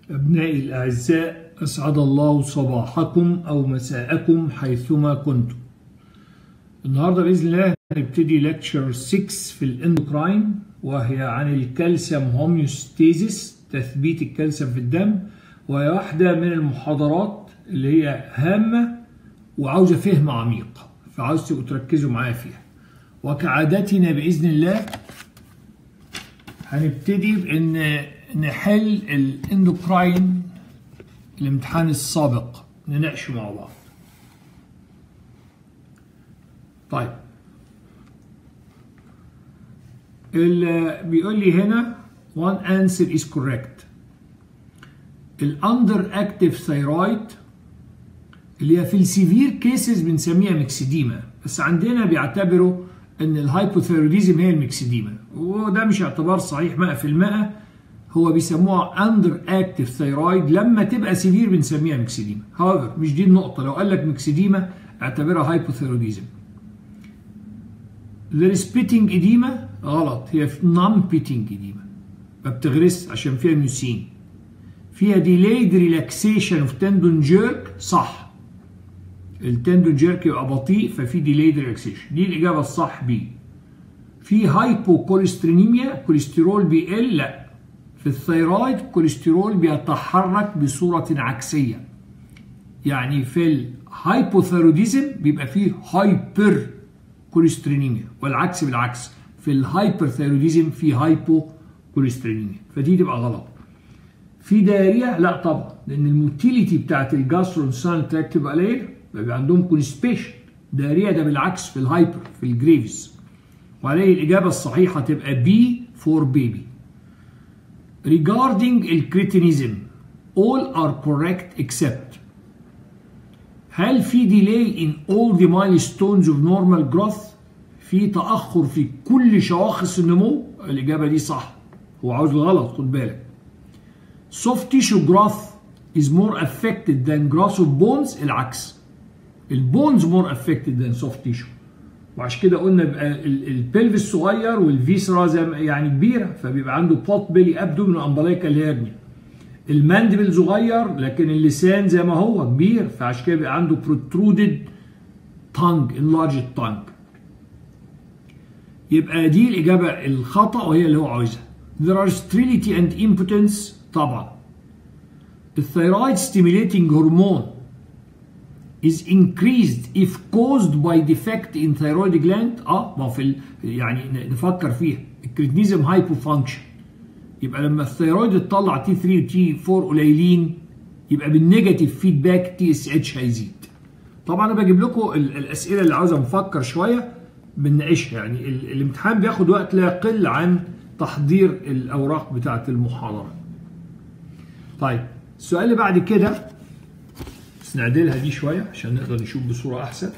أبنائي الأعزاء أسعد الله صباحكم أو مساءكم حيثما كنتم النهاردة بإذن الله هنبتدي لكتشر 6 في الاندوكراين وهي عن الكالسيوم هوميوستيزيس تثبيت الكالسيوم في الدم وهي واحدة من المحاضرات اللي هي هامة وعاوزة فهم عميق فعاوز تبقوا تركزوا معايا فيها وكعادتنا بإذن الله هنبتدي بأن نحل الاندوكراين الامتحان السابق نناقشه مع بعض طيب اللي بيقول لي هنا one answer is correct الاندر اكتيف ثايرويد اللي هي في السيفير كيسز بنسميها ميكسيديما بس عندنا بيعتبروا ان الهايبوثايروديزم هي الميكسيديما وده مش اعتبار صحيح 100% هو بيسموها اندر اكتيف ثايرويد لما تبقى سيفير بنسميها ميكسيديما هاويفر مش دي النقطه لو قال لك ميكسيديما اعتبرها هايبوثايروديزم الريسبيتنج اديما غلط هي نون بيتنج اديما ما بتغرس عشان فيها ميوسين فيها ديلايد ريلاكسيشن اوف تندون جيرك صح التندون جيرك يبقى بطيء ففي ديلايد ريلاكسيشن دي الاجابه الصح بي في هايبوكوليسترينيميا كوليسترول بيقل لا في الثيرويد كوليسترول بيتحرك بصوره عكسيه يعني في الهايبوثيروديزم بيبقى فيه هايبر كوليسترينيميا والعكس بالعكس في الهايبرثيروديزم في هايبو كوليسترينيميا فدي تبقى غلط في دايريا لا طبعا لان الموتيليتي بتاعت الجاسترونسان تراكت تبقى قليله بيبقى عندهم كونسبيشن دايريا ده بالعكس في الهايبر في الجريفز وعليه الاجابه الصحيحه تبقى بي فور بيبي regarding الكريتينيزم all are correct except هل في delay in all the milestones of normal growth في تأخر في كل شواخص النمو الإجابة دي صح هو عاوز الغلط خد بالك soft tissue growth is more affected than growth of bones العكس البونز more affected than soft tissue وعشان كده قلنا بقى البلفس صغير والفيسرا زي يعني كبيره فبيبقى عنده بوت بيلي ابدومين وامبلايكال هيرنيا الماندبل صغير لكن اللسان زي ما هو كبير فعشان كده بيبقى عنده protruded tongue enlarged tongue يبقى دي الإجابة الخطأ وهي اللي هو عاوزها there are sterility and impotence طبعا الثيرويد stimulating hormone is increased if caused by defect in thyroid gland اه ما في يعني نفكر فيها الكريتنيزم هايبو فانكشن يبقى لما الثيرويد تطلع تي 3 وتي 4 قليلين يبقى بالنيجاتيف فيدباك تي اس اتش هيزيد طبعا انا بجيب لكم الاسئله اللي عاوز نفكر شويه بنناقشها يعني الامتحان بياخد وقت لا يقل عن تحضير الاوراق بتاعه المحاضره طيب السؤال اللي بعد كده بس نعدلها دي شويه عشان نقدر نشوف بصوره احسن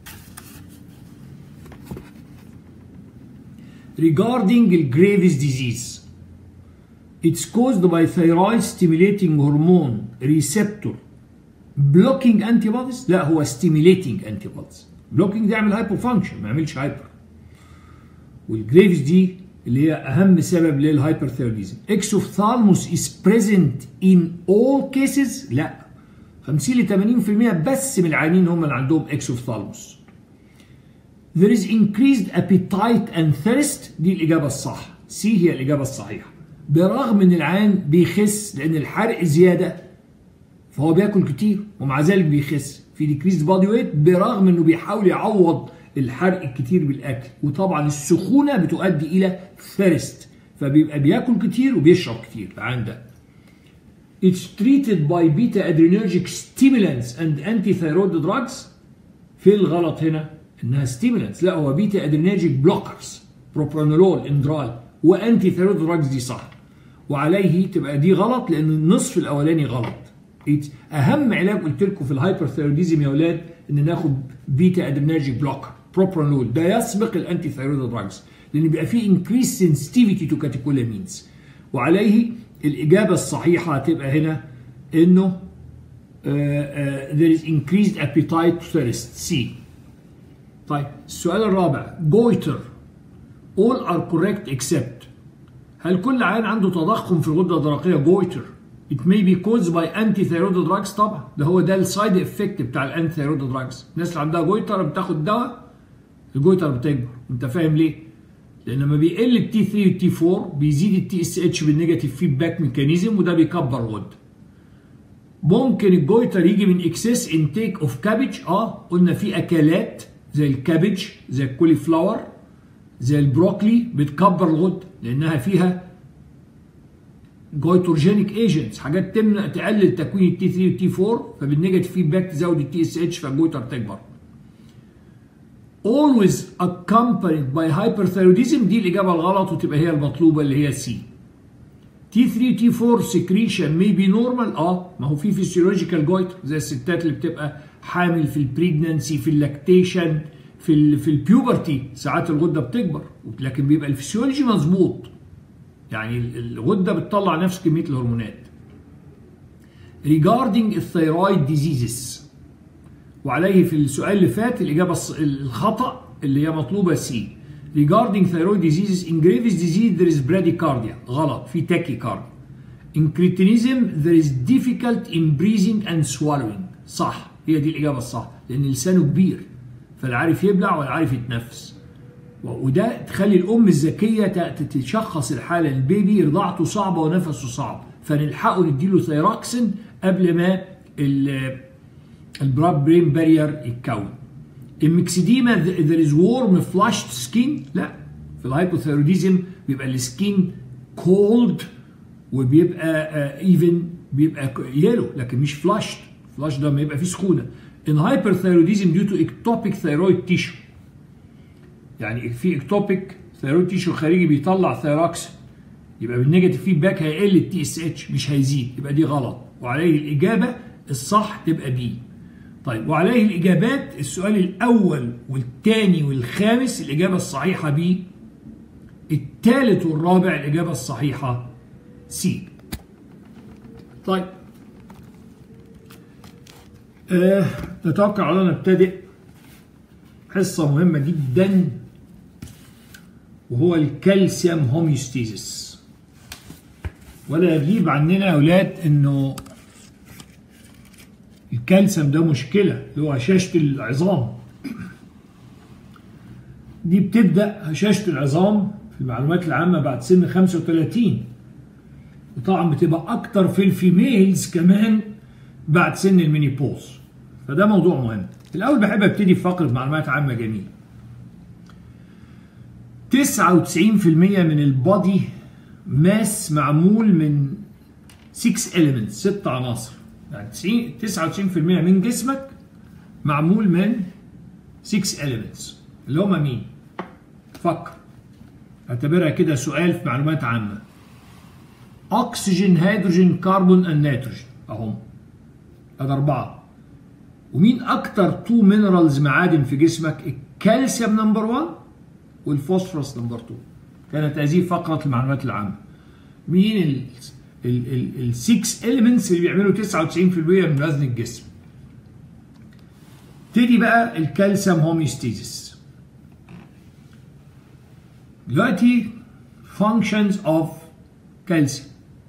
regarding Graves disease it's caused by thyroid stimulating hormone receptor blocking antibodies لا هو stimulating antibodies blocking ده يعمل هايبو فانكشن ما يعملش هايبر والجريفز دي اللي هي اهم سبب للهايبرثيروديزم اكسوفثالموس is present in all cases لا 50 ل 80% بس من العيانين هم اللي عندهم اكسوفثالموس there is increased appetite and thirst دي الاجابه الصح سي هي الاجابه الصحيحه برغم ان العيان بيخس لان الحرق زياده فهو بياكل كتير ومع ذلك بيخس في ديكريز بادي ويت برغم انه بيحاول يعوض الحرق الكتير بالاكل وطبعا السخونه بتؤدي الى ثيرست فبيبقى بياكل كتير وبيشرب كتير العيان ده It's treated by beta adrenergic stimulants and anti-thyroid drugs في الغلط هنا انها stimulants لا هو بيتا ادرينرجيك بلوكرز بروبرانولول اندرال وانتي ثيرويد دراجز دي صح وعليه تبقى دي غلط لان النصف الاولاني غلط اهم علاج قلت لكم في الهايبرثيروديزم يا اولاد ان ناخد بيتا ادرينرجيك بلوكر بروبرانول ده يسبق الانتي ثيرويد دراجز لان بيبقى فيه انكريس سنسيتيفيتي تو كاتيكولامينز وعليه الاجابه الصحيحه هتبقى هنا انه uh, uh, there is increased appetite to thirst C طيب السؤال الرابع جويتر all are correct except هل كل عيان عنده تضخم في الغده الدرقيه جويتر it may be caused by anti thyroid drugs طبعا ده هو ده السايد افكت بتاع الانتي ثيرويد دراجز الناس اللي عندها جويتر بتاخد دواء الجويتر بتكبر انت فاهم ليه؟ لان لما بيقل التي 3 والتي 4 بيزيد التي اس اتش بالنيجاتيف فيدباك ميكانيزم وده بيكبر الغده ممكن الجويتر يجي من اكسس انتيك اوف كابج اه قلنا في اكلات زي الكابج زي الكولي فلاور زي البروكلي بتكبر الغده لانها فيها جويتروجينيك ايجنتس حاجات تمنع تقلل تكوين التي 3 والتي 4 فبالنيجاتيف فيدباك تزود التي اس اتش فالجويتر تكبر always accompanied by hyperthyroidism دي الاجابه الغلط وتبقى هي المطلوبه اللي هي سي تي 3 تي 4 سكريشن مي بي نورمال اه ما هو في فيسيولوجيكال جويتر زي الستات اللي بتبقى حامل في البريجننسي في اللاكتيشن في ال في البيوبرتي ساعات الغده بتكبر لكن بيبقى الفسيولوجي مظبوط يعني الغده بتطلع نفس كميه الهرمونات regarding الثيرويد diseases وعليه في السؤال اللي فات الاجابه الخطا اللي هي مطلوبه سي regarding thyroid diseases in Graves disease there is bradycardia غلط في tachycardia in cretinism there is difficult in breathing and swallowing صح هي دي الاجابه الصح لان لسانه كبير فلا عارف يبلع ولا عارف يتنفس وده تخلي الام الذكيه تشخص الحاله البيبي رضاعته صعبه ونفسه صعب فنلحقه نديله ثيراكسين قبل ما البراد برين بارير يتكون المكسديما there is warm flushed skin لا في الهايبوثيروديزم بيبقى السكين كولد وبيبقى ايفن بيبقى يلو لكن مش فلاشد فلاش ده ما يبقى فيه سخونه in hyperthyroidism due to ectopic thyroid tissue يعني في اكتوبيك ثيرويد تيشو خارجي بيطلع ثيراكسين يبقى بالنيجاتيف فيدباك هيقل التي اس اتش مش هيزيد يبقى دي غلط وعليه الاجابه الصح تبقى بي طيب وعليه الاجابات السؤال الاول والثاني والخامس الاجابه الصحيحه بي الثالث والرابع الاجابه الصحيحه سي طيب آه نتوقع على نبتدئ حصة مهمة جدا وهو الكالسيوم هوميوستيزيس ولا يغيب عننا يا اولاد انه الكالسيوم ده مشكلة اللي هو هشاشة العظام دي بتبدأ هشاشة العظام في المعلومات العامة بعد سن 35 وطبعا بتبقى أكتر في الفيميلز كمان بعد سن المينيبوز فده موضوع مهم الأول بحب أبتدي بفقرة معلومات عامة جميلة 99% من البادي ماس معمول من 6 elements 6 عناصر يعني 90 99% من جسمك معمول من 6 elements اللي هم مين؟ فكر اعتبرها كده سؤال في معلومات عامة أكسجين هيدروجين كربون النيتروجين أهم هذا أربعة ومين أكتر تو مينرالز معادن في جسمك؟ الكالسيوم نمبر 1 والفوسفورس نمبر 2 كانت هذه فقرة المعلومات العامة مين ال ال 6 elements اللي بيعملوا 99% من وزن الجسم تيجي بقى الكالسيوم هوميوستيزيس دلوقتي functions of calcium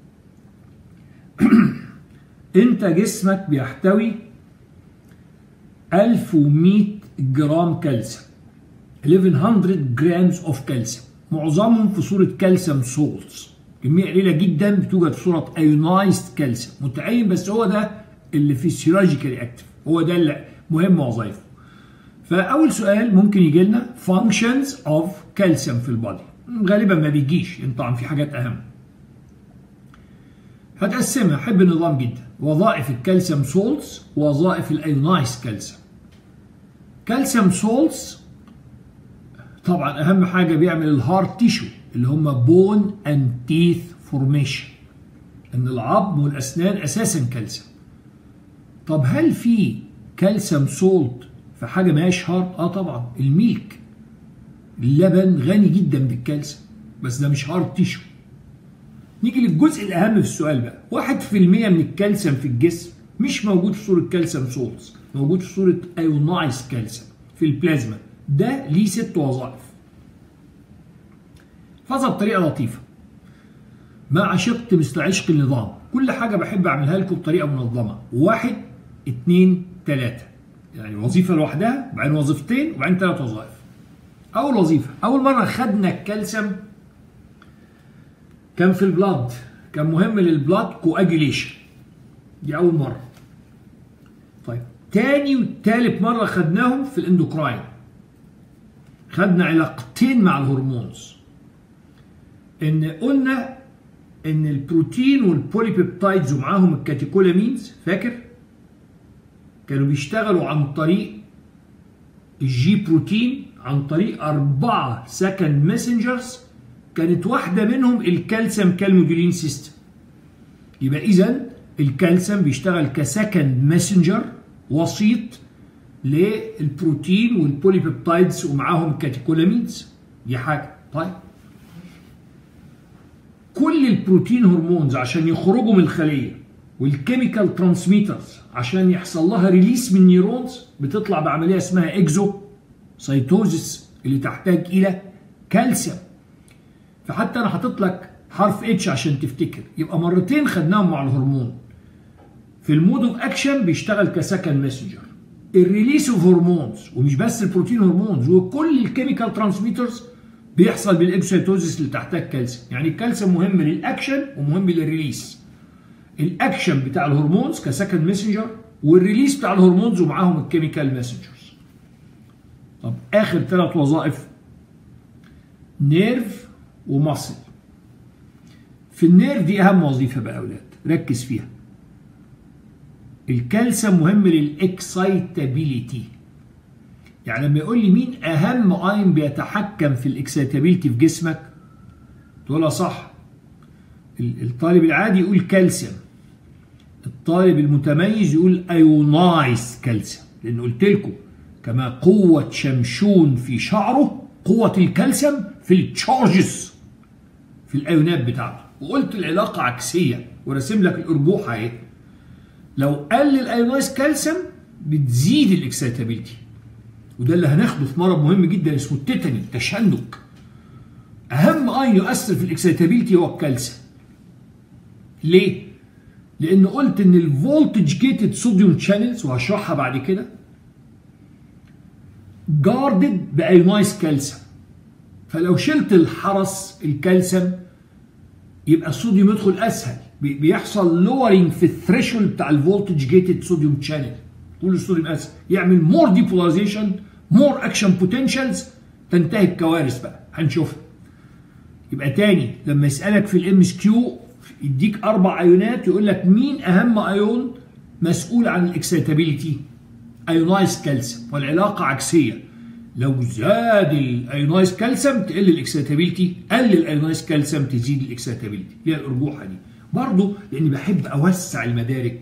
انت جسمك بيحتوي 1100 جرام كالسيوم 1100 جرامز اوف كالسيوم معظمهم في صوره كالسيوم سولتس كميه قليله جدا بتوجد في صوره ايونايزد كالسيوم متأين بس هو ده اللي فيسيولوجيكالي اكتف هو ده اللي مهم وظائفه فاول سؤال ممكن يجي لنا functions of كالسيوم في البادي غالبا ما بيجيش طبعا في حاجات اهم هتقسمها احب النظام جدا وظائف الكالسيوم سولتس ووظائف الايونايز كالسيوم كالسيوم سولتس طبعا اهم حاجه بيعمل الهارت تيشو اللي هم بون اند تيث فورميشن ان العظم والاسنان اساسا كالسيوم طب هل في كالسيوم سولت في حاجه ما هياش هارت اه طبعا الميلك اللبن غني جدا بالكالسيوم بس ده مش هارت تيشو نيجي للجزء الاهم في السؤال بقى 1% من الكالسيوم في الجسم مش موجود في صوره كالسيوم سولتس موجود في صوره ايونايز كالسيوم في البلازما ده ليه ست وظائف فاظها بطريقه لطيفه ما عشقت مثل عشق النظام كل حاجة بحب أعملها لكم بطريقة منظمة واحد اتنين تلاتة يعني وظيفة لوحدها وبعدين وظيفتين وبعدين ثلاث وظائف أول وظيفة أول مرة خدنا الكالسيوم كان في البلاد كان مهم للبلاد كواجيليشن دي أول مرة طيب تاني وتالت مرة خدناهم في الاندوكراين خدنا علاقتين مع الهرمونز ان قلنا ان البروتين والبوليبيبتايدز ومعاهم الكاتيكولامينز فاكر كانوا بيشتغلوا عن طريق الجي بروتين عن طريق أربعة سكند ماسنجرز كانت واحدة منهم الكالسيوم كالمودولين سيستم يبقى إذا الكالسيوم بيشتغل كسكند ماسنجر وسيط للبروتين والبوليبيبتايدز ومعاهم الكاتيكولامينز دي حاجة طيب كل البروتين هرمونز عشان يخرجوا من الخليه والكيميكال ترانسميترز عشان يحصل لها ريليس من النيورونز بتطلع بعمليه اسمها اكزو سيتوزيس اللي تحتاج الى كالسيوم فحتى انا حاطط لك حرف اتش عشان تفتكر يبقى مرتين خدناهم مع الهرمون في المود اوف اكشن بيشتغل كسكند ماسنجر الريليس اوف هرمونز ومش بس البروتين هرمونز وكل الكيميكال ترانسميترز بيحصل بالاكسيتوزيس اللي تحتاج كالسيوم يعني الكالسيوم مهم للاكشن ومهم للريليس الاكشن بتاع الهرمونز كسكند ماسنجر والريليس بتاع الهرمونز ومعاهم الكيميكال ماسنجرز طب اخر ثلاث وظائف نيرف ومصل في النيرف دي اهم وظيفه بقى يا اولاد ركز فيها الكالسيوم مهم للاكسايتابيليتي يعني لما يقول لي مين اهم اين بيتحكم في الاكسيتابيلتي في جسمك تقولها صح الطالب العادي يقول كالسيوم الطالب المتميز يقول ايونايز كالسيوم لان قلت لكم كما قوة شمشون في شعره قوة الكالسيوم في التشارجز في الايونات بتاعته وقلت العلاقة عكسية ورسم لك الارجوحة اهي لو قل الايونايز كالسيوم بتزيد الاكسيتابيلتي وده اللي هناخده في مرض مهم جدا اسمه التيتاني تشنج اهم اين يؤثر في الاكسيتابيلتي هو الكالسيوم ليه لان قلت ان الفولتج جيتد صوديوم شانلز وهشرحها بعد كده جاردد بايونايز كالسيوم فلو شلت الحرس الكالسيوم يبقى الصوديوم يدخل اسهل بيحصل لورينج في الثريشولد بتاع الفولتج جيتد صوديوم شانل طول الصوديوم اسهل يعمل مور ديبولاريزيشن مور اكشن بوتنشالز تنتهي الكوارث بقى هنشوفها يبقى تاني لما يسالك في الام اس كيو يديك اربع ايونات يقول لك مين اهم ايون مسؤول عن الاكسيتابيليتي ايونايز كالسيوم والعلاقه عكسيه لو زاد الايونايز كالسيوم تقل الاكسيتابيليتي قل الايونايز كالسيوم تزيد الاكسيتابيليتي هي الارجوحه دي برضه لاني بحب اوسع المدارك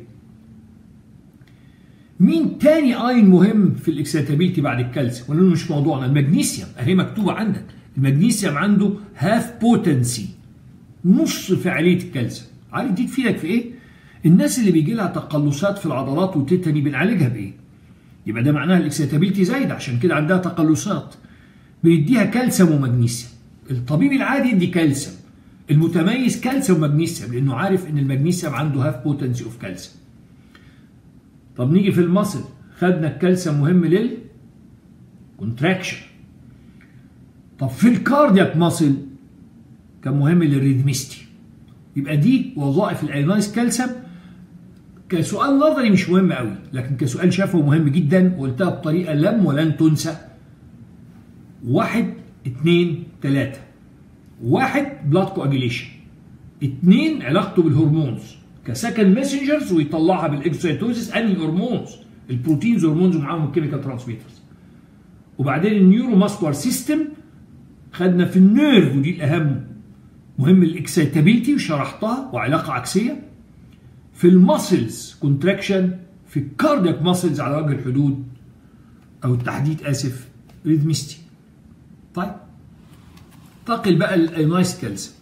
مين تاني اين مهم في الاكسيتابيلتي بعد الكالسيوم ولانه مش موضوعنا المغنيسيوم اهي مكتوبه عندك المغنيسيوم عنده هاف بوتنسي نص فعاليه الكالسيوم عارف دي تفيدك في ايه الناس اللي بيجي لها تقلصات في العضلات وتيتاني بنعالجها بايه يبقى ده معناها الاكسيتابيلتي زايده عشان كده عندها تقلصات بنديها كالسيوم ومغنيسيوم الطبيب العادي يدي كالسيوم المتميز كالسيوم ومغنيسيوم لانه عارف ان المغنيسيوم عنده هاف بوتنسي اوف كالسيوم طب نيجي في المصل خدنا الكالسيوم مهم لل كونتراكشن طب في الكاردياك ماسل كان مهم للريدميستي يبقى دي وظائف الايونايز كالسيوم كسؤال نظري مش مهم قوي لكن كسؤال شفوي مهم جدا وقلتها بطريقه لم ولن تنسى واحد اتنين تلاته واحد بلاد كواجيليشن اتنين علاقته بالهرمونز كسكند ماسنجرز ويطلعها بالاكسيتوزيس انهي هرمونز البروتينز هرمونز ومعاهم الكيميكال ترانسميترز وبعدين النيورو ماسكولار سيستم خدنا في النيرف ودي الاهم مهم الاكسيتابيلتي وشرحتها وعلاقه عكسيه في الماسلز كونتراكشن في الكاردياك ماسلز على وجه الحدود او التحديد اسف ريدميستي طيب انتقل بقى للايونايز كالسيوم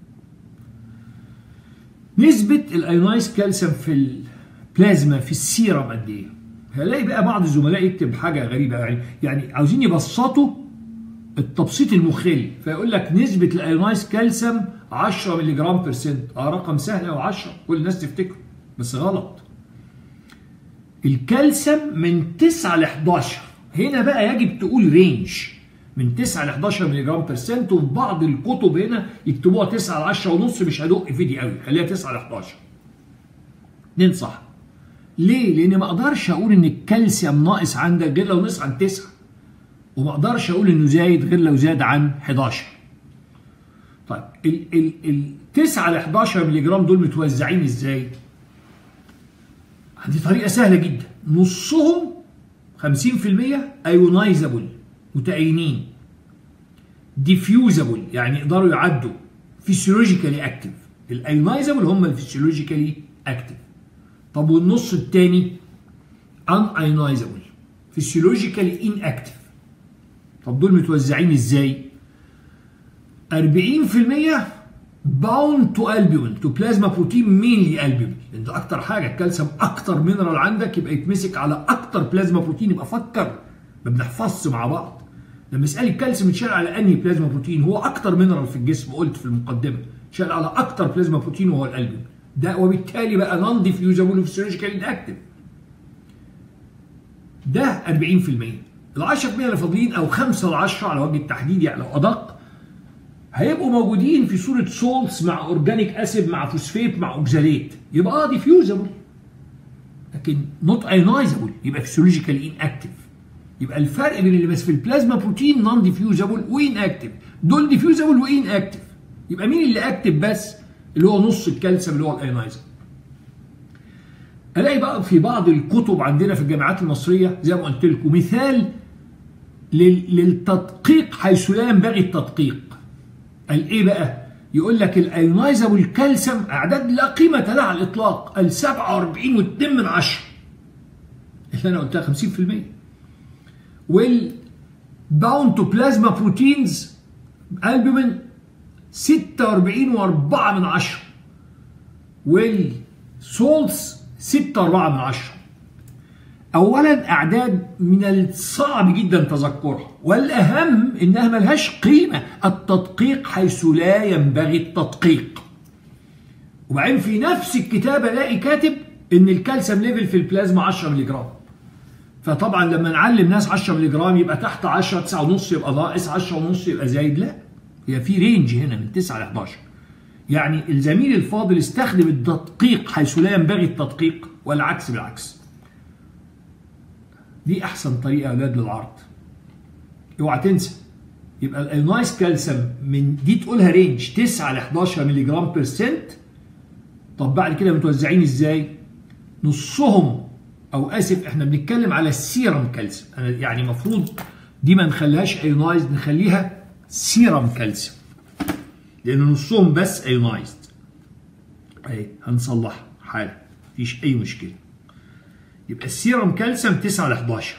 نسبة الايونايز كالسيوم في البلازما في السيرم قد ايه؟ هلاقي بقى بعض الزملاء يكتب حاجة غريبة يعني يعني عاوزين يبسطوا التبسيط المخل فيقول لك نسبة الايونايز كالسيوم 10 مللي جرام بيرسنت اه رقم سهل او 10 كل الناس تفتكره بس غلط الكالسيوم من 9 ل 11 هنا بقى يجب تقول رينج من 9 ل 11 مللي جرام بيرسنت وفي بعض الكتب هنا يكتبوها 9 ل 10 ونص مش هدق في دي قوي خليها 9 ل 11 اتنين صح ليه؟ لان ما اقدرش اقول ان الكالسيوم ناقص عندك غير لو نقص عن 9 وما اقدرش اقول انه زايد غير لو زاد عن 11 طيب ال ال ال 9 ل 11 مللي جرام دول متوزعين ازاي؟ عندي طريقه سهله جدا نصهم 50% ايونايزابل متأينين ديفيوزابل يعني يقدروا يعدوا فيسيولوجيكالي اكتف الايونايزابل هم الفيسيولوجيكالي اكتف طب والنص الثاني ان ايونايزابل فيسيولوجيكالي ان اكتف طب دول متوزعين ازاي 40% باوند تو البيومين تو بلازما بروتين مينلي البيومين انت اكتر حاجه الكالسيوم اكتر مينرال عندك يبقى يتمسك على اكتر بلازما بروتين يبقى فكر ما بنحفظش مع بعض لما اسالي الكالسيوم اتشال على انهي بلازما بروتين هو اكتر مينرال في الجسم قلت في المقدمه شال على اكتر بلازما بروتين وهو الالبومين ده وبالتالي بقى نون ديفيوزابل وفيسيولوجيكال اكتف ده 40% ال 10% اللي فاضلين او 5 ل 10 على وجه التحديد يعني لو ادق هيبقوا موجودين في صوره سولتس مع اورجانيك اسيد مع فوسفيت مع اوكزاليت يبقى اه ديفيوزابل لكن نوت ايونايزابل يبقى فيسيولوجيكال ان اكتف يبقى الفرق بين اللي بس في البلازما بروتين نون ديفيوزابل وان اكتف دول ديفيوزابل وان اكتف يبقى مين اللي اكتف بس اللي هو نص الكالسيوم اللي هو الايونايزر الاقي بقى في بعض الكتب عندنا في الجامعات المصريه زي ما قلت لكم مثال للتدقيق حيث لا ينبغي التدقيق قال ايه بقى يقول لك الايونايزابل كالسيوم اعداد لا قيمه لها على الاطلاق ال 47 و2 من 10 اللي انا قلتها 50% والباوند تو بلازما بروتينز البومين 46 و4 من 10 والسولتس 6 و4 من 10 اولا اعداد من الصعب جدا تذكرها والاهم انها ملهاش قيمه التدقيق حيث لا ينبغي التدقيق وبعدين في نفس الكتاب الاقي كاتب ان الكالسيوم ليفل في البلازما 10 مللي جرام فطبعا لما نعلم ناس 10 مللي جرام يبقى تحت 10 9 ونص يبقى ناقص 10 ونص يبقى زايد لا هي في رينج هنا من 9 ل 11 يعني الزميل الفاضل استخدم التدقيق حيث لا ينبغي التدقيق والعكس بالعكس دي احسن طريقه يا اولاد للعرض اوعى تنسى يبقى الايونايز كالسيوم من دي تقولها رينج 9 ل 11 مللي جرام بيرسنت طب بعد كده متوزعين ازاي نصهم او اسف احنا بنتكلم على السيرم كالسيوم انا يعني المفروض دي ما نخليهاش ايونايز نخليها سيرم كالسيوم لان نصهم بس ايونايزد اهي هنصلحها حالا مفيش اي مشكله يبقى السيرم كالسيوم 9 ل 11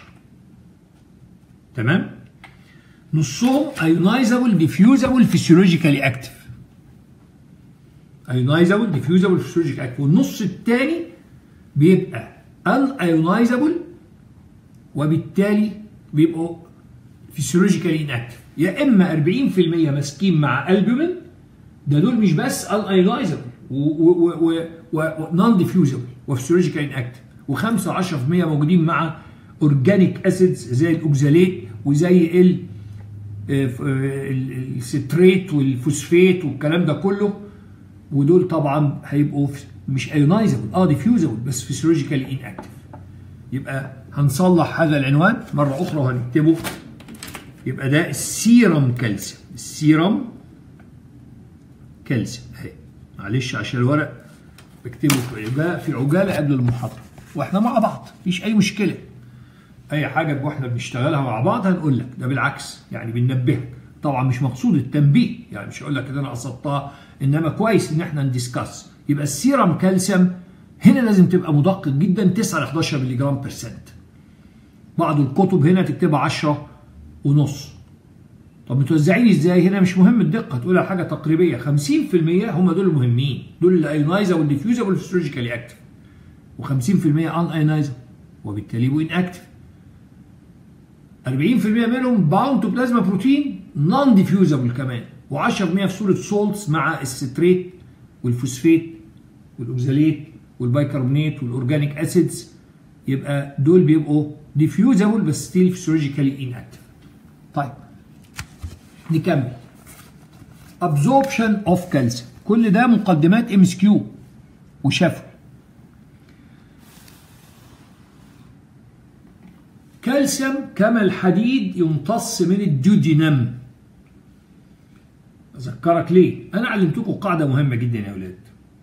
تمام نصهم ايونايزابل ديفيوزابل فيسيولوجيكالي اكتف ايونايزابل ديفيوزابل فيسيولوجيكالي اكتف والنص الثاني بيبقى ان ايونايزابل وبالتالي بيبقوا فيسيولوجيكالي انكتف يا اما 40% ماسكين مع البومين ده دول مش بس ان ايونايزابل ونون ديفيوزابل وفيسيولوجيكالي انكتف و5 10% موجودين مع اورجانيك اسيدز زي الاوكزاليت وزي ال الستريت والفوسفيت والكلام ده كله ودول طبعا هيبقوا مش ايونايزابل اه ديفيوزابل بس فيسيولوجيكالي ان اكتف يبقى هنصلح هذا العنوان مره اخرى وهنكتبه يبقى ده السيرم كالسيوم السيرم كالسيوم اهي معلش عشان الورق بكتبه في عجاله في عجاله قبل المحاضره واحنا مع بعض مفيش اي مشكله اي حاجه واحنا بنشتغلها مع بعض هنقول لك ده بالعكس يعني بننبهك طبعا مش مقصود التنبيه يعني مش هقول لك ان انا قصدتها انما كويس ان احنا ندiscuss يبقى السيرم كالسيوم هنا لازم تبقى مدقق جدا 9 ل 11 مللي جرام بيرسنت بعض الكتب هنا تكتبها 10 ونص طب متوزعين ازاي هنا مش مهم الدقه تقولها حاجه تقريبيه 50% هم دول المهمين دول الايونايزر والديفيوزر والفيسيولوجيكالي اكتف و50% ان ايونايزر وبالتالي يبقوا ان اكتف 40% منهم باوند تو بلازما بروتين نون ديفيوزابل كمان و10% في صوره سولتس مع الستريت والفوسفيت والاوكزاليت والبايكربونات والاورجانيك اسيدز يبقى دول بيبقوا ديفيوزابل بس ستيل فيسيولوجيكالي انكتف طيب نكمل absorption of calcium كل ده مقدمات ام اس كيو وشافوا كالسيوم كما الحديد يمتص من الديودينم اذكرك ليه انا علمتكم قاعده مهمه جدا يا اولاد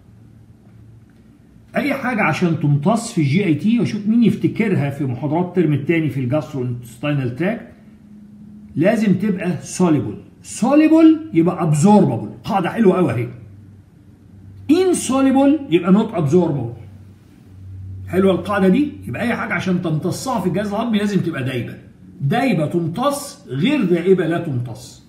اي حاجه عشان تمتص في الجي اي تي واشوف مين يفتكرها في محاضرات الترم الثاني في الجاسترو انتستينال تراكت لازم تبقى سوليبل سوليبل يبقى ابزوربابل قاعده حلوه قوي اهي insoluble يبقى نوت ابزوربابل حلوه القاعده دي يبقى اي حاجه عشان تمتصها في الجهاز الهضمي لازم تبقى دايبه دايبه تمتص غير دائبه لا تمتص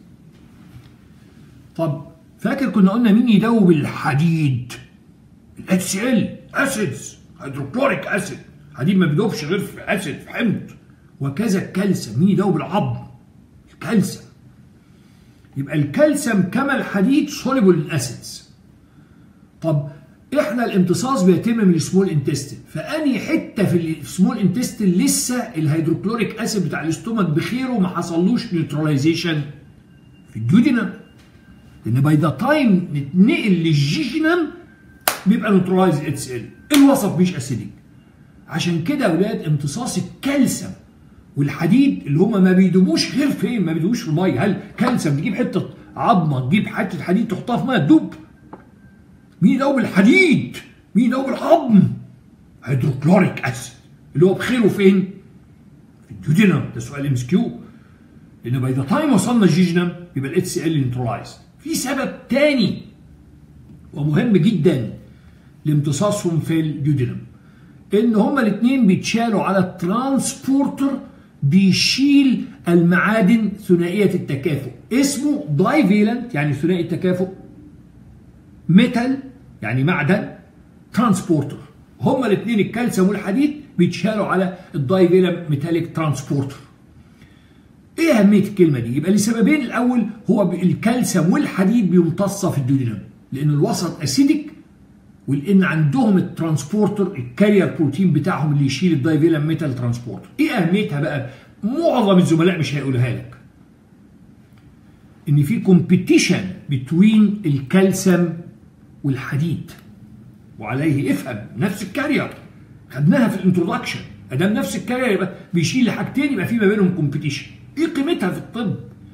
طب فاكر كنا قلنا مين يدوب الحديد الاتش ال اسيدز هيدروكلوريك اسيد حديد ما بيدوبش غير في اسيد في حمض وكذا الكالسيوم مين يدوب العظم الكالسيوم يبقى الكالسيوم كما الحديد سوليبل الاسيدز طب احنا الامتصاص بيتم من السمول انتستين فاني حته في السمول انتستين لسه الهيدروكلوريك اسيد بتاع الاستومك بخيره ما حصلوش نيوتراليزيشن في الجودينم لان باي ذا تايم نتنقل للجيجينم بيبقى نيوترالايز اتس ال الوسط مش اسيديك عشان كده يا اولاد امتصاص الكالسيوم والحديد اللي هما ما بيدوبوش غير فين ما بيدوبوش في الميه هل كالسيوم تجيب حته عظمه تجيب حته حديد تحطها في ميه تدوب مين يدوب الحديد مين يدوب العظم هيدروكلوريك اسيد اللي هو بخيره فين في الديودينم ده سؤال ام اس كيو لان باي ذا تايم وصلنا الجيجنم يبقى الاتش سي ال نيوترلايز في سبب تاني ومهم جدا لامتصاصهم في الديودينم ان هما الاثنين بيتشالوا على الترانسبورتر بيشيل المعادن ثنائيه التكافؤ اسمه دايفيلنت يعني ثنائي التكافؤ ميتال يعني معدن ترانسبورتر هما الاثنين الكالسيوم والحديد بيتشالوا على الدايفيلم ميتاليك ترانسبورتر ايه اهميه الكلمه دي يبقى لسببين الاول هو الكالسيوم والحديد بيمتص في الديودينم لان الوسط اسيدك ولان عندهم الترانسبورتر الكارير بروتين بتاعهم اللي يشيل الدايفيلم ميتال ترانسبورتر ايه اهميتها بقى معظم الزملاء مش هيقولها لك ان في كومبيتيشن بتوين الكالسيوم والحديد وعليه افهم نفس الكارير خدناها في الانترودكشن ادام نفس الكارير يبقى بيشيل حاجتين يبقى في ما بينهم كومبيتيشن ايه قيمتها في الطب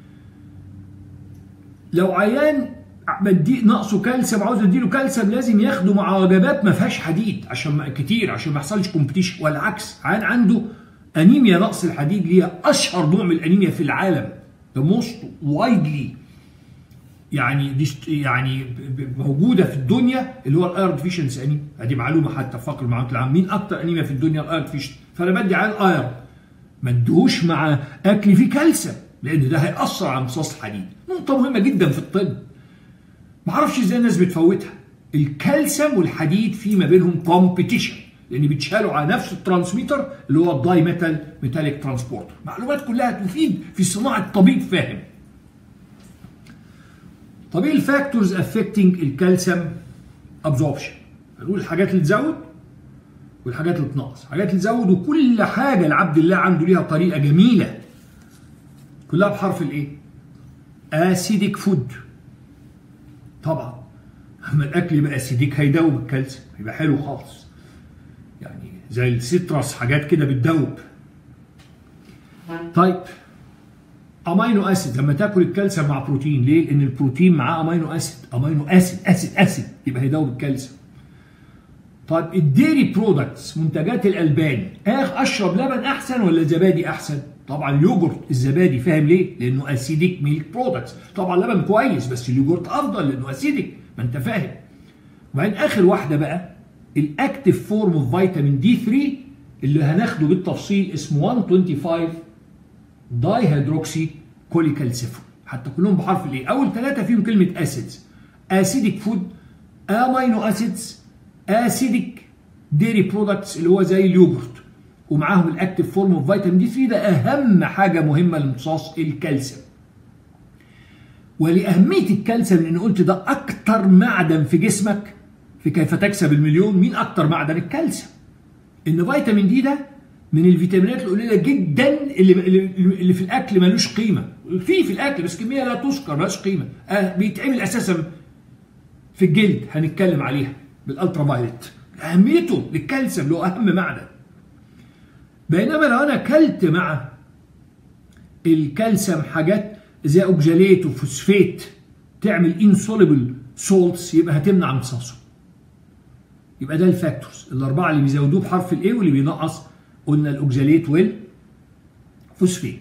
لو عيان بدي ناقصه كالسيوم عاوز اديله كالسيوم لازم ياخده مع وجبات ما فيهاش حديد عشان ما كتير عشان ما يحصلش كومبيتيشن والعكس عيان عنده انيميا نقص الحديد اللي هي اشهر نوع من الانيميا في العالم the most widely يعني دي يعني موجوده في الدنيا اللي هو الايرن ديفيشنسي انيميا ادي معلومه حتى في فقر المعلومات العامه مين اكتر انيميا في الدنيا الايرن ديفيشنسي فانا بدي عيان ايرن ما اديهوش مع اكل فيه كالسيوم لان ده هياثر على امتصاص الحديد نقطه مهمه جدا في الطب ما اعرفش ازاي الناس بتفوتها الكالسيوم والحديد في ما بينهم كومبيتيشن لان بيتشالوا على نفس الترانسميتر اللي هو الداي ميتال ميتاليك ترانسبورتر معلومات كلها تفيد في صناعه طبيب فاهم طب ايه الفاكتورز افكتنج الكالسيوم ابزوربشن هنقول الحاجات اللي تزود والحاجات اللي تنقص الحاجات اللي تزود وكل حاجه لعبد الله عنده ليها طريقه جميله كلها بحرف الايه اسيديك فود طبعا اما الاكل يبقى اسيديك هيدوب الكالسيوم يبقى حلو خالص يعني زي السيترس حاجات كده بتدوب طيب امينو اسيد لما تاكل الكالسيوم مع بروتين ليه؟ لان البروتين معاه امينو اسيد امينو اسيد اسيد اسيد يبقى هيدوب الكالسيوم طيب الديري برودكتس منتجات الالبان اخ اشرب لبن احسن ولا زبادي احسن؟ طبعا اليوجورت الزبادي فاهم ليه؟ لانه اسيديك ميلك برودكتس طبعا لبن كويس بس اليوجورت افضل لانه اسيديك ما انت فاهم وبعدين اخر واحده بقى الاكتف فورم اوف فيتامين دي 3 اللي هناخده بالتفصيل اسمه 125 داي هيدروكسي كوليكالسيفون حتى كلهم بحرف الايه اول ثلاثه فيهم كلمه اسيدز اسيديك فود امينو اسيدز اسيديك ديري برودكتس اللي هو زي اليوجورت ومعاهم الاكتف فورم اوف فيتامين دي 3 ده اهم حاجه مهمه لامتصاص الكالسيوم ولأهمية الكالسيوم لأن قلت ده أكتر معدن في جسمك في كيف تكسب المليون مين أكتر معدن الكالسيوم إن فيتامين دي ده من الفيتامينات القليلة جدا اللي, اللي في الأكل ملوش قيمة في في الأكل بس كمية لا تذكر ملوش قيمة آه بيتعمل أساسا في الجلد هنتكلم عليها بالألترا فايلت أهميته للكالسيوم له أهم معدن بينما لو أنا أكلت مع الكالسيوم حاجات زي اوكجاليت وفوسفيت تعمل انسوليبل سولتس يبقى هتمنع امتصاصه يبقى ده الفاكتورز الاربعه اللي بيزودوه بحرف الاي واللي بينقص قلنا الاوكجاليت والفوسفيت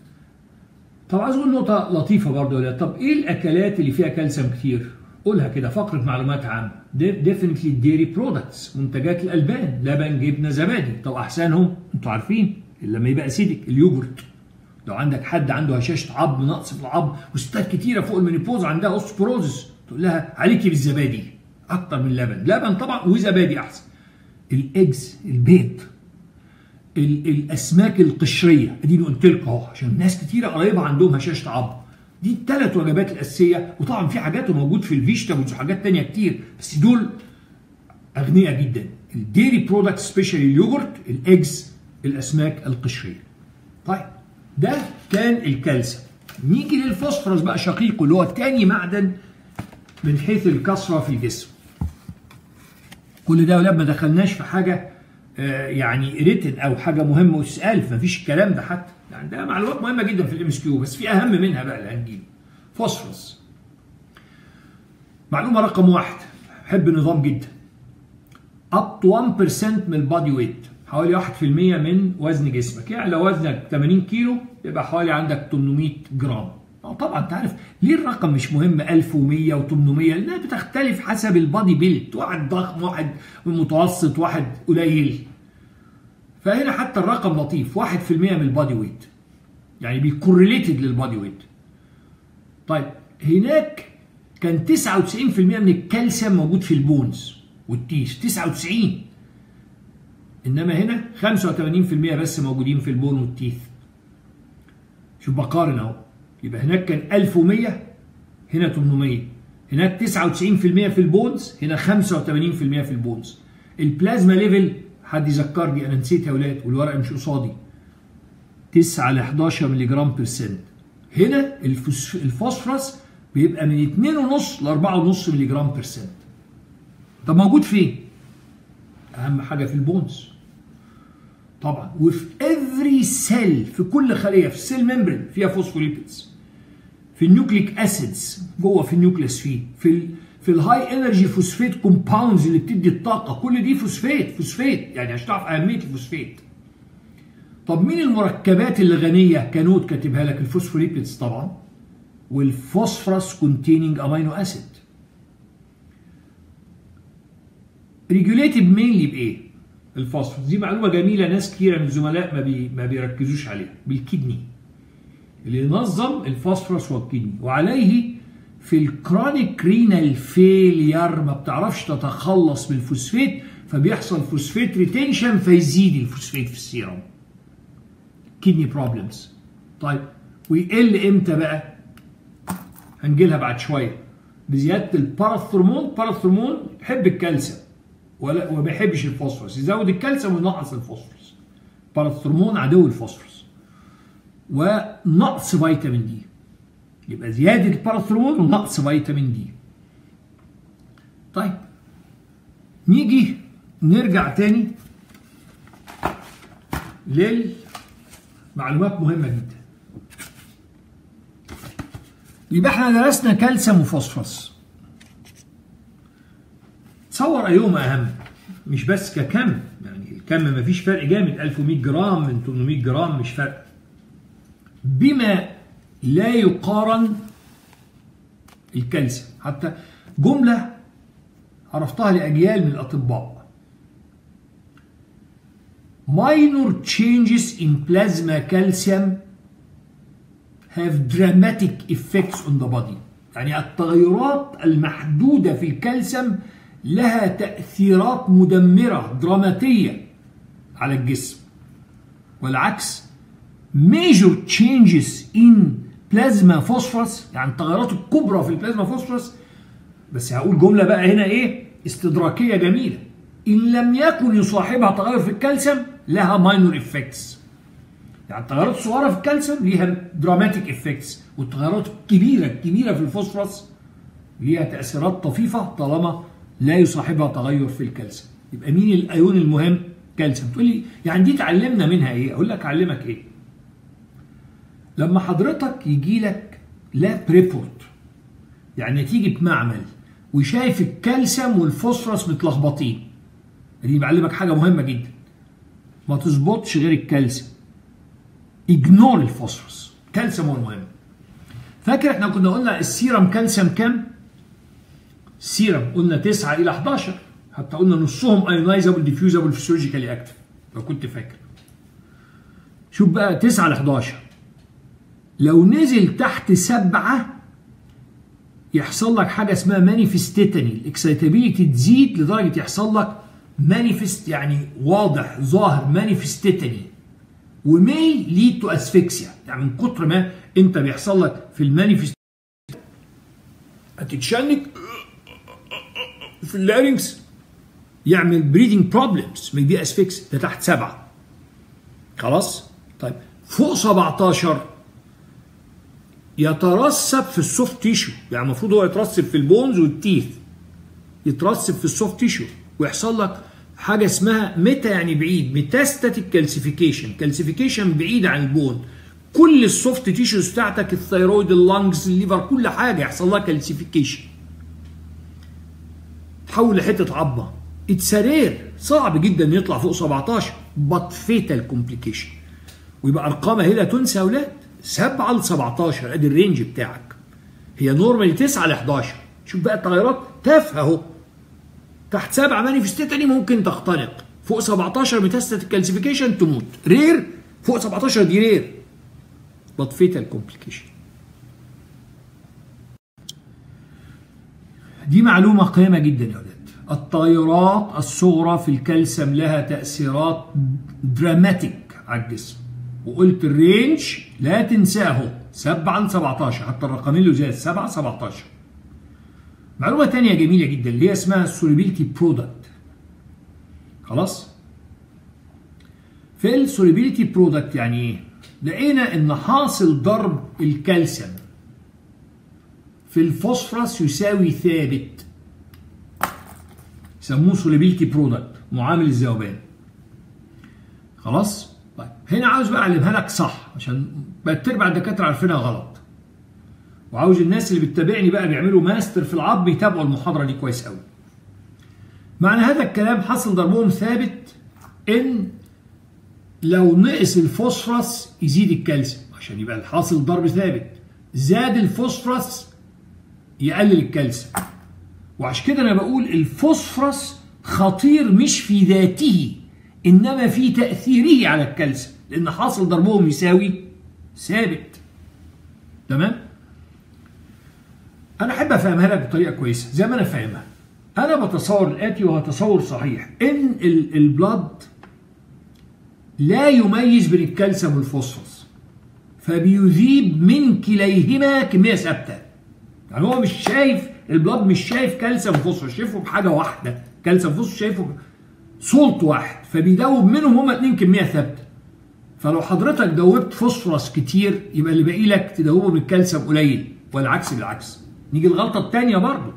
طب عايز اقول نقطه لطيفه برضه ولا طب ايه الاكلات اللي فيها كالسيوم كتير قولها كده فقره معلومات عامه ديفنتلي ديري برودكتس منتجات الالبان لبن جبنه زبادي طب احسنهم انتوا عارفين لما يبقى اسيدك اليوجورت لو عندك حد عنده هشاشه عظم نقص في العظم وستات كتيره فوق المينيبوز عندها اوستوبروزس تقول لها عليكي بالزبادي اكتر من اللبن لبن طبعا وزبادي احسن الاجز البيض الاسماك القشريه اديني قلت لكم اهو عشان ناس كتيره قريبه عندهم هشاشه عظم دي الثلاث وجبات الاساسيه وطبعا في حاجات موجود في الفيجيتابلز وحاجات تانية كتير بس دول اغنياء جدا الديري برودكت سبيشالي اليوجورت الاجز الاسماك القشريه طيب ده كان الكالسيوم نيجي للفوسفورس بقى شقيقه اللي هو تاني معدن من حيث الكثره في الجسم كل ده ولما دخلناش في حاجه آه يعني ريتن او حاجه مهمه وتسال مفيش الكلام ده حتى يعني ده معلومات مهمه جدا في الام اس كيو بس في اهم منها بقى اللي هنجيبه فوسفورس معلومه رقم واحد بحب النظام جدا up to 1% من البادي ويت حوالي 1% من وزن جسمك يعني لو وزنك 80 كيلو يبقى حوالي عندك 800 جرام طبعا انت عارف ليه الرقم مش مهم 1100 و800 لانها بتختلف حسب البادي بيلت واحد ضخم واحد متوسط واحد قليل فهنا حتى الرقم لطيف 1% من البادي ويت يعني بيكورليتد للبادي ويت طيب هناك كان 99% من الكالسيوم موجود في البونز والتيس 99 انما هنا 85% بس موجودين في البون والتيث شوف بقارن اهو يبقى هناك كان 1100 هنا 800 هناك 99% في البونز هنا 85% في البونز البلازما ليفل حد يذكرني انا نسيت يا ولاد والورقه مش قصادي 9 ل 11 مللي جرام بيرسنت هنا الفوسفورس بيبقى من 2.5 ل 4.5 مللي جرام بيرسنت طب موجود فين؟ اهم حاجه في البونز طبعا وفي افري سيل في كل خليه في السيل ممبرين فيها فوسفوليبيدز في النيوكليك اسيدز جوه في النيوكليس فيه في ال في الهاي انرجي فوسفيت كومباوندز اللي بتدي الطاقه كل دي فوسفيت فوسفيت يعني عشان تعرف اهميه الفوسفيت طب مين المركبات اللي غنيه كنوت كاتبها لك الفوسفوليبيدز طبعا والفوسفورس كونتيننج امينو اسيد ريجوليتد مينلي بايه الفوسفورس دي معلومه جميله ناس كتيره من الزملاء ما بي ما بيركزوش عليها بالكدني اللي ينظم الفوسفورس والكدني وعليه في الكرونيك رينال فيلير ما بتعرفش تتخلص من الفوسفيت فبيحصل فوسفيت ريتنشن فيزيد الفوسفيت في السيرم كدني بروبلمز طيب ويقل امتى بقى هنجي لها بعد شويه بزياده الباراثرمون الباراثرمون يحب الكالسيوم ولا وما بيحبش الفوسفورس يزود الكالسيوم وينقص الفوسفورس باراثرمون عدو الفوسفورس ونقص فيتامين دي يبقى زياده الباراثرمون ونقص فيتامين دي طيب نيجي نرجع تاني للمعلومات مهمه جدا يبقى احنا درسنا كالسيوم وفوسفورس تصور ايهما اهم مش بس ككم يعني الكم ما فيش فرق جامد 1100 جرام من 800 جرام مش فرق بما لا يقارن الكالسيوم حتى جملة عرفتها لأجيال من الأطباء minor changes in plasma calcium have dramatic effects on the body يعني التغيرات المحدودة في الكالسيوم لها تأثيرات مدمرة دراماتية على الجسم والعكس major changes in بلازما فوسفورس يعني التغيرات الكبرى في البلازما فوسفورس بس هقول جمله بقى هنا ايه استدراكيه جميله ان لم يكن يصاحبها تغير في الكالسيوم لها ماينور افكتس يعني التغيرات الصغيره في الكالسيوم ليها دراماتيك افكتس والتغيرات الكبيره الكبيره في الفوسفورس ليها تاثيرات طفيفه طالما لا يصاحبها تغير في الكالسيوم يبقى مين الايون المهم كالسيوم تقول لي يعني دي اتعلمنا منها ايه اقول لك اعلمك ايه لما حضرتك يجي لك لا بريبورت يعني نتيجه معمل وشايف الكالسيوم والفوسفورس متلخبطين دي بعلمك حاجه مهمه جدا ما تظبطش غير الكالسيوم اجنور الفوسفورس كالسيوم هو المهم فاكر احنا كنا قلنا السيرم كالسيوم كام السيرم قلنا 9 الى 11 حتى قلنا نصهم ايونايزابل ديفيوزابل فيسيولوجيكالي اكتف لو كنت فاكر شوف بقى 9 ل 11 لو نزل تحت سبعة يحصل لك حاجة اسمها مانيفستيتني الاكسيتابيليتي تزيد لدرجة يحصل لك مانيفست يعني واضح ظاهر مانيفستيتني ومي ليد تو اسفكسيا يعني من كتر ما انت بيحصل لك في المانيفست هتتشنج في اللارynx يعمل بريدنج بروبلمز ما دي اسفكس ده تحت سبعه خلاص طيب فوق 17 يترسب في السوفت تيشو يعني المفروض هو يترسب في البونز والتيث يترسب في السوفت تيشو ويحصل لك حاجه اسمها ميتا يعني بعيد ميتاستاتيك كالسيفيكيشن كالسيفيكيشن بعيد عن البون كل السوفت تيشوز بتاعتك الثيرويد اللنجز الليفر كل حاجه يحصل لها كالسيفيكيشن تحول لحته عظمه اتس رير صعب جدا يطلع فوق 17 بط فيتال كومبليكيشن ويبقى ارقامها هي لا تنسى يا اولاد 7 ل 17 ادي الرينج بتاعك هي نورمالي 9 ل 11 شوف بقى التغيرات تافهه اهو تحت 7 مانيفستيتني ممكن تختنق فوق 17 ميتاستاتيك كالسيفيكيشن تموت رير فوق 17 دي رير بط فيتال كومبليكيشن دي معلومه قيمه جدا يا ولاد التغيرات الصغرى في الكالسيوم لها تاثيرات دراماتيك على الجسم وقلت الرينج لا تنساه 7 ل 17 حتى الرقمين اللي زاد 7 17 معلومه ثانيه جميله جدا اللي هي اسمها السوليبيليتي برودكت خلاص في السوليبيليتي برودكت يعني ايه لقينا ان حاصل ضرب الكالسيوم في الفوسفورس يساوي ثابت يسموه سوليبيليتي برودكت معامل الذوبان خلاص طيب هنا عاوز بقى اعلمها لك صح عشان بقت تربع الدكاتره عارفينها غلط وعاوز الناس اللي بتتابعني بقى بيعملوا ماستر في العظم يتابعوا المحاضره دي كويس قوي معنى هذا الكلام حصل ضربهم ثابت ان لو نقص الفوسفورس يزيد الكالسيوم عشان يبقى الحاصل ضرب ثابت زاد الفوسفورس يقلل الكالسيوم وعشان كده انا بقول الفوسفورس خطير مش في ذاته انما في تاثيره على الكالسيوم لان حاصل ضربهم يساوي ثابت تمام انا احب افهمها لك بطريقه كويسه زي ما انا فاهمها انا بتصور الاتي وهو تصور صحيح ان البلاد لا يميز بين الكالسيوم والفوسفورس فبيذيب من كليهما كميه ثابته يعني هو مش شايف البلاد مش شايف كالسيوم وفوسفورس شايفه بحاجه واحده كالسيوم وفوسفورس شايفه صوت واحد فبيدوب منهم هما اتنين كميه ثابته فلو حضرتك دوبت فوسفورس كتير يبقى اللي باقي لك تدوبه بالكالسيوم قليل والعكس بالعكس نيجي الغلطه الثانيه برضه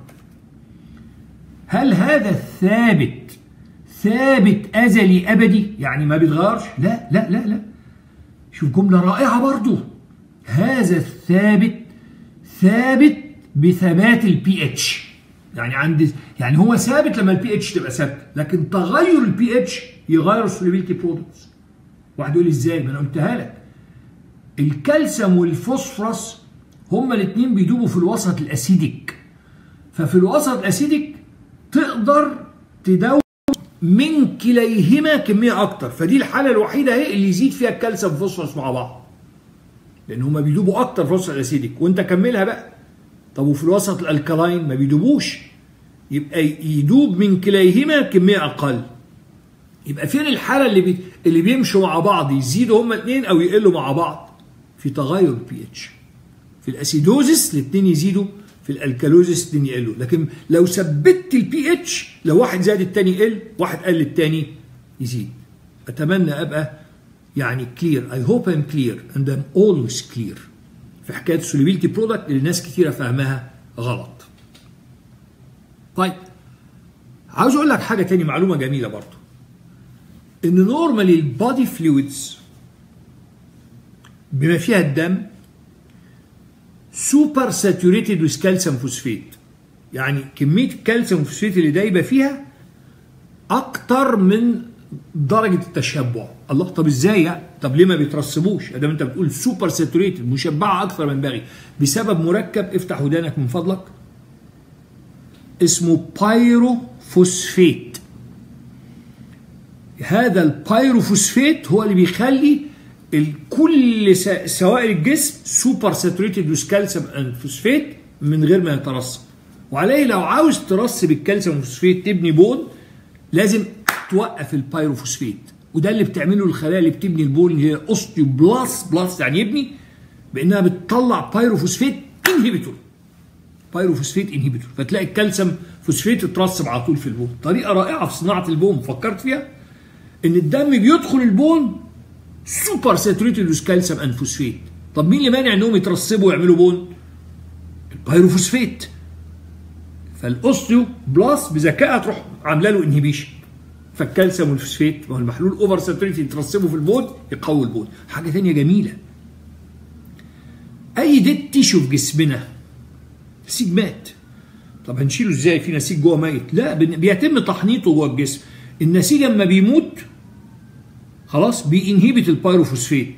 هل هذا الثابت ثابت ازلي ابدي يعني ما بيتغيرش لا لا لا لا شوف جمله رائعه برضه هذا الثابت ثابت بثبات البي اتش يعني عند يعني هو ثابت لما البي اتش تبقى ثابته لكن تغير البي اتش يغير السوليبيليتي برودكتس واحد يقول ازاي ما انا قلتها لك الكالسيوم والفوسفورس هما الاثنين بيدوبوا في الوسط الاسيديك ففي الوسط الاسيديك تقدر تدوب من كليهما كميه اكتر فدي الحاله الوحيده اهي اللي يزيد فيها الكالسيوم والفوسفورس مع بعض لان هما بيدوبوا اكتر في الوسط الاسيديك وانت كملها بقى طب وفي الوسط الالكلاين ما بيدوبوش يبقى يدوب من كليهما كميه اقل يبقى فين الحاله اللي بي... اللي بيمشوا مع بعض يزيدوا هما الاثنين او يقلوا مع بعض في تغير البي اتش في الاسيدوزس الاثنين يزيدوا في الالكالوزس الاثنين يقلوا لكن لو ثبتت البي اتش لو واحد زاد الثاني يقل واحد قل الثاني يزيد اتمنى ابقى يعني كلير اي هوب ام كلير اند ام اولويز كلير في حكايه السوليبيلتي برودكت اللي ناس كتيره فاهماها غلط طيب عاوز اقول لك حاجه تاني معلومه جميله برضو ان نورمالي البادي فلويدز بما فيها الدم سوبر ساتوريتد ويز كالسيوم فوسفيت يعني كميه الكالسيوم فوسفيت اللي دايبه فيها اكتر من درجه التشبع الله طب ازاي يعني طب ليه ما بيترسبوش ادام انت بتقول سوبر ساتوريتد مشبعه اكثر من باغي بسبب مركب افتح ودانك من فضلك اسمه بايروفوسفيت هذا البايروفوسفيت هو اللي بيخلي كل سوائل الجسم سوبر ساتوريتد ويز كالسيوم اند فوسفيت من غير ما يترسب وعليه لو عاوز ترسب الكالسيوم والفوسفيت تبني بون لازم توقف البايروفوسفيت وده اللي بتعمله الخلايا اللي بتبني البون اللي هي اوستيوبلاس بلاس يعني يبني بانها بتطلع بايروفوسفيت انهبيتور بايروفوسفيت انهبيتور فتلاقي الكالسيوم فوسفيت اترسب على طول في البون طريقه رائعه في صناعه البون فكرت فيها ان الدم بيدخل البون سوبر ساتوريتد ويز كالسيوم اند فوسفيت طب مين اللي مانع انهم يترسبوا ويعملوا بون البايروفوسفيت فالاوستيو بلاس بذكائها تروح عامله له انهبيشن فالكالسيوم والفوسفيت ما هو المحلول اوفر ساتوريتد يترسبوا في البون يقوي البون حاجه ثانيه جميله اي ديد تيشو في جسمنا نسيج مات طب هنشيله ازاي في نسيج جوه ميت لا بيتم تحنيطه جوه الجسم النسيج اما بيموت خلاص بينهبت البايروفوسفيت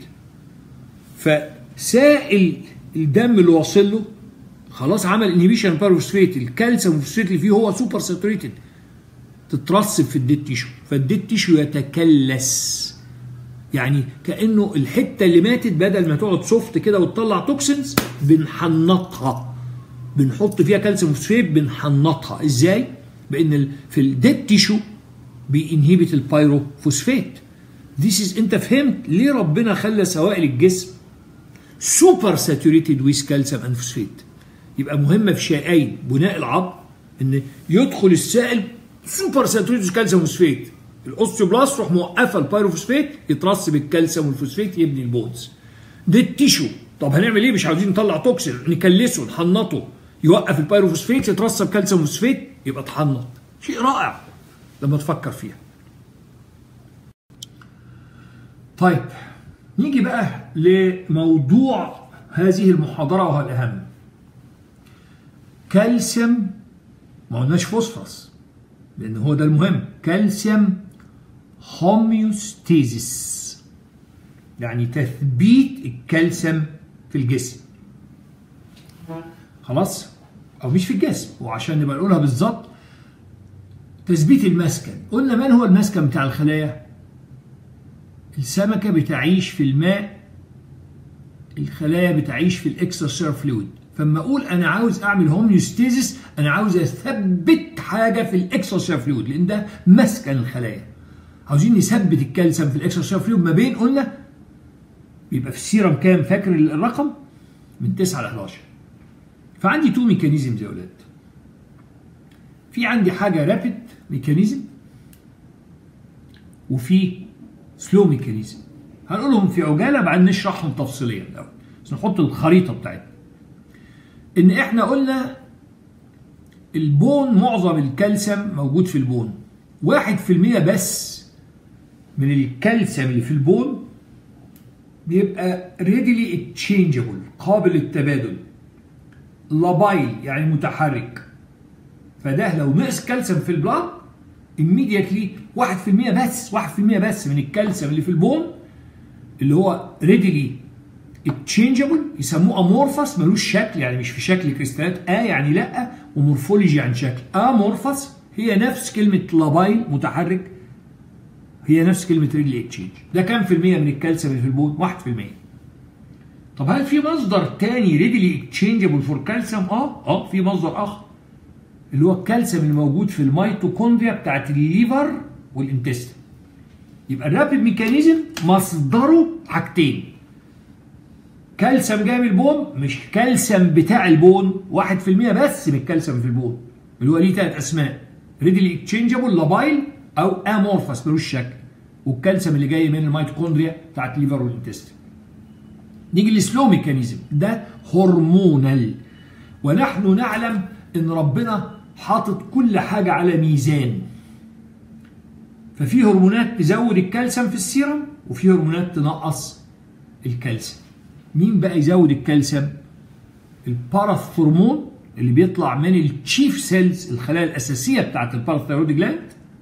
فسائل الدم اللي واصل له خلاص عمل انهبيشن البايروفوسفيت الكالسيوم والفوسفيت اللي فيه هو سوبر ساتوريتد تترسب في الديد تيشو فالديد تيشو يتكلس يعني كانه الحته اللي ماتت بدل ما تقعد سوفت كده وتطلع توكسينز بنحنطها بنحط فيها كالسيوم فوسفيت بنحنطها ازاي؟ بان في الديد تيشو بينهبت البايروفوسفيت This is انت فهمت ليه ربنا خلى سوائل الجسم سوبر ساتوريتد ويز كالسيوم اند فوسفيت يبقى مهمه في شيئين بناء العظم ان يدخل السائل سوبر ساتوريتد ويز كالسيوم فوسفيت الاوستيوبلاست تروح موقفه البايروفوسفيت يترسب الكالسيوم والفوسفيت يبني البونز ده التيشو طب هنعمل ايه مش عاوزين نطلع توكسين نكلسه نحنطه يوقف البايروفوسفيت يترسب كالسيوم وفوسفيت يبقى اتحنط شيء رائع لما تفكر فيها طيب نيجي بقى لموضوع هذه المحاضرة وهو الأهم كالسيوم ما قلناش فوسفورس لأن هو ده المهم كالسيوم هوميوستيزيس يعني تثبيت الكالسيوم في الجسم خلاص أو مش في الجسم وعشان نبقى نقولها بالظبط تثبيت المسكن قلنا من هو المسكن بتاع الخلايا السمكة بتعيش في الماء الخلايا بتعيش في الاكسترا فلويد فلما اقول انا عاوز اعمل هوميوستيزيس انا عاوز اثبت حاجه في الاكسترا فلويد لان ده مسكن الخلايا عاوزين نثبت الكالسيوم في الاكسترا فلويد ما بين قلنا بيبقى في السيرم كام فاكر الرقم من 9 ل 11 فعندي تو ميكانيزمز يا اولاد في عندي حاجه رابيد ميكانيزم وفي سلو ميكانيزم هنقولهم في عجاله بعدين نشرحهم تفصيليا الاول بس نحط الخريطه بتاعتنا ان احنا قلنا البون معظم الكالسيوم موجود في البون واحد في المية بس من الكالسيوم اللي في البون بيبقى ريدلي اتشينجبل قابل للتبادل لابايل يعني متحرك فده لو نقص كالسيوم في البلاد immediately 1% بس 1% بس من الكالسيوم اللي في البون اللي هو ريدلي اتشينجبل يسموه امورفس ملوش شكل يعني مش في شكل كريستالات اه يعني لا ومورفولوجي عن شكل امورفس هي نفس كلمه لابايل متحرك هي نفس كلمه ريدلي اتشينج ده كام في المية من الكالسيوم اللي في البون 1% طب هل في مصدر تاني ريدلي اتشينجبل فور كالسيوم اه اه في مصدر اخر اللي هو الكالسيوم اللي موجود في الميتوكوندريا بتاعت الليفر والانتستين يبقى الرابيد ميكانيزم مصدره حاجتين كالسيوم جاي من البون مش كالسيوم بتاع البون 1% بس من الكالسيوم في البون اللي هو ليه ثلاث اسماء ريدلي اكتشينجبل لابايل او امورفس ملوش شكل والكالسيوم اللي جاي من الميتوكوندريا بتاعت الليفر والانتستين نيجي للسلو ميكانيزم ده هرمونال ونحن نعلم ان ربنا حاطط كل حاجه على ميزان ففي هرمونات تزود الكالسيوم في السيرم وفي هرمونات تنقص الكالسيوم مين بقى يزود الكالسيوم الباراثورمون اللي بيطلع من التشيف سيلز الخلايا الاساسيه بتاعت الباراثيرويد جلاند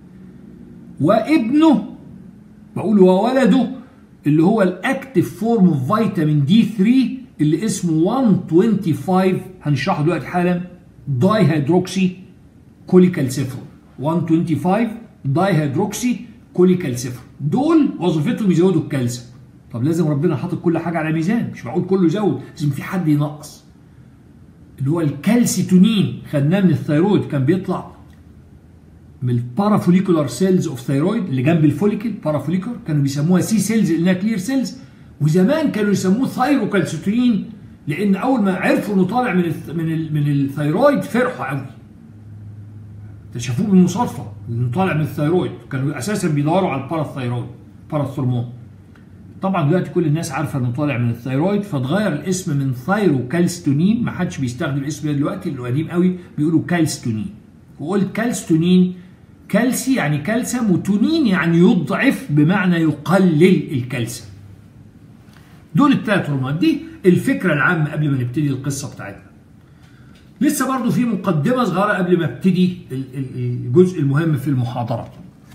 وابنه بقول وولده اللي هو الاكتف فورم اوف فيتامين دي 3 اللي اسمه 125 هنشرحه دلوقتي حالا داي هيدروكسي كوليكالسيفرون 125 داي هيدروكسي كوليكالسيفرون دول وظيفتهم يزودوا الكالسيوم طب لازم ربنا حاطط كل حاجه على ميزان مش معقول كله يزود لازم في حد ينقص اللي هو الكالسيتونين خدناه من الثيرويد كان بيطلع من البارافوليكولار سيلز اوف ثيرويد اللي جنب الفوليكل بارافوليكولار كانوا بيسموها سي سيلز لانها كلير سيلز وزمان كانوا يسموه ثايروكالسيتونين لان اول ما عرفوا انه طالع من الث... من ال... من الثيرويد فرحوا قوي اكتشفوه بالمصادفه انه طالع من الثيرويد كانوا اساسا بيدوروا على الباراثيرويد باراثورمون طبعا دلوقتي كل الناس عارفه انه طالع من الثيرويد فاتغير الاسم من ثايروكالستونين ما حدش بيستخدم الاسم ده دلوقتي لانه قديم قوي بيقولوا كالستونين وقلت كالستونين كالسي يعني كالسيوم وتونين يعني يضعف بمعنى يقلل الكالسيوم دول الثلاث هرمونات دي الفكره العامه قبل ما نبتدي القصه بتاعتنا لسه برضو في مقدمه صغيره قبل ما ابتدي الجزء المهم في المحاضره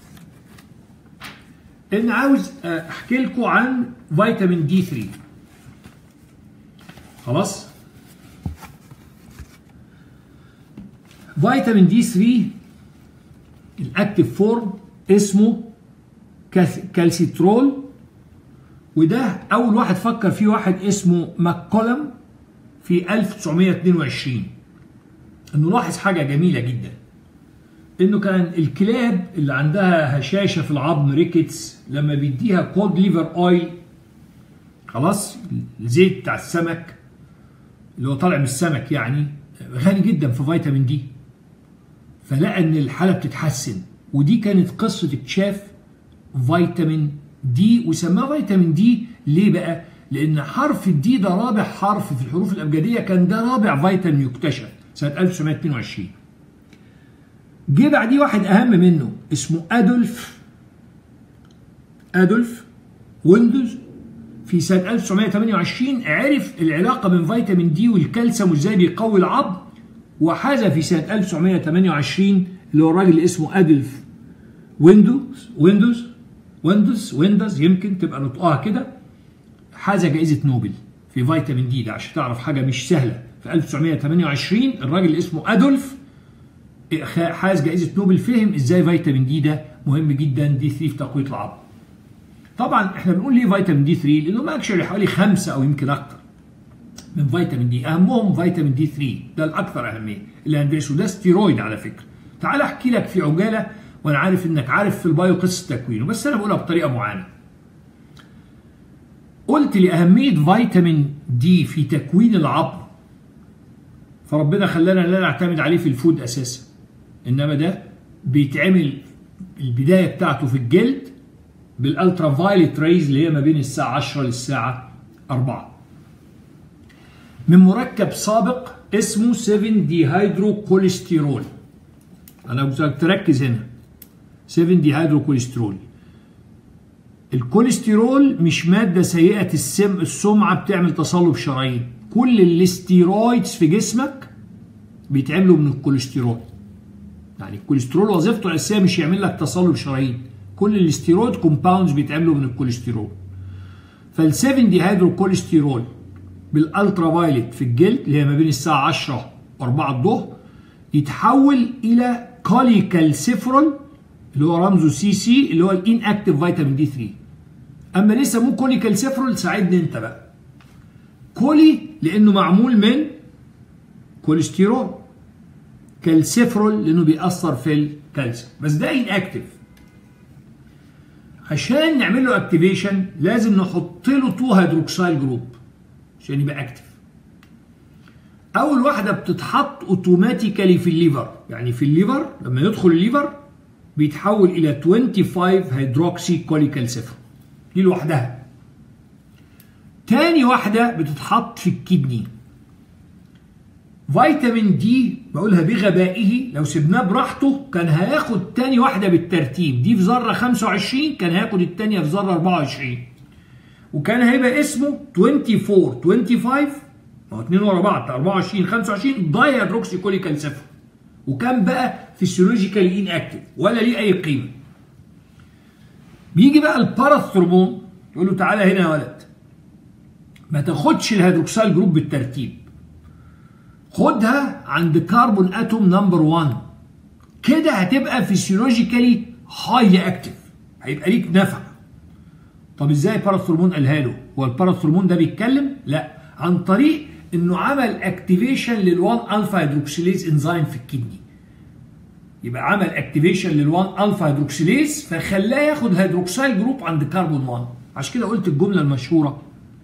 ان عاوز احكي لكم عن فيتامين دي 3 خلاص فيتامين دي 3 الاكتف فورم اسمه كالسيترول وده اول واحد فكر فيه واحد اسمه ماكولم في 1922 انه لاحظ حاجه جميله جدا انه كان الكلاب اللي عندها هشاشه في العظم ريكتس لما بيديها كود ليفر اويل خلاص الزيت بتاع السمك اللي هو طالع من السمك يعني غني جدا في فيتامين دي فلقى ان الحاله بتتحسن ودي كانت قصه اكتشاف فيتامين دي وسماه فيتامين دي ليه بقى؟ لان حرف الدي ده رابع حرف في الحروف الابجديه كان ده رابع فيتامين يكتشف سنه 1922 جه بعديه واحد اهم منه اسمه ادولف ادولف ويندوز في سنه 1928 عرف العلاقه بين فيتامين دي والكالسيوم وازاي بيقوي العظم وحاز في سنه 1928 اللي هو الراجل اللي اسمه ادولف ويندوز ويندوز ويندوز ويندوز يمكن تبقى نطقها كده حاز جائزه نوبل في فيتامين دي ده عشان تعرف حاجه مش سهله في 1928 الراجل اللي اسمه ادولف حاز جائزه نوبل فهم ازاي فيتامين دي ده مهم جدا دي 3 في تقويه العظم. طبعا احنا بنقول ليه فيتامين دي 3 لانه ما اكشلي حوالي خمسه او يمكن اكتر من فيتامين دي اهمهم فيتامين دي 3 ده الاكثر اهميه اللي هندرسه ده ستيرويد على فكره. تعال احكي لك في عجاله وانا عارف انك عارف في البايو قصه تكوينه بس انا بقولها بطريقه معينه. قلت لأهمية فيتامين دي في تكوين العظم فربنا خلانا لا نعتمد عليه في الفود أساسا إنما ده بيتعمل البداية بتاعته في الجلد بالالترا فايلت ريز اللي هي ما بين الساعة 10 للساعة 4 من مركب سابق اسمه 7 دي هيدرو كوليسترول أنا عاوزك تركز هنا 7 دي هيدرو كوليسترول الكوليسترول مش مادة سيئة السم السمعة بتعمل تصلب شرايين كل الاستيرويدز في جسمك بيتعملوا من الكوليسترول يعني الكوليسترول وظيفته الأساسية مش يعمل لك تصلب شرايين كل الاستيرويد كومباوندز بيتعملوا من الكوليسترول فال7 دي هيدرو كوليسترول بالالترا فايلت في الجلد اللي هي ما بين الساعة 10 و4 الظهر يتحول إلى كوليكالسيفرول اللي هو رمزه سي سي اللي هو الان اكتف فيتامين دي 3 اما ليه سموه كولي كالسيفرول ساعدني انت بقى كولي لانه معمول من كوليسترول كالسيفرول لانه بيأثر في الكالسيوم بس ده ان اكتف عشان نعمل له اكتيفيشن لازم نحط له 2 هيدروكسيل جروب عشان يبقى اكتف اول واحده بتتحط اوتوماتيكالي في الليفر يعني في الليفر لما يدخل الليفر بيتحول الى 25 هيدروكسي كوليكالسيفرون دي لوحدها تاني واحده بتتحط في الكدني فيتامين دي بقولها بغبائه لو سيبناه براحته كان هياخد تاني واحده بالترتيب دي في ذره 25 كان هياخد التانيه في ذره 24 وكان هيبقى اسمه 24 25 ما هو اتنين ورا بعض 24 25 داي هيدروكسي كوليكالسيفرون وكان بقى فيسيولوجيكالي ان اكتف ولا ليه اي قيمه بيجي بقى الباراثرمون يقول له تعالى هنا يا ولد ما تاخدش الهيدروكسيل جروب بالترتيب خدها عند كربون اتوم نمبر 1 كده هتبقى فيسيولوجيكالي هايلي اكتف هيبقى ليك نفع طب ازاي باراثرمون قالها له هو الباراثرمون ده بيتكلم لا عن طريق انه عمل اكتيفيشن لل1 الفا هيدروكسيليز انزيم في الكدني يبقى عمل اكتيفيشن لل1 الفا هيدروكسيليز فخلاه ياخد هيدروكسيل جروب عند كربون 1 عشان كده قلت الجمله المشهوره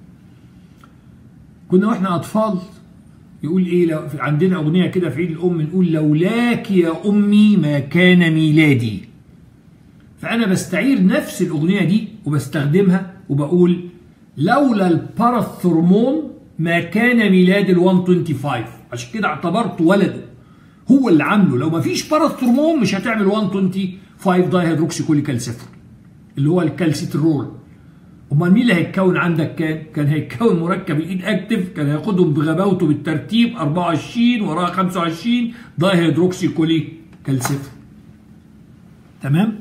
كنا واحنا اطفال يقول ايه لو عندنا اغنيه كده في عيد الام نقول لولاك يا امي ما كان ميلادي فانا بستعير نفس الاغنيه دي وبستخدمها وبقول لولا الباراثرمون ما كان ميلاد ال 125 عشان كده اعتبرته ولده هو اللي عامله لو ما فيش باراثرمون مش هتعمل 125 داي هيدروكسي كوليكالسيفرون اللي هو الكالسيترول امال مين اللي هيتكون عندك كان؟ كان هيتكون مركب الايد اكتف كان هياخدهم بغباوته بالترتيب 24 وراها 25 داي هيدروكسي كولي كالسيفرون تمام؟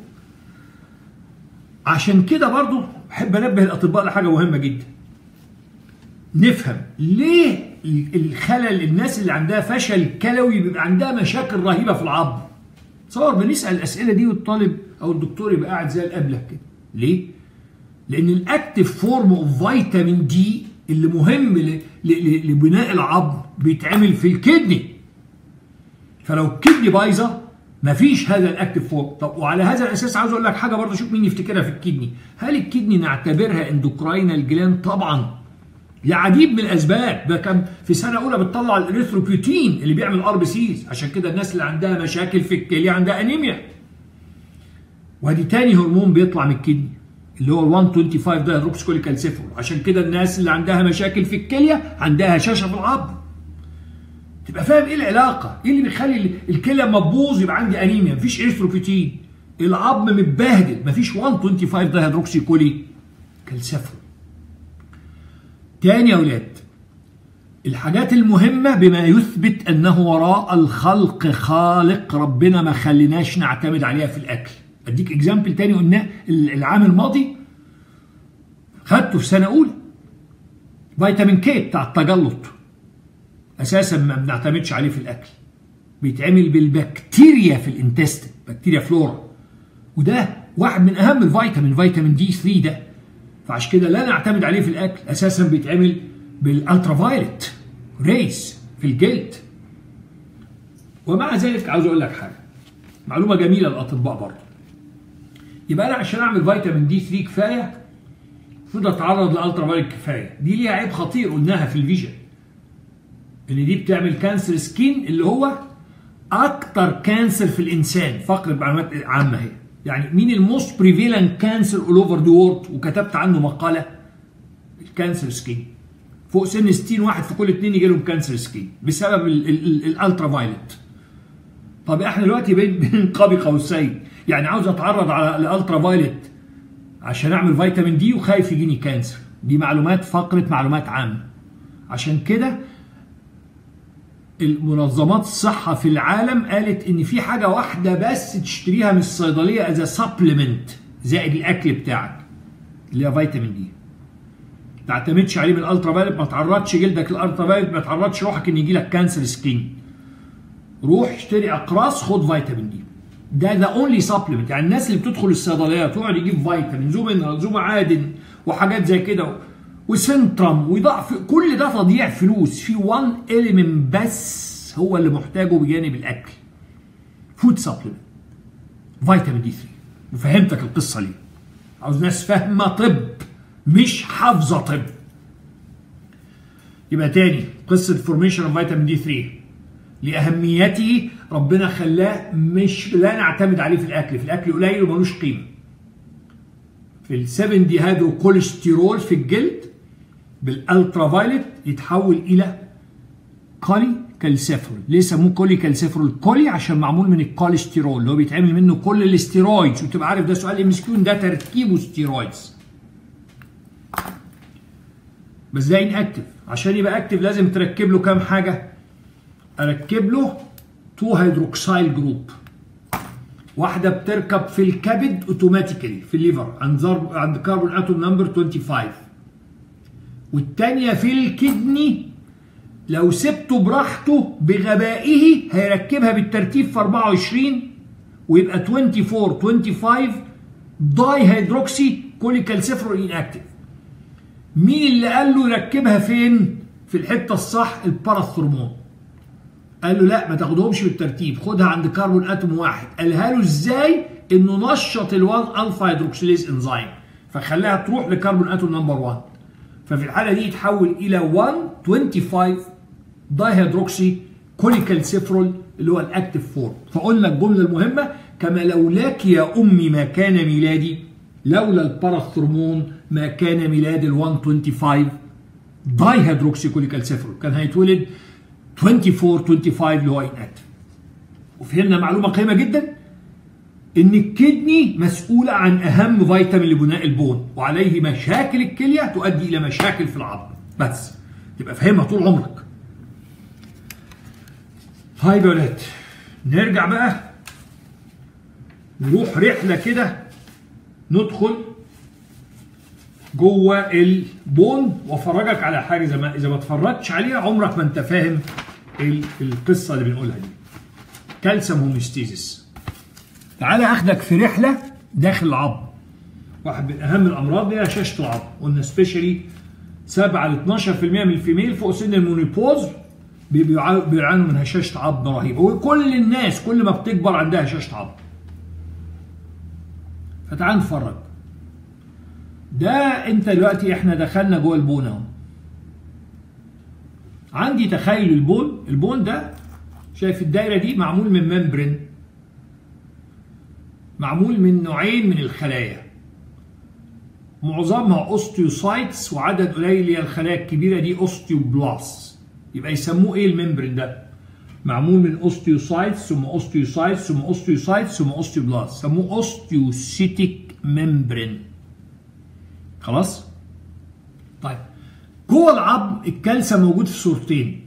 عشان كده برضو احب انبه الاطباء لحاجه مهمه جدا نفهم ليه الخلل الناس اللي عندها فشل كلوي بيبقى عندها مشاكل رهيبه في العظم تصور بنسال الاسئله دي والطالب او الدكتور يبقى قاعد زي الابله كده ليه لان الاكتف فورم اوف فيتامين دي اللي مهم لبناء العظم بيتعمل في الكدني فلو الكدني بايظه مفيش هذا الاكتف فورم طب وعلى هذا الاساس عاوز اقول لك حاجه برضه شوف مين يفتكرها في الكدني هل الكدني نعتبرها اندوكراينال جلاند طبعا لعديد من الاسباب ده كان في سنه اولى بتطلع الاريثروبيوتين اللي بيعمل ار بي سيز عشان كده الناس اللي عندها مشاكل في الكليه عندها انيميا وادي تاني هرمون بيطلع من الكدني اللي هو ال 125 ده هيدروكسيكوليكالسيفرول عشان كده الناس اللي عندها مشاكل في الكليه عندها هشاشه في العظم تبقى فاهم ايه العلاقه ايه اللي بيخلي الكليه لما تبوظ يبقى عندي انيميا مفيش اريثروبيوتين العظم متبهدل مفيش 125 ده هيدروكسيكولي كالسيفرول تاني يا اولاد الحاجات المهمة بما يثبت أنه وراء الخلق خالق ربنا ما خليناش نعتمد عليها في الأكل أديك إكزامبل تاني قلناه العام الماضي خدته في سنة أولى فيتامين كي بتاع التجلط أساسا ما بنعتمدش عليه في الأكل بيتعمل بالبكتيريا في الانتستين بكتيريا فلورا وده واحد من أهم الفيتامين فيتامين دي 3 ده فعشان كده لا نعتمد عليه في الاكل اساسا بيتعمل بالالترا فايلت ريس في الجلد ومع ذلك عاوز اقول لك حاجه معلومه جميله للاطباء برضه يبقى انا عشان اعمل فيتامين دي 3 كفايه المفروض اتعرض لالترا فايلت كفايه دي ليها عيب خطير قلناها في الفيجن ان دي بتعمل كانسر سكين اللي هو اكتر كانسر في الانسان فقره معلومات عامه هي يعني مين الموست بريفيلنت كانسر اول اوفر ذا وورد وكتبت عنه مقاله الكانسر سكين فوق سن 60 واحد في كل اثنين يجي لهم كانسر سكين بسبب الالترا فايلت طب احنا دلوقتي بين قاب قوسين يعني عاوز اتعرض على الالترا فايلت عشان اعمل فيتامين دي وخايف يجيني كانسر دي معلومات فقره معلومات عامه عشان كده المنظمات الصحة في العالم قالت إن في حاجة واحدة بس تشتريها من الصيدلية از سبلمنت زائد الأكل بتاعك اللي هي فيتامين دي. ما تعتمدش عليه بالالترا فايلت ما تعرضش جلدك للالترا فايلت ما تعرضش روحك إن يجي لك كانسر سكين. روح اشتري أقراص خد فيتامين دي. ده ذا اونلي سبلمنت يعني الناس اللي بتدخل الصيدليات تقعد يجيب فيتامين زو مينرال زو معادن وحاجات زي كده وسنترم وضعف كل ده تضييع فلوس في وان اليمنت بس هو اللي محتاجه بجانب الاكل فود سبلمنت فيتامين دي 3 وفهمتك القصه ليه عاوز ناس فاهمه طب مش حافظه طب يبقى تاني قصه فورميشن اوف فيتامين دي 3 لاهميته ربنا خلاه مش لا نعتمد عليه في الاكل في الاكل قليل وملوش قيمه في ال 7 دي هيدرو كوليسترول في الجلد بالالترا فايلت يتحول الى كولي كالسيفرول ليه سموه كولي كالسيفرول كولي عشان معمول من الكوليسترول اللي هو بيتعمل منه كل الاستيرويدز وتبقى عارف ده سؤال ام اس كيو ده تركيبه ستيرويدز بس ده انكتف عشان يبقى اكتف لازم تركب له كام حاجه اركب له 2 هيدروكسايل جروب واحده بتركب في الكبد اوتوماتيكالي في الليفر عند ضرب عند كاربون اتوم نمبر 25 والثانيه في الكدني لو سبته براحته بغبائه هيركبها بالترتيب في 24 ويبقى 24 25 داي هيدروكسي كوليكالسيفرول انكتيف مين اللي قال له يركبها فين في الحته الصح الباراثرمون قال له لا ما تاخدهمش بالترتيب خدها عند كربون اتوم واحد قالها له ازاي انه نشط ال1 الفا هيدروكسيليز انزيم فخلاها تروح لكربون اتوم نمبر 1 ففي الحاله دي يتحول الى 1 25 داي هيدروكسي كوليكالسيفرول اللي هو الاكتيف فورم فقلنا الجمله المهمه كما لولاك يا امي ما كان ميلادي لولا الباراثرمون ما كان ميلاد ال 125 داي هيدروكسي كوليكالسيفرول كان هيتولد 24 25 اللي هو انكتف وفهمنا معلومه قيمه جدا ان الكدني مسؤوله عن اهم فيتامين لبناء البون وعليه مشاكل الكليه تؤدي الى مشاكل في العظم بس تبقى فاهمها طول عمرك طيب يا ولاد نرجع بقى نروح رحله كده ندخل جوه البون وافرجك على حاجه زي ما اذا ما اتفرجتش عليها عمرك ما انت فاهم القصه اللي بنقولها دي كالسيوم هوميستيزيس تعالى اخدك في رحله داخل العظم واحد من اهم الامراض هي هشاشه العظم قلنا سبيشالي 7 ل 12% من الفيميل فوق سن المونيبوز بيعانوا من هشاشه عظم رهيبه وكل الناس كل ما بتكبر عندها هشاشه عظم فتعال نتفرج ده انت دلوقتي احنا دخلنا جوه البون اهو عندي تخيل البون البون ده شايف الدايره دي معمول من ممبرين معمول من نوعين من الخلايا معظمها اوستيوسايتس وعدد قليل هي الخلايا الكبيره دي اوستيوبلاست يبقى يسموه ايه الممبرين ده معمول من اوستيوسايتس ثم اوستيوسايتس ثم اوستيوسايتس ثم اوستيوبلاست سموه اوستيوسيتيك ممبرين خلاص طيب جوه العظم الكالسيوم موجود في صورتين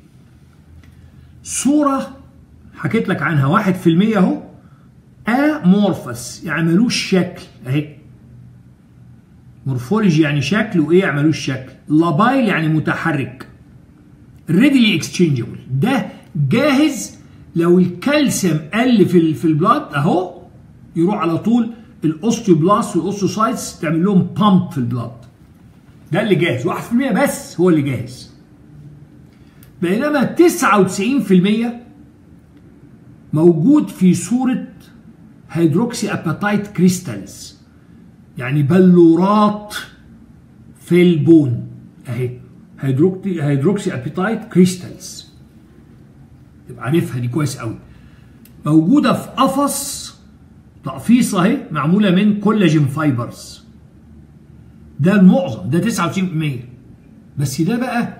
صوره حكيت لك عنها واحد في المية اهو امورفس يعني ملوش شكل اهي مورفولوجي يعني شكل وايه يعني ملوش شكل لابايل يعني متحرك ريدلي اكسشينجبل ده جاهز لو الكالسيوم قل في في البلاد اهو يروح على طول الاوستيوبلاست والاوستيوسايتس تعمل لهم بامب في البلاد ده اللي جاهز 1% بس هو اللي جاهز بينما 99% موجود في صورة هيدروكسي اباتايت كريستالز يعني بلورات في البون اهي هيدروكسي هيدروكسي ابيتايت كريستالز تبقى عارفها دي كويس قوي موجوده في قفص تقفيصه اهي معموله من كولاجين فايبرز ده المعظم ده 99% بس ده بقى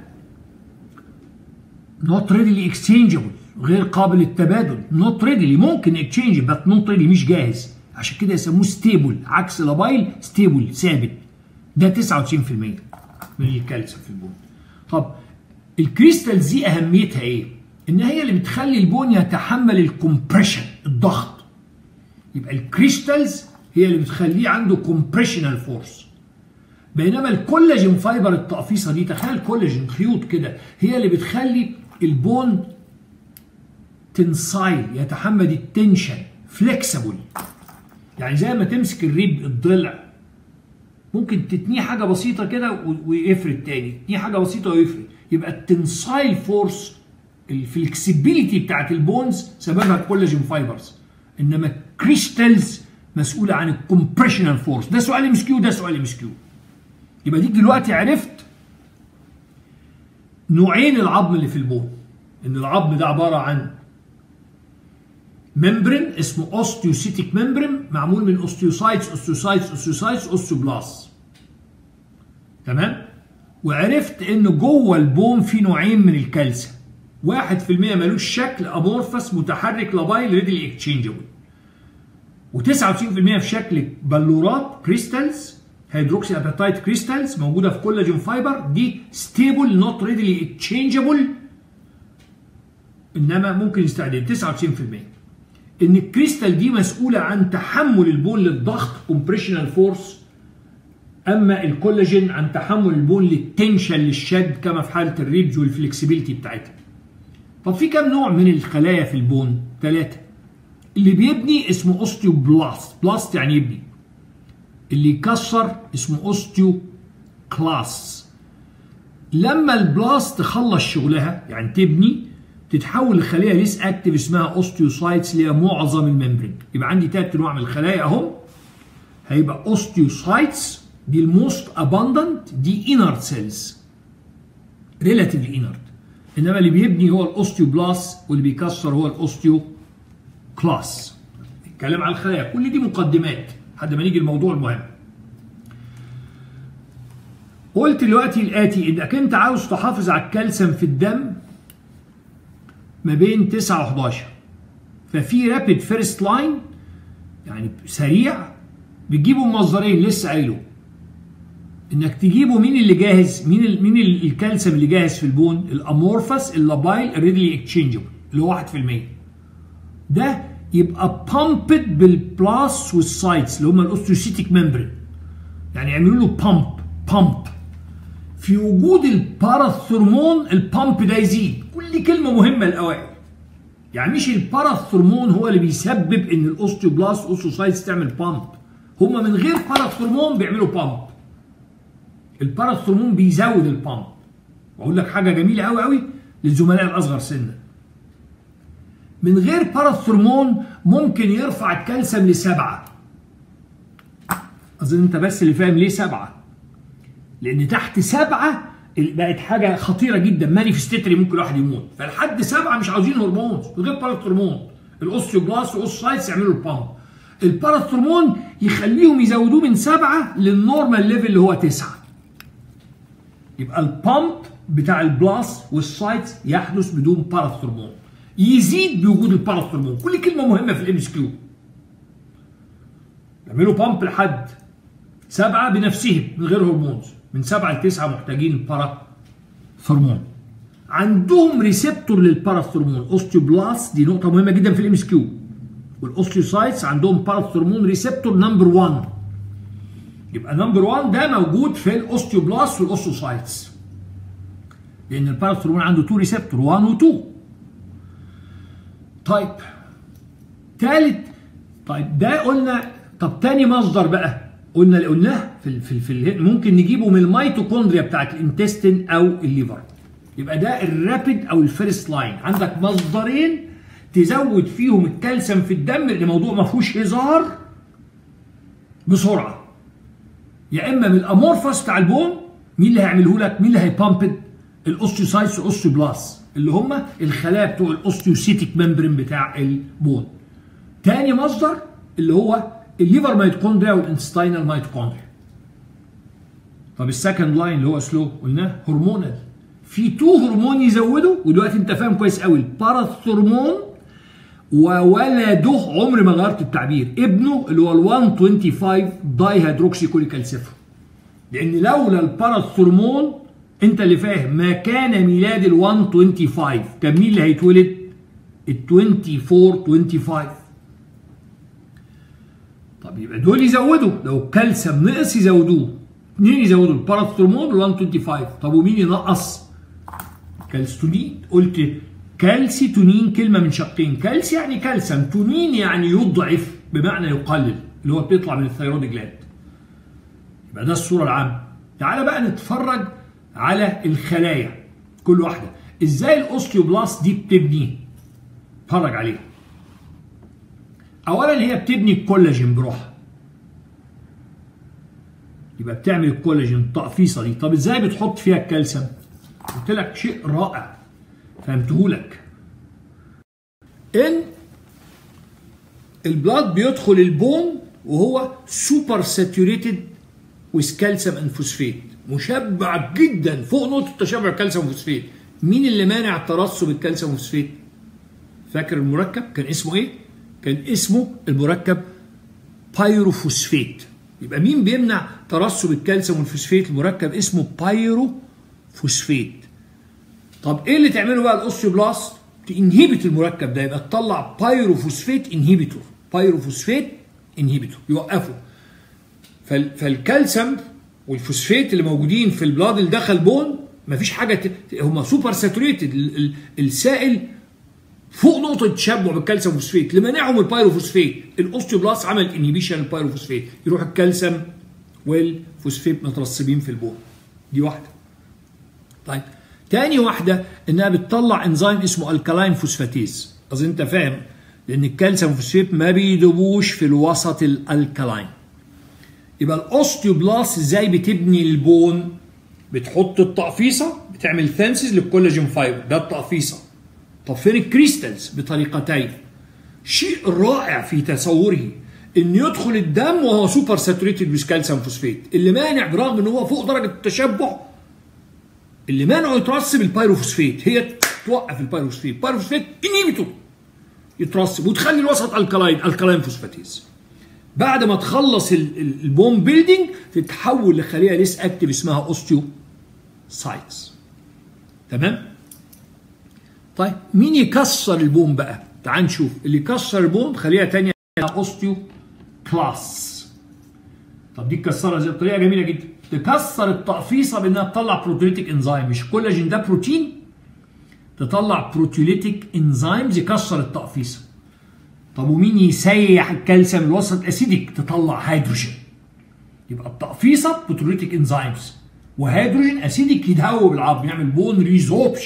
نوت ريدلي اكسشينجبل غير قابل للتبادل نوت ريدلي ممكن اكسشينج بس نوت ريدلي مش جاهز عشان كده يسموه ستيبل عكس لابايل ستيبل ثابت ده 99% من الكالسيوم في البون طب الكريستالز دي اهميتها ايه؟ ان هي اللي بتخلي البون يتحمل الكومبريشن الضغط يبقى الكريستالز هي اللي بتخليه عنده كومبريشنال فورس بينما الكولاجين فايبر التقفيصه دي تخيل كولاجين خيوط كده هي اللي بتخلي البون تنسايل يتحمل التنشن فليكسبل يعني زي ما تمسك الريب الضلع ممكن تتنيه حاجه بسيطه كده ويفرد تاني تتنيه حاجه بسيطه ويفرد يبقى التنسايل فورس الفلكسبيليتي بتاعت البونز سببها الكولاجين فايبرز انما الكريستالز مسؤوله عن الكومبريشنال فورس ده سؤال ام كيو ده سؤال ام كيو يبقى ديك دلوقتي عرفت نوعين العظم اللي في البون ان العظم ده عباره عن ممبرين اسمه اوستيوسيتيك ممبرين معمول من اوستيوسايتس اوستيوسايتس اوستيوسايتس اوستيوبلاست تمام وعرفت ان جوه البون في نوعين من الكالسيوم واحد في المية ملوش شكل امورفس متحرك لابايل ريدلي اكتشينجبل و99% في شكل بلورات كريستالز هيدروكسي اباتايت كريستالز موجوده في كولاجين فايبر دي ستيبل نوت ريدلي اكتشينجبل انما ممكن يستعدل 99% ان الكريستال دي مسؤوله عن تحمل البون للضغط كومبريشنال فورس اما الكولاجين عن تحمل البون للتنشن للشد كما في حاله الريبز والفلكسبيليتي بتاعتها طب في كام نوع من الخلايا في البون ثلاثه اللي بيبني اسمه اوستيوبلاست بلاست يعني يبني اللي يكسر اسمه اوستيو كلاس لما البلاست تخلص شغلها يعني تبني تتحول لخليه ليس اكتف اسمها اوستيوسايتس اللي هي معظم الممبرين يبقى عندي ثلاث انواع من الخلايا اهم هيبقى اوستيوسايتس دي الموست اباندنت دي انرت سيلز ريلاتيفلي انرت انما اللي بيبني هو الاوستيوبلاست واللي بيكسر هو الاوستيو كلاس نتكلم على الخلايا كل دي مقدمات لحد ما نيجي الموضوع المهم قلت دلوقتي الاتي انك انت عاوز تحافظ على الكالسيوم في الدم ما بين 9 و11 ففي رابيد فيرست لاين يعني سريع بتجيبوا مصدرين لسه قايله انك تجيبوا مين اللي جاهز مين ال مين ال الكالسيوم اللي جاهز في البون الامورفس اللابايل الريدلي اكتشينجبل اللي هو 1% ده يبقى بامبد بالبلاس والسايتس اللي هم الاوستيوسيتيك ممبرين يعني يعملوا له بامب بامب في وجود الباراثرمون البامب ده يزيد كل كلمه مهمه الاوائل يعني مش الباراثرمون هو اللي بيسبب ان الاوستيوبلاست اوستيوسايتس تعمل بامب هما من غير باراثرمون بيعملوا بامب الباراثرمون بيزود البامب واقول لك حاجه جميله قوي قوي للزملاء الاصغر سنا من غير باراثرمون ممكن يرفع الكالسيوم لسبعه اظن انت بس اللي فاهم ليه سبعه لان تحت سبعه بقت حاجه خطيره جدا مانيفستيتري ممكن الواحد يموت فلحد سبعه مش عاوزين هرمون من غير باراثرمون الاوستيوبلاست والاوستوسايتس يعملوا البامب الباراثرمون يخليهم يزودوه من سبعه للنورمال ليفل اللي هو تسعه يبقى البامب بتاع البلاس والسايتس يحدث بدون باراثرمون يزيد بوجود الباراثرمون كل كلمه مهمه في الام اس كيو يعملوا بامب لحد سبعه بنفسهم من غير هرمونز من سبعه لتسعه محتاجين باراثرمون عندهم ريسبتور للباراثرمون اوستيوبلاست دي نقطه مهمه جدا في الام اس كيو والاوستيوسايتس عندهم باراثرمون ريسبتور نمبر 1 يبقى نمبر 1 ده موجود في الاوستيوبلاست والاوستيوسايتس لان الباراثرمون عنده 2 ريسبتور 1 و 2 طيب ثالث طيب ده قلنا طب تاني مصدر بقى قلنا اللي قلناه في في, في ممكن نجيبه من الميتوكوندريا بتاعت الانتستين او الليفر يبقى ده الرابيد او الفيرست لاين عندك مصدرين تزود فيهم الكالسيوم في الدم لان الموضوع ما فيهوش هزار بسرعه يا اما من الامورفس بتاع البون مين اللي هيعمله لك مين اللي هيبامبد الاوستيوسايتس والاوستيوبلاست اللي هم الخلايا بتوع الاوستيوسيتيك ممبرين بتاع البون تاني مصدر اللي هو الليفر ميتوكوندريا والانستاينال ميتوكوندريا طب السكند لاين اللي هو سلو قلناه هرمونال في تو هرمون يزودوا ودلوقتي انت فاهم كويس قوي الباراثرمون وولده عمر ما غيرت التعبير ابنه اللي هو ال 125 داي هيدروكسي كوليكالسيفرون لان لولا الباراثرمون انت اللي فاهم ما كان ميلاد ال 125 كان مين اللي هيتولد؟ ال 24 25 طب يبقى دول يزودوا لو الكالسيوم نقص يزودوه اثنين يزودوا الباراثرمون وال 125 طب ومين ينقص؟ كالستونين قلت كالسيتونين كلمه من شقين كالسي يعني كالسيوم تونين يعني يضعف بمعنى يقلل اللي هو بيطلع من الثيرويد جلاند يبقى ده الصوره العامه تعالى بقى نتفرج على الخلايا كل واحده ازاي الاوستيوبلاست دي بتبني اتفرج عليها اولا هي بتبني الكولاجين بروحها يبقى بتعمل الكولاجين التقفيصه دي طب ازاي بتحط فيها الكالسيوم قلت لك شيء رائع فهمته لك ان البلاد بيدخل البون وهو سوبر ساتوريتد ويز كالسيوم اند فوسفيت مشبع جدا فوق نقطه تشبع الكالسيوم وفوسفيت مين اللي مانع ترسب الكالسيوم وفوسفيت فاكر المركب كان اسمه ايه كان اسمه المركب بايروفوسفيت يبقى مين بيمنع ترسب الكالسيوم والفوسفيت المركب اسمه بايروفوسفيت طب ايه اللي تعمله بقى الاوستيوبلاست تنهبت المركب ده يبقى تطلع بايروفوسفيت انهبيتور بايروفوسفيت انهبيتور يوقفه فال فالكالسيوم والفوسفيت اللي موجودين في البلاد اللي دخل بون مفيش حاجه ت... هم سوبر ساتوريتد السائل فوق نقطه تشبع بالكالسيوم والفوسفيت اللي مانعهم البايروفوسفيت الاوستيوبلاست عمل انهبيشن البايروفوسفيت يروح الكالسيوم والفوسفيت مترسبين في البون دي واحده طيب تاني واحده انها بتطلع انزيم اسمه الكالاين فوسفاتيز اظن انت فاهم لان الكالسيوم والفوسفيت ما بيدوبوش في الوسط الالكالاين يبقى الاوستيوبلاست ازاي بتبني البون بتحط التقفيصه بتعمل ثانسز للكولاجين فايبر ده التقفيصه طب فين الكريستالز بطريقتين شيء رائع في تصوره ان يدخل الدم وهو سوبر ساتوريتد ويز كالسيوم فوسفيت اللي مانع برغم ان هو فوق درجه التشبع اللي مانعه يترسب البايروفوسفيت هي توقف البايروفوسفيت البايروفوسفيت انيبيتور يترسب وتخلي الوسط الكلاين الكلاين فوسفاتيز بعد ما تخلص البون بيلدينج تتحول لخليه ليس اكتف اسمها اوستيو سايتس تمام طيب مين يكسر البون بقى تعال نشوف اللي يكسر البون خليه تانية اوستيو كلاس طب دي تكسرها زي بطريقه جميله جدا تكسر التقفيصه بانها تطلع بروتيليتيك انزيم مش كولاجين ده بروتين تطلع بروتيليتيك انزيمز يكسر التقفيصه طب ومين يسيح الكالسيوم الوسط اسيديك تطلع هيدروجين يبقى التقفيصه بروتيليتيك انزيمز وهيدروجين اسيديك يدوب العظم يعمل بون ريزوربشن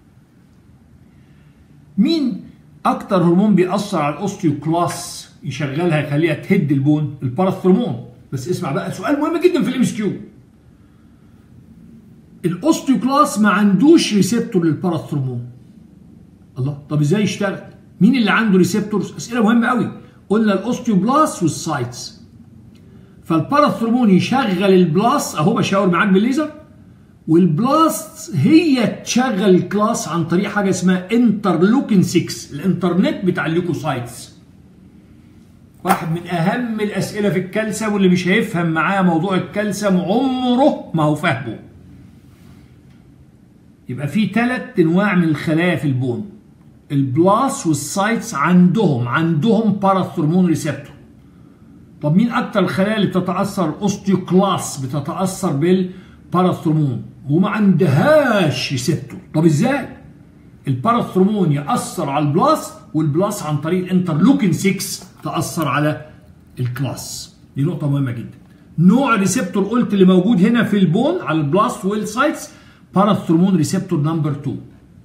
مين اكتر هرمون بيأثر على الاوستيوكلاس يشغلها يخليها تهد البون الباراثرمون بس اسمع بقى سؤال مهم جدا في الام اس كيو الاوستيوكلاس ما عندوش ريسبتور للباراثرمون الله طب ازاي يشتغل مين اللي عنده ريسبتورز اسئله مهمه قوي قلنا الاوستيوبلاس والسايتس فالباراثرمون يشغل البلاس اهو بشاور معاك بالليزر والبلاست هي تشغل الكلاس عن طريق حاجه اسمها انترلوكين 6 الانترنت بتاع الليوكوسايتس واحد من اهم الاسئله في الكالسيوم واللي مش هيفهم معاه موضوع الكالسيوم عمره ما هو فاهمه يبقى في ثلاث انواع من الخلايا في البون البلاس والسايتس عندهم عندهم باراثرمون ريسبتور طب مين اكتر الخلايا اللي بتتاثر اوستيوكلاس بتتاثر بالباراثرمون وما عندهاش ريسبتور طب ازاي الباراثرمون ياثر على البلاس والبلاس عن طريق الانترلوكين 6 تاثر على الكلاس دي نقطه مهمه جدا نوع الريسبتور قلت اللي موجود هنا في البون على البلاست والسايتس باراثرمون ريسبتور نمبر 2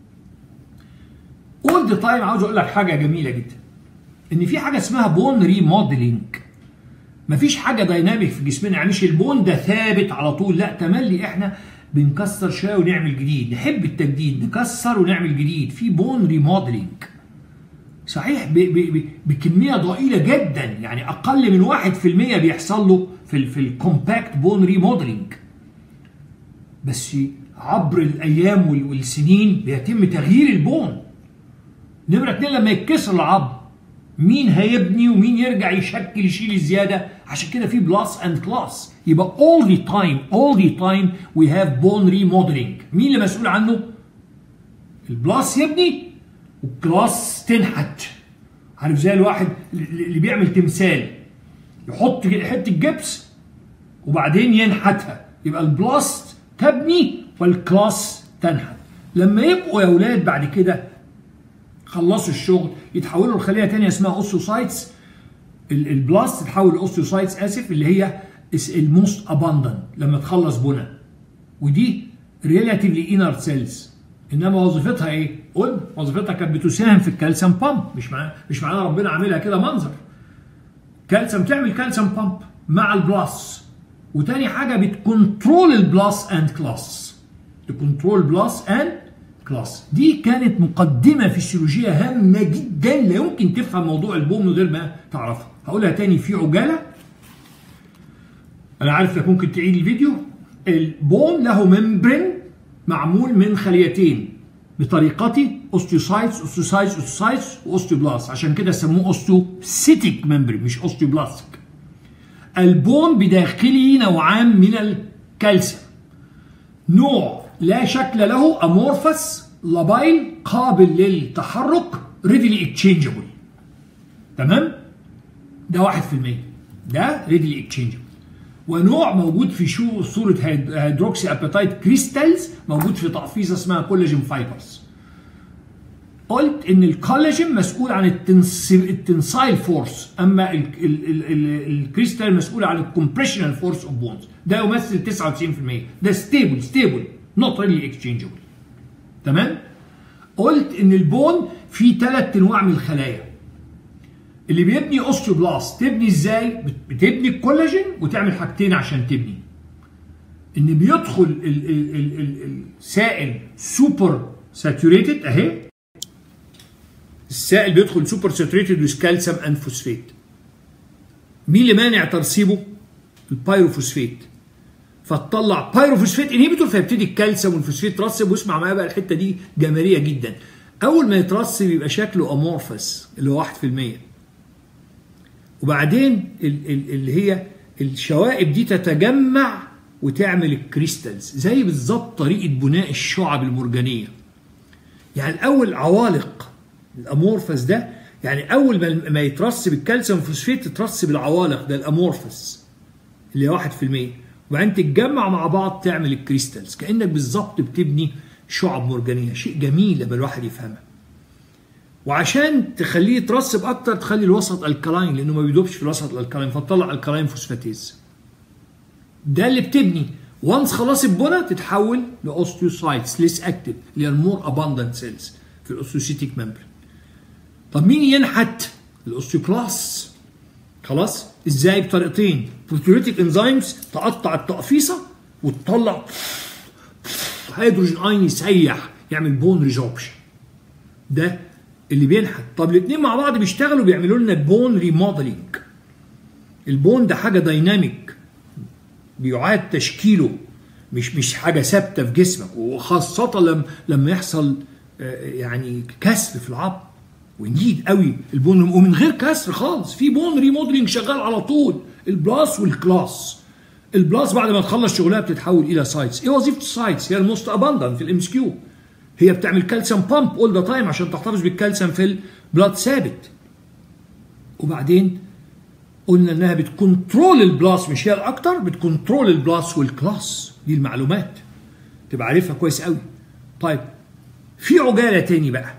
اول ذا تايم عاوز اقول لك حاجه جميله جدا ان في حاجه اسمها بون ريموديلنج مفيش حاجه دايناميك في جسمنا يعني مش البون ده ثابت على طول لا تملي احنا بنكسر شويه ونعمل جديد نحب التجديد نكسر ونعمل جديد في بون ريموديلنج صحيح ب ب ب بكميه ضئيله جدا يعني اقل من 1% بيحصل له في ال في الكومباكت بون ريموديلنج بس عبر الايام والسنين بيتم تغيير البون نمره اتنين لما يتكسر العظم مين هيبني ومين يرجع يشكل يشيل الزياده عشان كده في بلاس اند كلاس يبقى all the time all the time we have bone remodeling مين اللي مسؤول عنه؟ البلاس يبني والكلاس تنحت عارف زي الواحد اللي بيعمل تمثال يحط حته جبس وبعدين ينحتها يبقى البلاست تبني والكلاس تنحت لما يبقوا يا اولاد بعد كده خلصوا الشغل يتحولوا لخليه ثانيه اسمها اوستيوسايتس البلاست تتحول لاوستيوسايتس اسف اللي هي الموست اباندن لما تخلص بنى ودي ريلاتيفلي انر سيلز انما وظيفتها ايه؟ قلنا وظيفتها كانت بتساهم في الكالسيوم بامب مش معناه مش معناه ربنا عاملها كده منظر كالسيوم تعمل كالسيوم بامب مع البلاس وتاني حاجه بتكنترول البلاس اند كلاس لكنترول بلس اند كلاس دي كانت مقدمه فسيولوجيه هامه جدا لا يمكن تفهم موضوع البون من غير ما تعرفها هقولها تاني في عجاله انا عارف انك ممكن تعيد الفيديو البون له ممبرين معمول من خليتين بطريقتي اوستيوسايتس اوستيوسايتس اوستيوسايتس واوستيوبلاست عشان كده سموه اوستيوسيتيك ممبرين مش اوستيوبلاستيك البون بداخله نوعان من الكالسيوم نوع لا شكل له امورفس لابايل قابل للتحرك ريدلي اكتشينجبل تمام ده 1% ده ريدلي اكتشينجبل ونوع موجود في شو صوره هيدروكسي ابيتايت كريستالز موجود في تحفيظه اسمها كولاجين فايبرز قلت ان الكولاجين مسؤول عن التنسايل فورس اما الكريستال مسؤول عن الكومبريشنال فورس اوف بونز ده يمثل 99% ده ستيبل ستيبل نوت ريلي اكسشينجبل تمام قلت ان البون فيه ثلاث انواع من الخلايا اللي بيبني اوستيوبلاست تبني ازاي بتبني الكولاجين وتعمل حاجتين عشان تبني ان بيدخل السائل سوبر ساتوريتد اهي السائل بيدخل سوبر ساتوريتد ويز كالسيوم اند فوسفيت مين اللي مانع ترسيبه البايروفوسفيت فتطلع بايروفوسفيت انهبيتور فيبتدي الكالسيوم والفوسفيت يترسب واسمع معايا بقى الحته دي جماليه جدا اول ما يترسب يبقى شكله امورفس اللي هو 1% وبعدين اللي هي الشوائب دي تتجمع وتعمل الكريستالز زي بالظبط طريقه بناء الشعب المرجانيه يعني الاول عوالق الامورفس ده يعني اول ما ما يترسب الكالسيوم فوسفيت تترسب العوالق ده الامورفس اللي هي 1% وبعدين تتجمع مع بعض تعمل الكريستالز كانك بالظبط بتبني شعب مرجانيه شيء جميل لما الواحد يفهمها وعشان تخليه يترسب اكتر تخلي الوسط الكلاين لانه ما بيدوبش في الوسط الكلاين فتطلع الكلاين فوسفاتيز ده اللي بتبني وانس خلاص البنى تتحول لاوستيوسايتس ليس اكتف اللي هي المور اباندنت سيلز في الاوستيوسيتيك ممبرين طب مين ينحت الاوستيوكلاس خلاص ازاي بطريقتين بروتيوليتيك انزيمز تقطع التقفيصه وتطلع هيدروجين اين يسيح يعمل بون ريزوربشن ده اللي بينحت طب الاثنين مع بعض بيشتغلوا بيعملوا لنا بون ريموديلنج البون ده حاجه دايناميك بيعاد تشكيله مش مش حاجه ثابته في جسمك وخاصه لما لما يحصل يعني كسر في العظم ونجيد قوي البون ومن غير كسر خالص في بون ريموديلنج شغال على طول البلاس والكلاس البلاس بعد ما تخلص شغلها بتتحول الى سايتس ايه وظيفه السايتس هي الموست اباندنت في الام اس كيو هي بتعمل كالسيوم بامب اول ذا تايم عشان تحتفظ بالكالسيوم في البلاد ثابت وبعدين قلنا انها بتكنترول البلاس مش هي الاكتر بتكنترول البلاس والكلاس دي المعلومات تبقى عارفها كويس قوي طيب في عجاله تاني بقى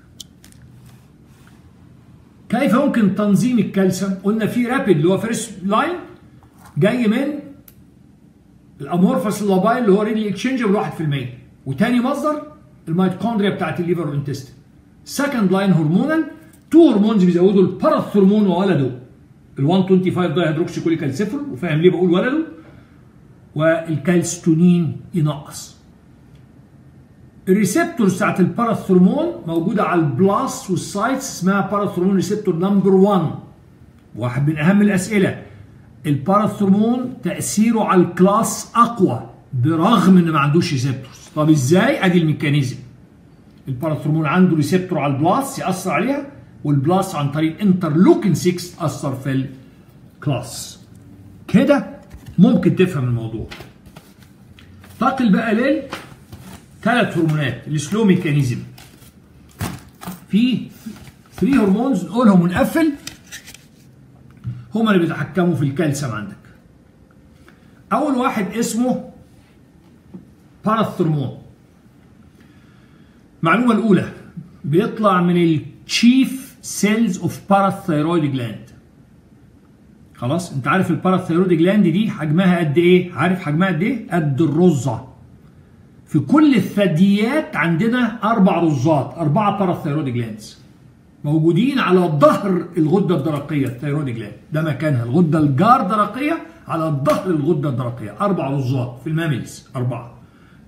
كيف يمكن تنظيم الكالسيوم قلنا في رابيد اللي هو فيرست لاين جاي من الامورفس اللابايل اللي هو ريدلي اكسشينجبل 1% وتاني مصدر الميتوكوندريا بتاعت الليفر والانتستين سكند لاين هرمونال تو هرمونز بيزودوا الباراثرمون وولده ال 125 ده هيدروكسي كوليكالسيفول وفاهم ليه بقول ولده والكالستونين ينقص الريسبتورز بتاعت الباراثرمون موجوده على البلاس والسايتس اسمها باراثرمون ريسبتور نمبر 1 واحد من اهم الاسئله الباراثرمون تاثيره على الكلاس اقوى برغم ان ما عندوش ريسبتورز طب ازاي ادي الميكانيزم الباراثرمون عنده ريسبتور على البلاس ياثر عليها والبلاس عن طريق انترلوكين 6 اثر في الكلاس كده ممكن تفهم الموضوع انتقل بقى لل ثلاث هرمونات السلو ميكانيزم في 3 هرمونز نقولهم ونقفل هما اللي بيتحكموا في الكالسيوم عندك اول واحد اسمه باراثرمون المعلومه الاولى بيطلع من التشيف سيلز اوف باراثيرويد جلاند خلاص انت عارف الباراثيرويد جلاند دي حجمها قد ايه عارف حجمها قد ايه قد الرزه في كل الثدييات عندنا اربع رزات اربعه باراثيرويد جلاندز موجودين على ظهر الغده الدرقيه الثيرويد جلاند ده مكانها الغده الجار درقيه على ظهر الغده الدرقيه اربع رزات في الماميلز اربعه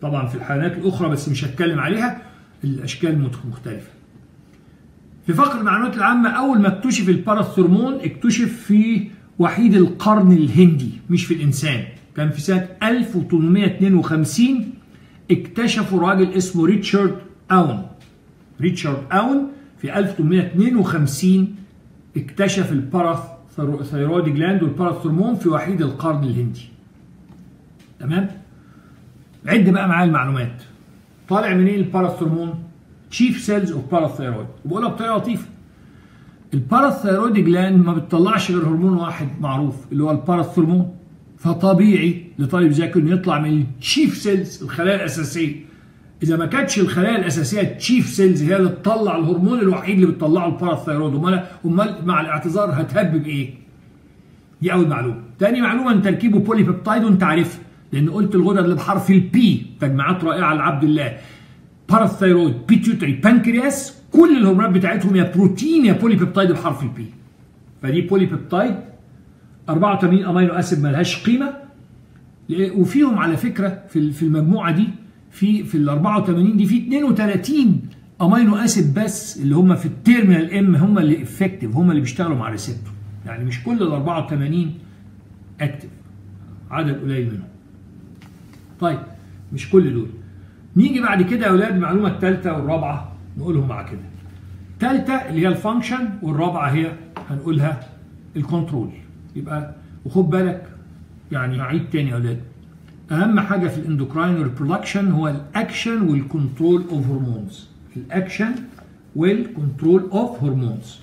طبعا في الحيوانات الاخرى بس مش هتكلم عليها الاشكال مختلفه في فقر المعلومات العامه اول ما اكتشف الباراثرمون اكتشف في وحيد القرن الهندي مش في الانسان كان في سنه 1852 اكتشفوا راجل اسمه ريتشارد اون ريتشارد اون في 1852 اكتشف الباراثيرويد جلاند والباراثرمون في وحيد القرن الهندي تمام عد بقى معايا المعلومات طالع منين الباراثرمون تشيف سيلز اوف باراثيرويد وبقولها بطريقه لطيفه الباراثيرويد جلاند ما بتطلعش غير هرمون واحد معروف اللي هو الباراثرمون فطبيعي لطالب ذكي انه يطلع من التشيف سيلز الخلايا الاساسيه اذا ما كانتش الخلايا الاساسيه التشيف سيلز هي اللي تطلع الهرمون الوحيد اللي بتطلعه الباراثيرويد امال امال مع الاعتذار هتهبب ايه؟ دي اول معلومه. تاني معلومه ان تركيبه بولي بيبتايد وانت عارفها لان قلت الغدد اللي بحرف البي تجمعات رائعه لعبد الله. باراثيرويد بيتيوتري بانكرياس كل الهرمونات بتاعتهم يا بروتين يا بولي بيبتايد بحرف البي. فدي بولي بيبتايد 84 امينو اسيد ملهاش قيمه وفيهم على فكره في في المجموعه دي في في ال 84 دي في 32 امينو اسيد بس اللي هم في التيرمينال ام هم اللي افكتيف هم اللي بيشتغلوا مع الريسبتور يعني مش كل ال 84 اكتف عدد قليل منهم طيب مش كل دول نيجي بعد كده يا اولاد المعلومه الثالثه والرابعه نقولهم مع كده الثالثه اللي هي الفانكشن والرابعه هي هنقولها الكنترول يبقى وخد بالك يعني هعيد تاني يا اولاد اهم حاجه في الاندوكراين ريبرودكشن هو الاكشن والكنترول اوف هرمونز الاكشن والكنترول اوف هرمونز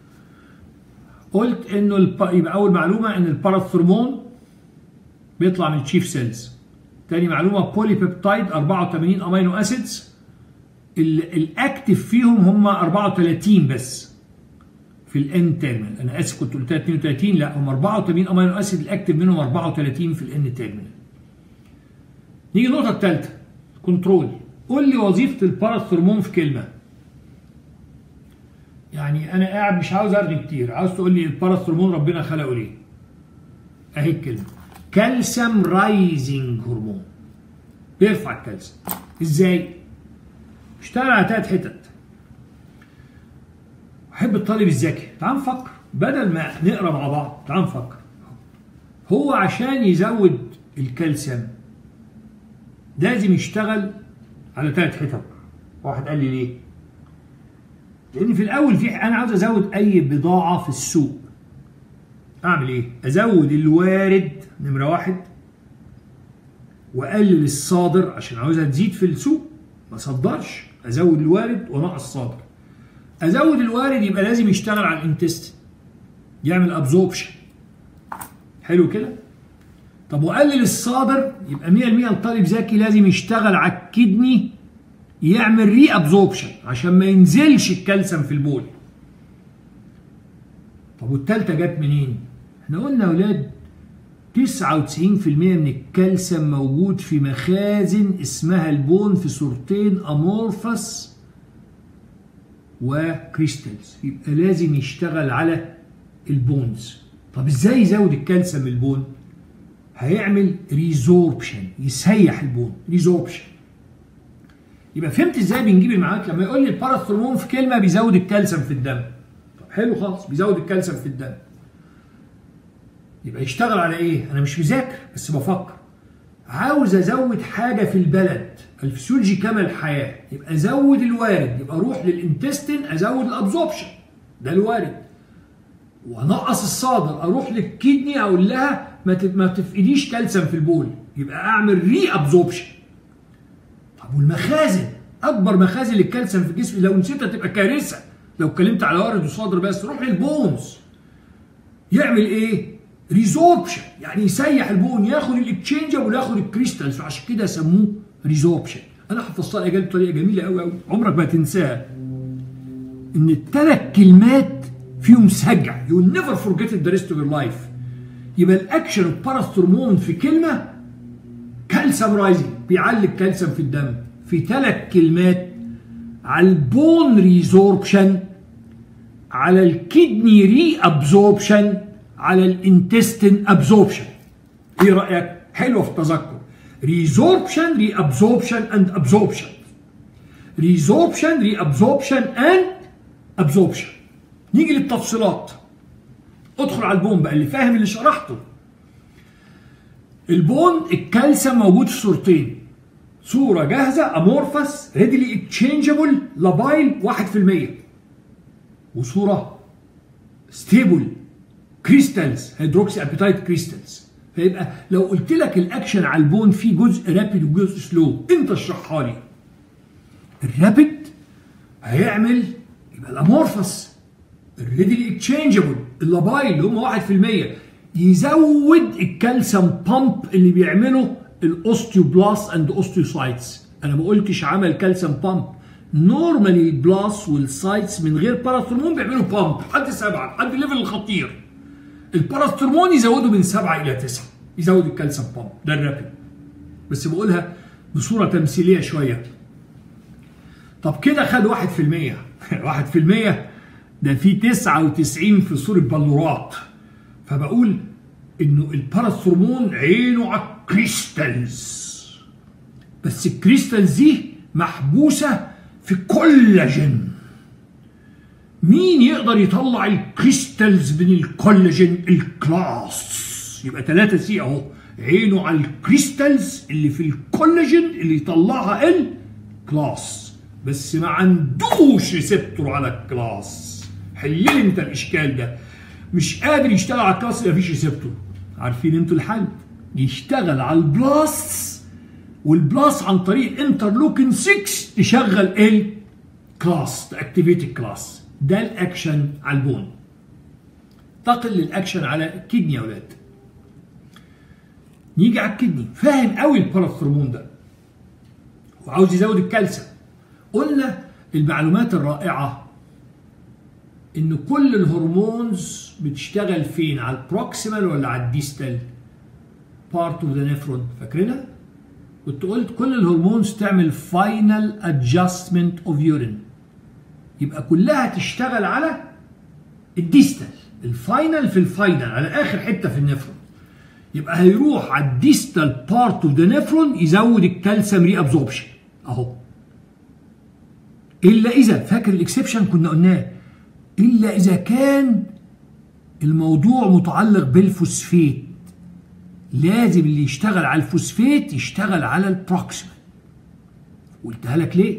قلت انه الب... يبقى اول معلومه ان الباراثرمون بيطلع من التشيف سيلز تاني معلومه بولي بيبتايد 84 امينو اسيدز الاكتف فيهم هم 34 بس في الان تيرمينال انا اسف كنت قلتها 32 لا هم 84 امينو اسيد الاكتف منهم 34 في الان تيرمينال نيجي النقطة الثالثة كنترول قول لي وظيفة الباراثرمون في كلمة يعني أنا قاعد مش عاوز أرغي كتير عاوز تقول لي الباراثرمون ربنا خلقه ليه أهي الكلمة كالسيوم رايزنج هرمون بيرفع الكالسيوم إزاي؟ اشتغل على ثلاث حتت أحب الطالب الذكي تعال نفكر بدل ما نقرا مع بعض تعال نفكر هو عشان يزود الكالسيوم لازم يشتغل على ثلاث حتت واحد قال لي ليه لان في الاول في انا عاوز ازود اي بضاعه في السوق اعمل ايه ازود الوارد نمره واحد واقلل الصادر عشان عاوزها تزيد في السوق ما صدرش ازود الوارد وانقص الصادر ازود الوارد يبقى لازم يشتغل على الانتستين يعمل ابزوربشن حلو كده طب وقلل الصادر يبقى 100% الطالب ذكي لازم يشتغل على الكدني يعمل ري ابزوربشن عشان ما ينزلش الكالسيوم في البول طب والتالتة جت منين؟ احنا قلنا يا اولاد 99% من الكالسيوم موجود في مخازن اسمها البون في صورتين امورفس وكريستالز يبقى لازم يشتغل على البونز طب ازاي يزود الكالسيوم البون؟ هيعمل ريزوربشن يسيح البون ريزوربشن يبقى فهمت ازاي بنجيب المعلومات لما يقول لي الباراثرمون في كلمه بيزود الكالسيوم في الدم طب حلو خالص بيزود الكالسيوم في الدم يبقى يشتغل على ايه انا مش مذاكر بس بفكر عاوز ازود حاجه في البلد الفسيولوجي كما الحياه يبقى ازود الوارد يبقى اروح للانتستين ازود الابزوربشن ده الوارد وانقص الصادر اروح للكدني اقول لها ما ما تفقديش كالسيوم في البول يبقى اعمل ري ابزوربشن طب والمخازن اكبر مخازن للكالسيوم في الجسم لو نسيتها تبقى كارثه لو اتكلمت على وارد وصادر بس روح للبونز يعمل ايه ريزوربشن يعني يسيح البون ياخد الاكتشينجبل وياخد الكريستالز وعشان كده سموه ريزوربشن انا حفظتها الاجابه بطريقه جميله قوي قوي عمرك ما تنساها ان الثلاث كلمات فيهم سجع يو نيفر فورجيت ذا ريست اوف يور لايف يبقى الاكشن الباراثرمون في كلمه كالسيوم رايزنج بيعلي الكالسيوم في الدم في ثلاث كلمات على البون ريزوربشن على الكدني ري ابزوربشن على الانتستين ابزوربشن ايه رايك حلوه في التذكر resorption reabsorption and absorption resorption reabsorption and absorption نيجي للتفصيلات ادخل على البون بقى اللي فاهم اللي شرحته البون الكالسيوم موجود في صورتين صورة جاهزة امورفس ريدلي اكتشينجبل لابايل 1% وصورة ستيبل كريستالز هيدروكسي ابيتايت كريستالز فيبقى لو قلت لك الاكشن على البون فيه جزء رابيد وجزء سلو انت اشرحها لي الرابيد هيعمل يبقى الامورفس الريدلي اكتشينجبل اللابايل اللي هم 1% يزود الكالسيوم بامب اللي بيعمله الاوستيوبلاست اند اوستيوسايتس انا ما قلتش عمل كالسيوم بامب نورمالي البلاس والسايتس من غير باراثرمون بيعملوا بامب لحد سبعه لحد الليفل الخطير الباراثرمون يزوده من سبعه الى تسعه يزود الكالسيوم بامب ده الرابيد بس بقولها بصوره تمثيليه شويه طب كده خد 1% 1% ده في 99 في صورة بلورات فبقول انه الباراثرمون عينه على الكريستالز بس الكريستالز دي محبوسة في كولاجين مين يقدر يطلع الكريستالز من الكولاجين الكلاس يبقى 3 سي اهو عينه على الكريستالز اللي في الكولاجين اللي يطلعها الكلاس بس ما عندوش ريسبتور على الكلاس حل لي انت الاشكال ده مش قادر يشتغل على الكلاس يبقى مفيش ريسبتور عارفين انتوا الحل يشتغل على البلاس والبلاس عن طريق الانترلوكين 6 تشغل الكلاس تاكتيفيت الكلاس ده الاكشن على البون انتقل للاكشن على الكدني يا اولاد نيجي على الكدني فاهم قوي الباراثرمون ده وعاوز يزود الكالسيوم قلنا المعلومات الرائعه ان كل الهرمونز بتشتغل فين على البروكسيمال ولا على الديستال بارت اوف ذا نيفرون فاكرينها كنت قلت كل الهرمونز تعمل فاينل ادجستمنت اوف يورين يبقى كلها تشتغل على الديستال الفاينل في الفاينل على اخر حته في النفرون يبقى هيروح على الديستال بارت اوف ذا نيفرون يزود الكالسيوم ري ابزوربشن اهو الا اذا فاكر الاكسبشن كنا قلناه الا اذا كان الموضوع متعلق بالفوسفيت لازم اللي يشتغل على الفوسفيت يشتغل على البروكسيمال قلتها لك ليه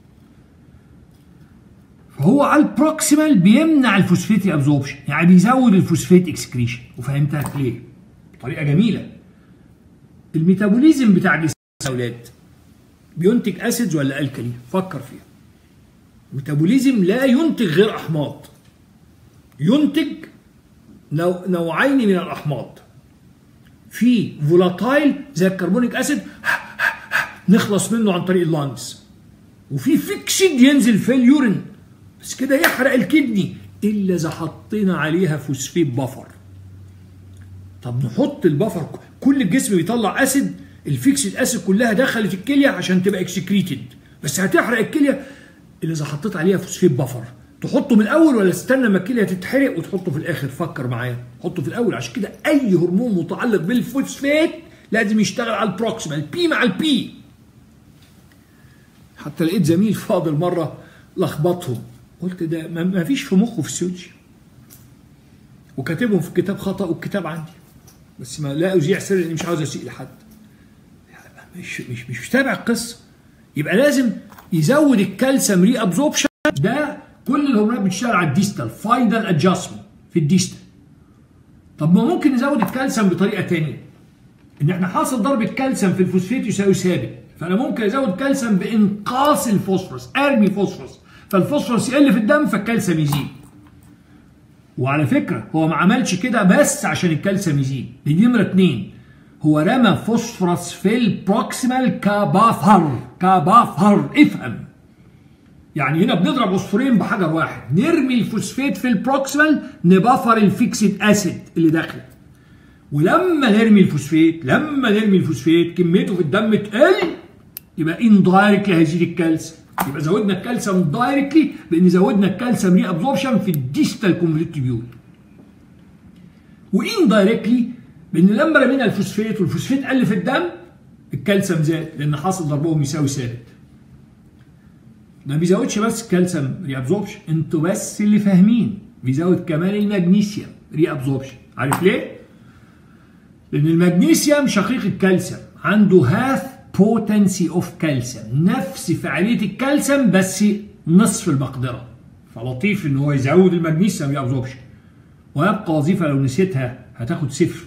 فهو على البروكسيمال بيمنع الفوسفيت ابزوربشن يعني بيزود الفوسفيت اكسكريشن وفهمتها لك ليه بطريقه جميله الميتابوليزم بتاع الجسم يا اولاد بينتج اسيدز ولا الكلي فكر فيها الميتابوليزم لا ينتج غير احماض ينتج نوع نوعين من الاحماض في فولاتايل زي الكربونيك اسيد نخلص منه عن طريق اللانجز وفي فيكسد ينزل في اليورين بس كده يحرق الكدني الا اذا حطينا عليها فوسفيت بفر طب نحط البفر كل الجسم بيطلع اسيد الفيكسد اسيد كلها دخلت الكليه عشان تبقى اكسكريتد بس هتحرق الكليه الا اذا حطيت عليها فوسفيت بفر تحطه من الاول ولا تستنى ما الكليه تتحرق وتحطه في الاخر فكر معايا حطه في الاول عشان كده اي هرمون متعلق بالفوسفات لازم يشتغل على البروكسيمال بي مع البي حتى لقيت زميل فاضل مره لخبطهم قلت ده ما فيش في مخه فسيولوجي وكاتبهم في الكتاب خطا والكتاب عندي بس ما لا اذيع سر اني مش عاوز اسيء لحد مش مش مش متابع القصه يبقى لازم يزود الكالسيوم ري ابزوربشن ده كل الهرمونات بتشتغل على الديستال فاينل ادجستمنت في الديستال طب ما ممكن نزود الكالسيوم بطريقه ثانيه ان احنا حاصل ضرب الكالسيوم في الفوسفات يساوي ثابت فانا ممكن ازود كالسيوم بانقاص الفوسفورس ارمي فوسفورس فالفوسفورس يقل في الدم فالكالسيوم يزيد وعلى فكره هو ما عملش كده بس عشان الكالسيوم يزيد دي نمره اتنين هو رمى فوسفورس في البروكسيمال كبافر كبافر افهم يعني هنا بنضرب عصفورين بحجر واحد نرمي الفوسفات في البروكسيمال نبفر الفيكسد اسيد اللي داخله ولما نرمي الفوسفات لما نرمي الفوسفات كميته في الدم تقل يبقى اندايركتلي هيزيد الكالسيوم يبقى زودنا الكالسيوم دايركتلي بان زودنا الكالسيوم ري ابزوربشن في الديستال كونفليكتيبيول واندايركتلي بان لما رمينا الفوسفات والفوسفات قل في الدم الكالسيوم زاد لان حاصل ضربهم يساوي ثابت ده ما بيزودش بس الكالسيوم ري ابزوربشن انتوا بس اللي فاهمين بيزود كمان المغنيسيوم ري ابزوربشن عارف ليه؟ لان المغنيسيوم شقيق الكالسيوم عنده هاف بوتنسي اوف كالسيوم نفس فعاليه الكالسيوم بس نصف المقدره فلطيف ان هو يزود المغنيسيوم ري ابزوربشن ويبقى وظيفه لو نسيتها هتاخد صفر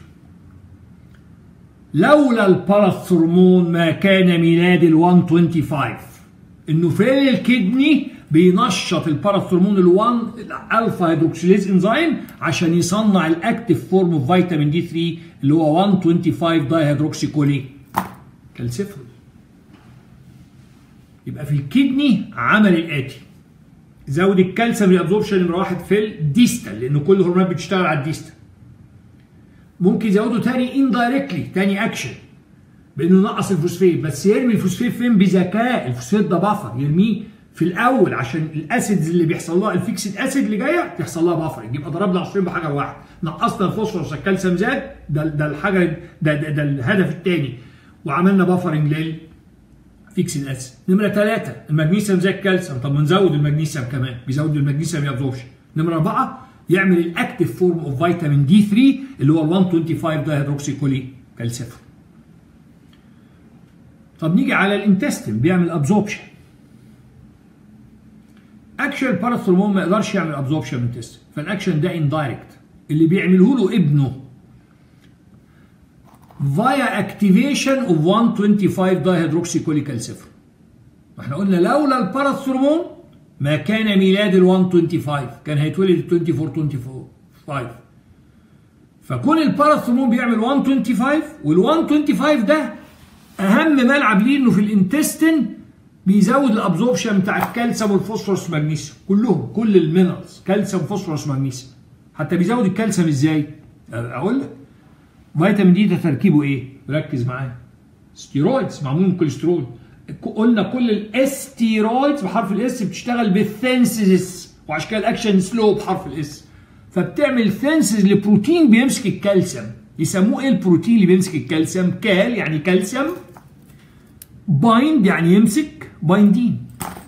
لولا الباراثرمون ما كان ميلاد ال 125 انه في الكدني بينشط الباراثرمون ال1 الالفا هيدروكسيليز انزيم عشان يصنع الاكتيف فورم اوف فيتامين دي 3 اللي هو 125 داي هيدروكسي كولين كالسيفرول يبقى في الكدني عمل الاتي زود الكالسيوم ريابزوربشن نمره واحد في الديستال لان كل الهرمونات بتشتغل على الديستال ممكن يزوده تاني اندايركتلي تاني اكشن بانه ينقص الفوسفيت بس يرمي الفوسفيت فين بذكاء الفوسفيت ده بفر يرميه في الاول عشان الاسيدز اللي بيحصل لها الفيكسد اسيد اللي جايه تحصل لها بفر يبقى ضربنا عصفورين بحجر واحد نقصنا الفوسفورس الكالسيوم زاد ده ده الحاجه ده, ده, ده الهدف الثاني وعملنا بفرنج لل فيكسد اسيد نمره ثلاثه المغنيسيوم زي الكالسيوم طب ما نزود المغنيسيوم كمان بيزود المغنيسيوم ابزوربشن نمره اربعه يعمل الاكتيف فورم اوف فيتامين دي 3 اللي هو ال 125 ده هيدروكسي كولي كالسيفر طب نيجي على الانتستين بيعمل ابزوربشن اكشن الباراثرمون ما يقدرش يعمل ابزوربشن من الانتستين فالاكشن ده اندايركت اللي بيعمله له ابنه via activation of 125 dihydroxycholecalciferol واحنا قلنا لولا الباراثرمون ما كان ميلاد ال 125 كان هيتولد ال 24 25 فكون الباراثرمون بيعمل 125 وال 125 ده اهم ملعب ليه انه في الانتستين بيزود الابزوربشن بتاع الكالسيوم والفوسفورس مغنيسيوم كلهم كل المينرالز كالسيوم فوسفورس مغنيسيوم حتى بيزود الكالسيوم ازاي؟ اقول لك فيتامين دي ده تركيبه ايه؟ ركز معايا ستيرويدز معمول من كوليسترول قلنا كل الاستيرويدز بحرف الاس بتشتغل بالثينسيس وعشان كده الاكشن سلو بحرف الاس فبتعمل ثينسيس لبروتين بيمسك الكالسيوم يسموه ايه البروتين اللي بيمسك الكالسيوم؟ كال يعني كالسيوم بايند يعني يمسك بايندين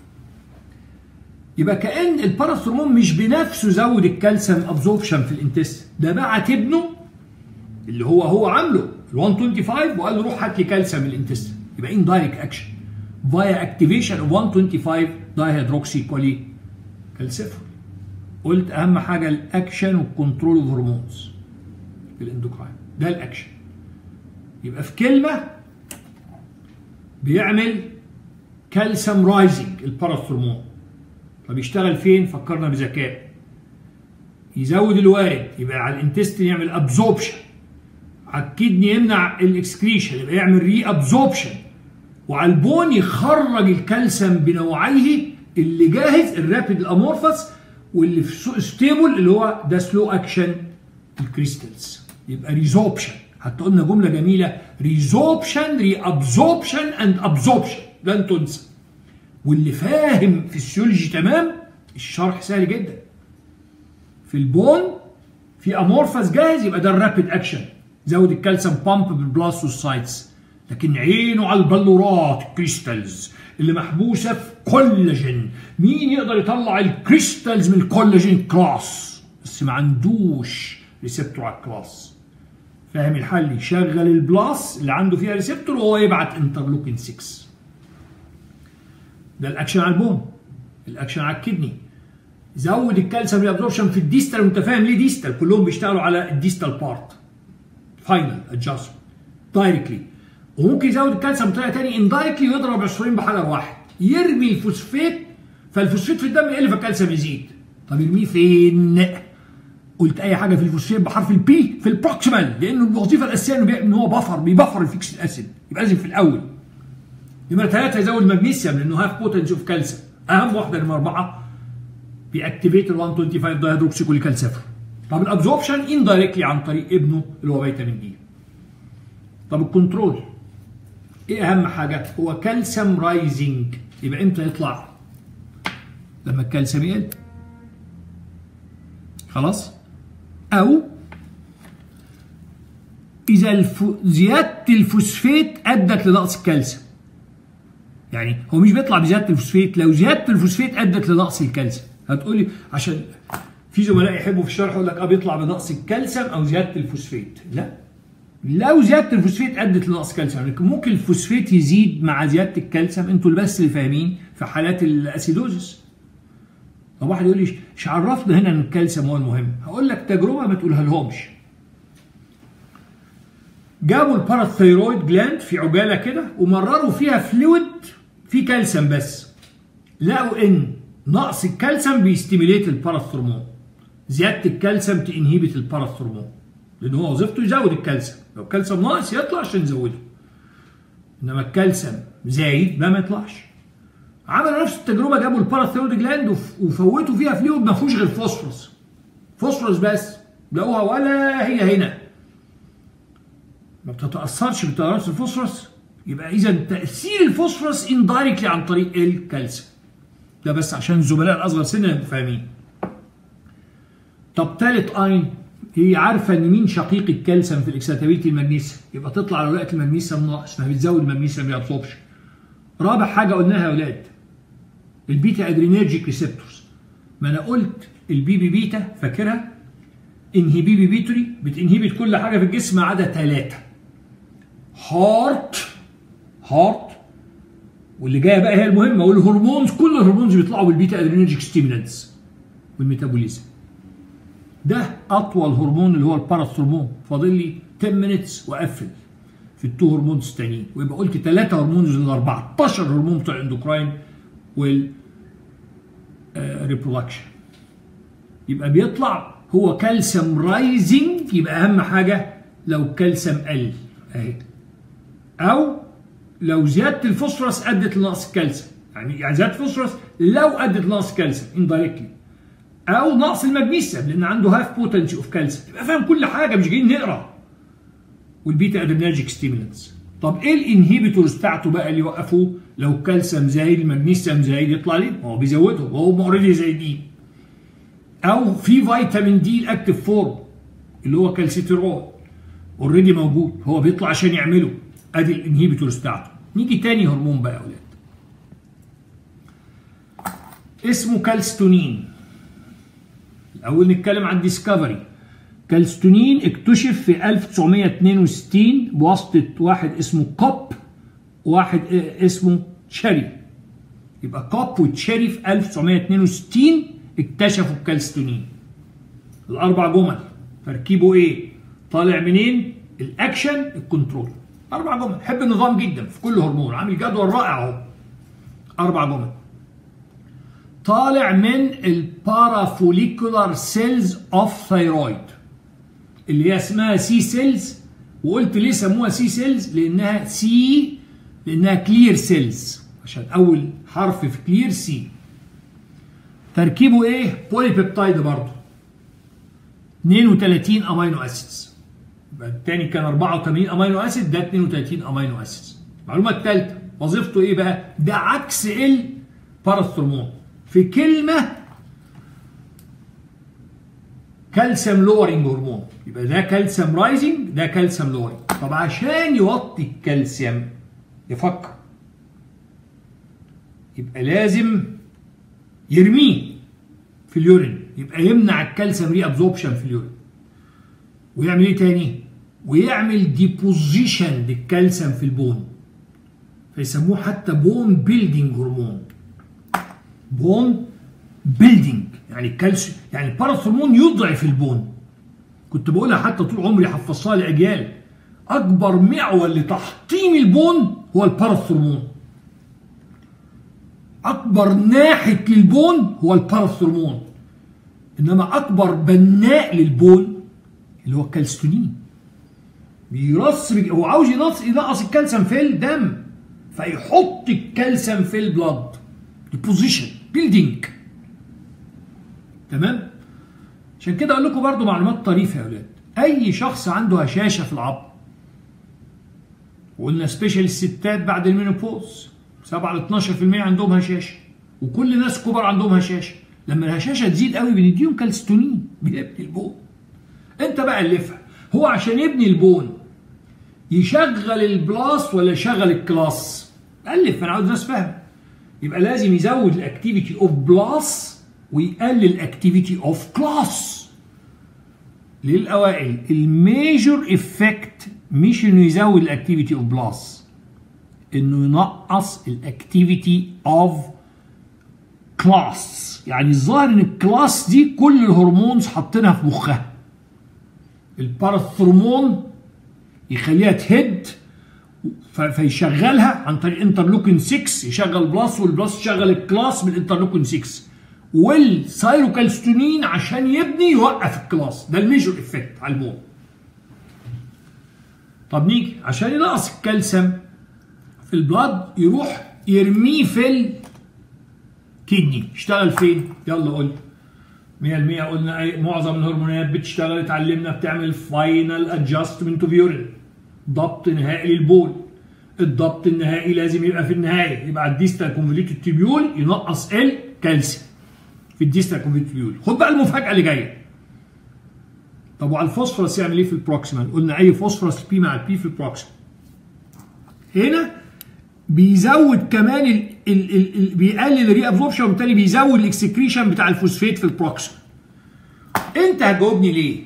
يبقى كأن الباراثرمون مش بنفسه زود الكالسيوم ابزوربشن في الانتست ده بعت ابنه اللي هو هو عامله ال 125 وقال له روح هات لي كالسيوم من الانتست يبقى ان دايركت اكشن فايا اكتيفيشن اوف 125 دايهيدروكسي كولي كالسيفرول قلت اهم حاجه الاكشن والكنترول اوف هرمونز في الاندوكراين ده الاكشن يبقى في كلمه بيعمل كالسيوم رايزنج الباراثرمون فبيشتغل فين فكرنا بذكاء يزود الوارد يبقى على الانتستين يعمل ابزوربشن على الكدني يمنع الاكسكريشن يبقى يعمل ري ابزوربشن وعلى البون يخرج الكالسيوم بنوعيه اللي جاهز الرابيد الامورفس واللي في ستيبل اللي هو ده سلو اكشن الكريستالز يبقى ريزوبشن حتى قلنا جمله جميله ريزوبشن ري ابزوربشن اند ابزوربشن لن تنسى واللي فاهم فيسيولوجي تمام الشرح سهل جدا في البون في امورفس جاهز يبقى ده الرابيد اكشن زود الكالسيوم بامب بالبلاستوسايتس لكن عينه على البلورات الكريستالز اللي محبوسه في كولاجين مين يقدر يطلع الكريستالز من الكولاجين كلاس بس ما عندوش ريسبتور على الكلاس فاهم الحل يشغل البلاس اللي عنده فيها ريسبتور وهو يبعت انترلوكين 6 ده الاكشن على البون الاكشن على الكدني زود الكالسيوم ريابزوربشن في الديستال وانت فاهم ليه ديستال كلهم بيشتغلوا على الديستال بارت فاينل ادجستمنت دايركتلي وممكن يزود الكالسيوم بطريقه ثانيه اندايركتلي ويضرب عصفورين بحجر واحد يرمي الفوسفات فالفوسفات في الدم يقل فالكالسيوم يزيد طب يرميه فين؟ قلت اي حاجه في الفوسفات بحرف البي في البروكسيمال لانه الوظيفه الاساسيه انه ان هو بفر بيبفر الفيكس الاسيد يبقى لازم في الاول نمرة ثلاثة يزود المغنيسيوم لأنه هاف بوتنشال اوف كالسيوم أهم واحدة نمرة أربعة بيأكتيفيت ال 125 دايهيدروكسيكولي كالسيفر طب الابزوربشن اندايركتلي عن طريق ابنه اللي هو فيتامين دي طب الكنترول ايه اهم حاجه هو كالسيوم رايزنج يبقى امتى يطلع لما الكالسيوم يقل خلاص او اذا الف... زياده الفوسفات ادت لنقص الكالسيوم يعني هو مش بيطلع بزياده الفوسفات لو زياده الفوسفات ادت لنقص الكالسيوم هتقولي عشان في زملاء يحبوا في الشرح يقول لك اه بيطلع بنقص الكالسيوم او زياده الفوسفات لا لو زياده الفوسفات ادت لنقص كالسيوم لكن ممكن الفوسفات يزيد مع زياده الكالسيوم انتوا بس اللي فاهمين في حالات الاسيدوزس طب واحد يقول لي مش عرفنا هنا ان الكالسيوم هو المهم هقول لك تجربه ما تقولها لهمش جابوا الباراثيرويد جلاند في عجاله كده ومرروا فيها فلويد فيه كالسيوم بس لقوا ان نقص الكالسيوم بيستيميليت الباراثرمون زياده الكالسيوم تنهيبت الباراثرمون لان هو وظيفته يزود الكالسيوم لو الكالسيوم ناقص يطلع عشان يزوده انما الكالسيوم زايد ما ما يطلعش عملوا نفس التجربه جابوا الباراثيرويد جلاند وفوتوا فيها فلويد ما فيهوش غير فوسفورس فوسفورس بس لقوها ولا هي هنا ما بتتاثرش بتيارات الفوسفورس يبقى اذا تاثير الفوسفورس اندايركتلي عن طريق الكالسيوم ده بس عشان الزملاء الاصغر سنا يبقوا فاهمين طب ثالث اين هي عارفه ان مين شقيق الكالسيوم في الاكساتابيلتي المغنيسيوم يبقى تطلع لو لقت المغنيسيوم ناقص ما بتزود المغنيسيوم ما يابسوربش رابع حاجه قلناها يا اولاد البيتا ادرينيرجيك ريسبتورز ما انا قلت البي بي بيتا فاكرها انهبي بي بيتوري بتنهبت كل حاجه في الجسم ما عدا ثلاثه هارت هارت واللي جايه بقى هي المهمه والهرمونز كل الهرمونز بيطلعوا بالبيتا ادرينرجيك ستيمولانتس والميتابوليزم ده اطول هرمون اللي هو الباراثرمون فاضل لي 10 مينتس واقفل في التو هرمونز التانيين ويبقى قلت ثلاثه هرمونز من 14 هرمون بتوع الاندوكراين وال ريبرودكشن يبقى بيطلع هو كالسيوم رايزنج يبقى اهم حاجه لو الكالسيوم قل اهي او لو زياده الفوسفورس ادت لنقص الكالسيوم يعني يعني زياده الفوسفورس لو ادت لنقص الكالسيوم اندايركتلي او نقص المغنيسيوم لان عنده هاف بوتنسي اوف كالسيوم يبقى فاهم كل حاجه مش جايين نقرا والبيتا ادرينرجيك ستيمولانتس طب ايه الانهيبيتورز بتاعته بقى اللي يوقفوه لو الكالسيوم زايد المغنيسيوم زايد يطلع ليه؟ هو بيزوده وهو اوريدي زايدين او في فيتامين دي الاكتف فورم اللي هو كالسيترول اوريدي موجود هو بيطلع عشان يعمله ادي الانهيبيتورز بتاعته نيجي تاني هرمون بقى يا اولاد اسمه كالستونين الاول نتكلم عن ديسكفري كالستونين اكتشف في 1962 بواسطه واحد اسمه كوب وواحد اسمه تشيري يبقى كوب وتشيري في 1962 اكتشفوا الكالستونين الاربع جمل تركيبه ايه طالع منين الاكشن الكنترول اربع جمل حب النظام جدا في كل هرمون عامل جدول رائع اهو اربع جمل طالع من البارافوليكولار سيلز اوف ثايرويد اللي هي اسمها سي سيلز وقلت ليه سموها سي سيلز لانها سي لانها كلير سيلز عشان اول حرف في كلير سي تركيبه ايه بولي بيبتايد برضه 32 امينو اسيدز يبقى الثاني كان 84 امينو اسيد ده 32 امينو اسيدز المعلومه الثالثه وظيفته ايه بقى ده عكس الباراثرمون في كلمه كالسيوم لورنج هرمون يبقى ده كالسيوم رايزنج ده كالسيوم لورنج طب عشان يوطي الكالسيوم يفكر يبقى لازم يرميه في اليورين يبقى يمنع الكالسيوم ري ابزوربشن في اليورين ويعمل ايه تاني ويعمل ديبوزيشن للكالسيوم في البون فيسموه حتى بون بيلدينج هرمون بون بيلدينج يعني الكالسيوم يعني الباراثرمون يضعف البون كنت بقولها حتى طول عمري حفظتها لاجيال اكبر معول لتحطيم البون هو الباراثرمون اكبر ناحت للبون هو الباراثرمون انما اكبر بناء للبون اللي هو الكالستونين بيرص هو عاوز ينقص ينقص الكالسيوم في الدم فيحط الكالسيوم في البلد ديبوزيشن بيلدينج تمام عشان كده اقول لكم برضو معلومات طريفه يا اولاد اي شخص عنده هشاشه في العظم وقلنا سبيشال الستات بعد المينوبوز 7 ل 12% عندهم هشاشه وكل الناس كبار عندهم هشاشه لما الهشاشه تزيد قوي بنديهم كالستونين بيبني البون انت بقى الفها هو عشان يبني البون يشغل البلاس ولا يشغل الكلاس الف انا عاوز ناس فاهم يبقى لازم يزود الاكتيفيتي اوف بلاس ويقلل الاكتيفيتي اوف كلاس للاوائل الميجور افكت مش انه يزود الاكتيفيتي اوف بلاس انه ينقص الاكتيفيتي اوف كلاس يعني الظاهر ان الكلاس دي كل الهرمونز حاطينها في مخها الباراثرمون يخليها تهد فيشغلها عن طريق انترلوكين 6 يشغل بلس والبلس يشغل الكلاس من انترلوكين 6 والسايروكالستونين عشان يبني يوقف الكلاس ده الميجور افكت على البون طب نيجي عشان ينقص الكالسيوم في البلاد يروح يرميه في الكدني يشتغل فين يلا قول 100% قلنا أي معظم الهرمونات بتشتغل اتعلمنا بتعمل فاينل ادجستمنت اوف يورين ضبط نهائي للبول الضبط النهائي لازم يبقى في النهايه يبقى الديستال كونفوليوتد تيبيول ينقص الكالسيوم في الديستال كونفوليوتد تيبيول خد بقى المفاجاه اللي جايه طب وعلى الفوسفورس يعمل ايه في البروكسيمال قلنا اي فوسفورس بي مع البي في البروكسيمال هنا بيزود كمان ال ال ال ال بيقلل الري ابزوربشن وبالتالي بيزود الاكسكريشن بتاع الفوسفات في البروكسيمال انت هتجاوبني ليه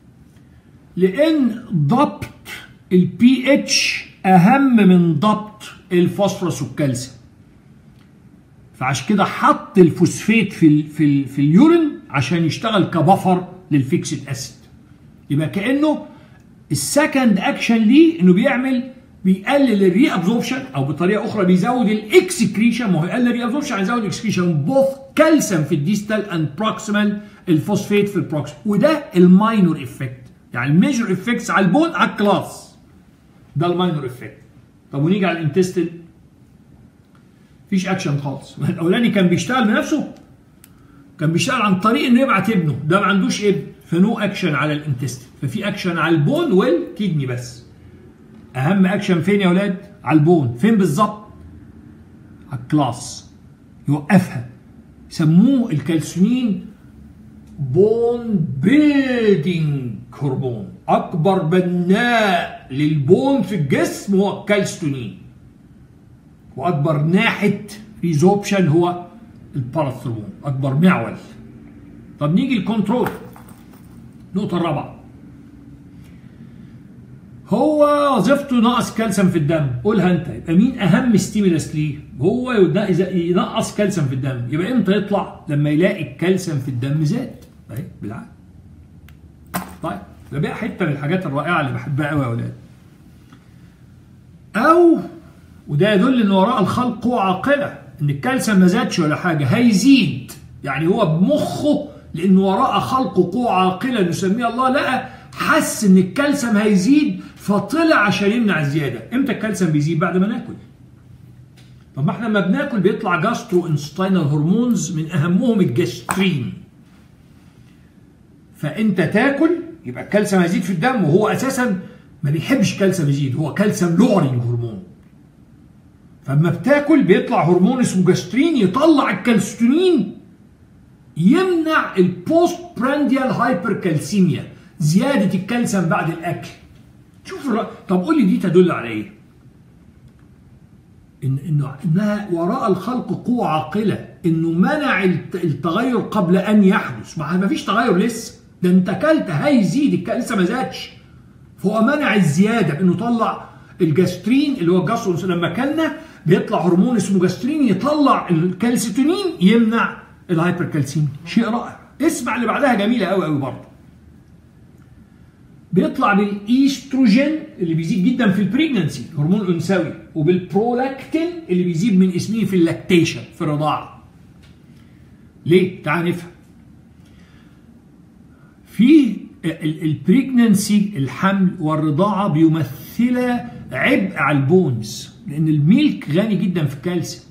لان ضبط البي اتش اهم من ضبط الفوسفورس والكالسيوم فعشان كده حط الفوسفات في ال في ال في اليورين عشان يشتغل كبفر للفيكسد اسيد يبقى كانه السكند اكشن ليه انه بيعمل بيقلل الري ابزوربشن او بطريقه اخرى بيزود الاكسكريشن ما هو يقلل الري ابزوربشن هيزود الاكسكريشن بوث كالسيوم في الديستال اند بروكسيمال الفوسفات في البروكسيمال وده الماينور افكت يعني الميجور افكتس على البون على الكلاس ده الماينور افكت طب ونيجي على الانتستين مفيش اكشن خالص الاولاني كان بيشتغل بنفسه كان بيشتغل عن طريق انه يبعت ابنه ده ما عندوش ابن فنو اكشن على الانتستين ففي اكشن على البون والكدني بس اهم اكشن فين يا اولاد على البون فين بالظبط على الكلاس يوقفها سموه الكالسيومين بون بيلدينج هرمون اكبر بناء للبون في الجسم هو الكالستونين واكبر ناحيه ريزوبشن هو الباراثرمون اكبر معول طب نيجي الكنترول النقطه الرابعه هو وظيفته نقص كالسيوم في الدم قولها انت يبقى مين اهم ستيمولس ليه هو ينقص كالسيوم في الدم يبقى امتى يطلع لما يلاقي الكالسيوم في الدم زاد اهي بالعقل طيب ده بقى حته من الحاجات الرائعه اللي بحبها قوي يا اولاد او وده يدل ان وراء الخلق قوه عاقله ان الكالسيوم ما زادش ولا حاجه هيزيد يعني هو بمخه لان وراء خلقه قوه عاقله نسميها الله لقى حس ان الكالسيوم هيزيد فطلع عشان يمنع الزياده امتى الكالسيوم بيزيد بعد ما ناكل طب ما احنا لما بناكل بيطلع جاسترو انستاينال هرمونز من اهمهم الجسترين فانت تاكل يبقى الكالسيوم هيزيد في الدم وهو اساسا ما بيحبش الكالسيوم يزيد هو كالسيوم لورينج هرمون فلما بتاكل بيطلع هرمون اسمه جاسترين يطلع الكالستونين يمنع البوست برانديال هايبركالسيميا زياده الكالسيوم بعد الاكل شوف الر... طب قول لي دي تدل على ايه إن إنه إنها وراء الخلق قوة عاقلة إنه منع التغير قبل أن يحدث ما فيش تغير لسه ده أنت أكلت هيزيد لسه ما زادش فهو منع الزيادة بإنه طلع الجاسترين اللي هو الجاسترون لما أكلنا بيطلع هرمون اسمه جاسترين يطلع الكالسيتونين يمنع الهايبركالسيميا شيء رائع اسمع اللي بعدها جميلة قوي قوي برضه بيطلع بالايستروجين اللي بيزيد جدا في البريجننسي هرمون الانثوي وبالبرولاكتين اللي بيزيد من اسمه في اللاكتيشن في الرضاعه ليه تعال نفهم في البريجننسي الحمل والرضاعه بيمثلا عبء على البونز لان الميلك غني جدا في الكالسيوم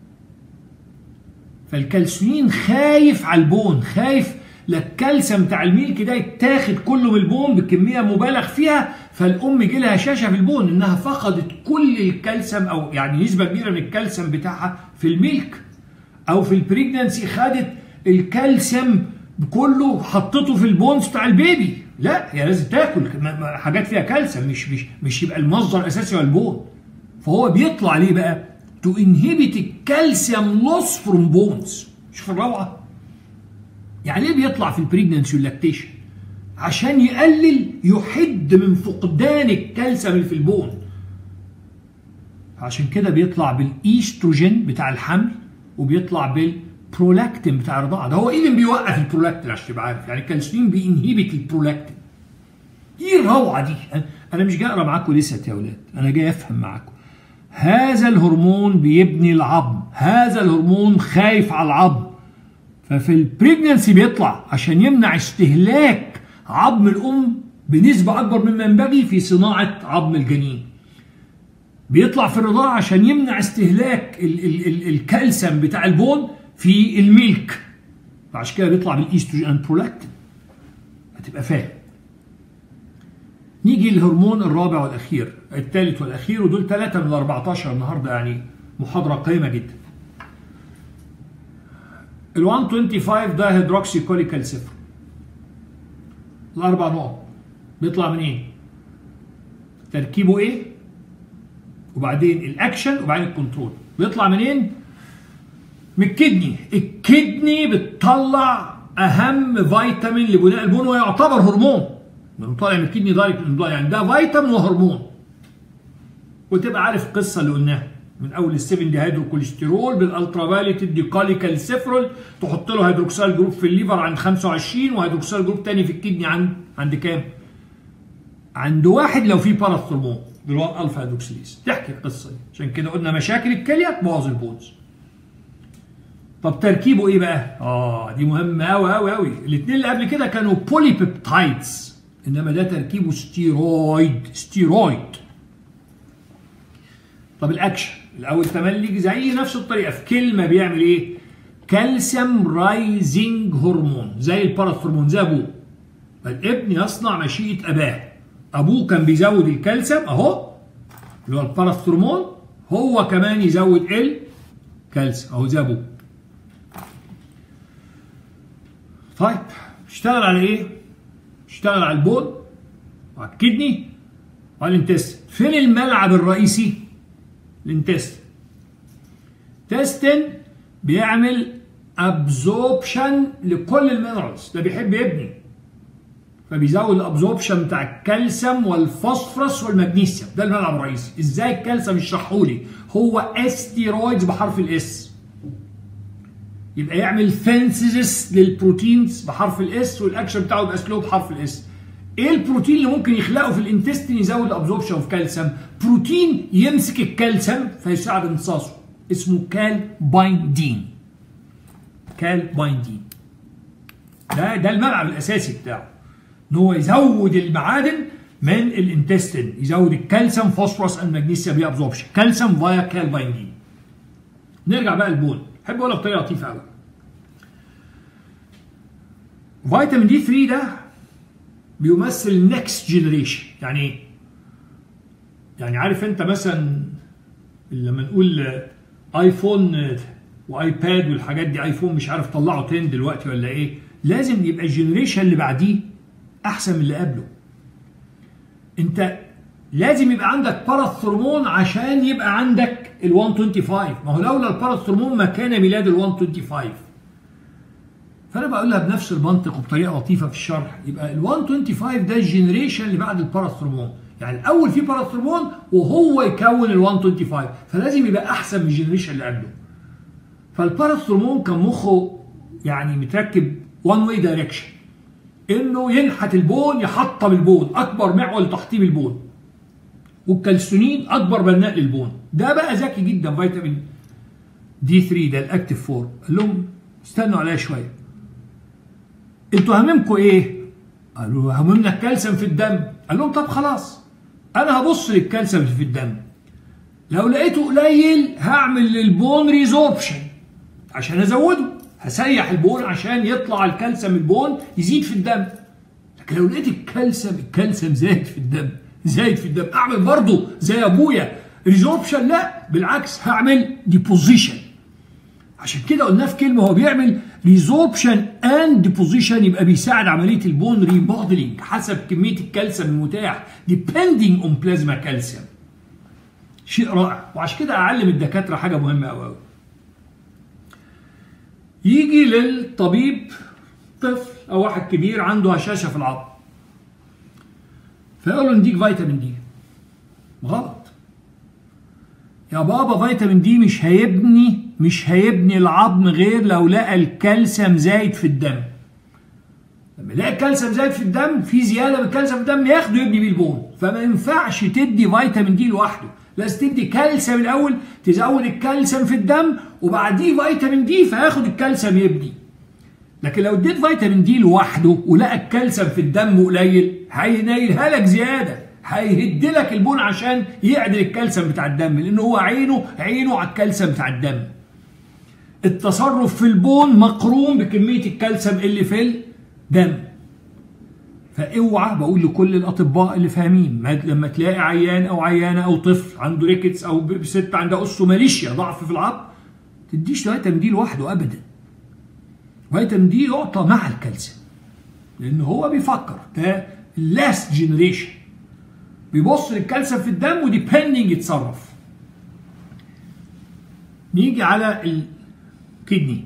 فالكالسيوم خايف على البون خايف لا الكالسيوم بتاع الميلك ده يتاخد كله من البون بكميه مبالغ فيها فالام يجي لها هشاشه في البون انها فقدت كل الكالسيوم او يعني نسبه كبيره من الكالسيوم بتاعها في الميلك او في البريجننسي خدت الكالسيوم كله حطته في البونز بتاع البيبي لا هي لازم تاكل حاجات فيها كالسيوم مش مش مش يبقى المصدر الاساسي هو البون فهو بيطلع ليه بقى تو انهبت الكالسيوم لوس فروم بونز شوف الروعه يعني ايه بيطلع في البريجننسي واللاكتيشن عشان يقلل يحد من فقدان الكالسيوم اللي في البون عشان كده بيطلع بالايستروجين بتاع الحمل وبيطلع بالبرولاكتين بتاع الرضاعه ده هو ايفن بيوقف البرولاكتين عشان تبقى عارف يعني الكالسيوم بينهبت البرولاكتين ايه الروعه دي انا مش جاي اقرا معاكم لسه يا اولاد انا جاي افهم معاكم هذا الهرمون بيبني العظم هذا الهرمون خايف على العظم ففي البريجننسي بيطلع عشان يمنع استهلاك عظم الام بنسبه اكبر مما ينبغي في صناعه عظم الجنين بيطلع في الرضاعه عشان يمنع استهلاك ال ال ال الكالسيوم بتاع البون في الميلك فعشان كده بيطلع بالايستروجين اند برولاكتين هتبقى فاهم نيجي للهرمون الرابع والاخير الثالث والاخير ودول ثلاثه من ال 14 النهارده يعني محاضره قيمه جدا ال 125 ده هيدروكسي كوليكال صفر الاربع نقط بيطلع منين؟ إيه؟ تركيبه ايه؟ وبعدين الاكشن وبعدين الكنترول بيطلع منين؟ من الكدني الكدني بتطلع اهم فيتامين لبناء البون ويعتبر هرمون لانه طالع من الكدني دايركت يعني ده فيتامين وهرمون وتبقى عارف القصه اللي قلناها من اول السيفن دي هيدروكوليسترول بالالترا فايلت دي كاليكال سيفرول تحط له هيدروكسال جروب في الليفر عند 25 وهيدروكسال جروب تاني في الكدني عند عند كام؟ عند واحد لو في باراثرمون اللي هو الالفا هيدروكسيليز تحكي القصه دي عشان كده قلنا مشاكل الكليه تبوظ البونز طب تركيبه ايه بقى؟ اه دي مهمه قوي قوي قوي الاثنين اللي قبل كده كانوا بولي بيبتايدز انما ده تركيبه ستيرويد ستيرويد طب الاكشن الاول تملي زي نفس الطريقه في كلمه بيعمل ايه كالسيوم رايزنج هرمون زي الباراثرمون زي ابوه فالابن يصنع مشيئه اباه ابوه كان بيزود الكالسيوم اهو اللي هو الباراثرمون هو كمان يزود الكالسيوم اهو زي ابوه طيب اشتغل على ايه اشتغل على البول وعلى الكدني وعلى الانتست فين الملعب الرئيسي الانتست تستن بيعمل ابزوربشن لكل المينرالز ده بيحب يبني فبيزود الابزوربشن بتاع الكالسيوم والفوسفورس والمغنيسيوم ده الملعب الرئيسي ازاي الكالسيوم يشرحه لي هو استيرويدز بحرف الاس يبقى يعمل فينسيس للبروتينز بحرف الاس والاكشن بتاعه يبقى سلو بحرف الاس ايه البروتين اللي ممكن يخلقه في الانتستين يزود الابزوربشن اوف كالسيوم بروتين يمسك الكالسيوم فيساعد امتصاصه اسمه كال بايندين كال بايندين ده ده الملعب الاساسي بتاعه ان هو يزود المعادن من الانتستين يزود الكالسيوم فوسفورس المغنيسيوم بي ابزوربشن كالسيوم فايا كال بايندين نرجع بقى البول احب اقولها بطريقه لطيفه قوي فيتامين دي 3 ده بيمثل نكست جنريشن يعني ايه؟ يعني عارف انت مثلا لما نقول ايفون وايباد والحاجات دي ايفون مش عارف طلعوا ترند دلوقتي ولا ايه لازم يبقى الجنريشن اللي بعديه احسن من اللي قبله انت لازم يبقى عندك باراثرمون عشان يبقى عندك ال 125 ما هو لولا الباراثرمون ما كان ميلاد ال 125 فانا بقولها بنفس المنطق وبطريقه لطيفه في الشرح يبقى ال 125 ده الجنريشن اللي بعد الباراثرمون يعني الاول في باراثرمون وهو يكون ال 125 فلازم يبقى احسن من الجنريشن اللي قبله فالباراثرمون كان مخه يعني متركب وان واي دايركشن انه ينحت البون يحطم البون اكبر معول لتحطيم البون والكالسونين اكبر بناء للبون ده بقى ذكي جدا فيتامين دي 3 ده الاكتيف فور قال لهم استنوا عليا شويه انتوا هممكم ايه؟ قالوا هممنا الكالسيوم في الدم قال لهم طب خلاص انا هبص للكالسيوم في الدم لو لقيته قليل هعمل للبون ريزوربشن عشان ازوده هسيح البون عشان يطلع الكالسيوم البون يزيد في الدم لكن لو لقيت الكالسيوم الكالسيوم زايد في الدم زايد في الدم اعمل برضه زي ابويا ريزوربشن لا بالعكس هعمل ديبوزيشن عشان كده قلنا في كلمه هو بيعمل ريزوربشن اند ديبوزيشن يبقى بيساعد عمليه البون ريموديلنج حسب كميه الكالسيوم المتاح ديبندنج اون بلازما كالسيوم شيء رائع وعشان كده اعلم الدكاتره حاجه مهمه قوي قوي يجي للطبيب طفل او واحد كبير عنده هشاشه في العظم فيقول له نديك فيتامين دي غلط يا بابا فيتامين دي مش هيبني مش هيبني العظم غير لو لقى الكالسيوم زايد في الدم لما يلاقي الكالسيوم زايد في الدم في زياده من الكالسيوم في الدم ياخده يبني بيه البون فما ينفعش تدي فيتامين دي لوحده لازم تدي كالسيوم الاول تزود الكالسيوم في الدم وبعديه فيتامين دي فياخد الكالسيوم يبني لكن لو اديت فيتامين دي لوحده ولقى الكالسيوم في الدم قليل هينيلها لك زياده هيهد لك البون عشان يعدل الكالسيوم بتاع الدم لان هو عينه عينه على الكالسيوم بتاع الدم التصرف في البون مقرون بكميه الكالسيوم اللي في الدم فاوعى بقول لكل الاطباء اللي فاهمين لما تلاقي عيان او عيانه او طفل عنده ريكتس او ست عندها اوستوماليشيا ضعف في العظم تديش فيتامين دي لوحده ابدا فيتامين دي يعطى مع الكالسيوم لان هو بيفكر ده اللاست جنريشن بيبص للكالسيوم في الدم وديبندنج يتصرف نيجي على الكدني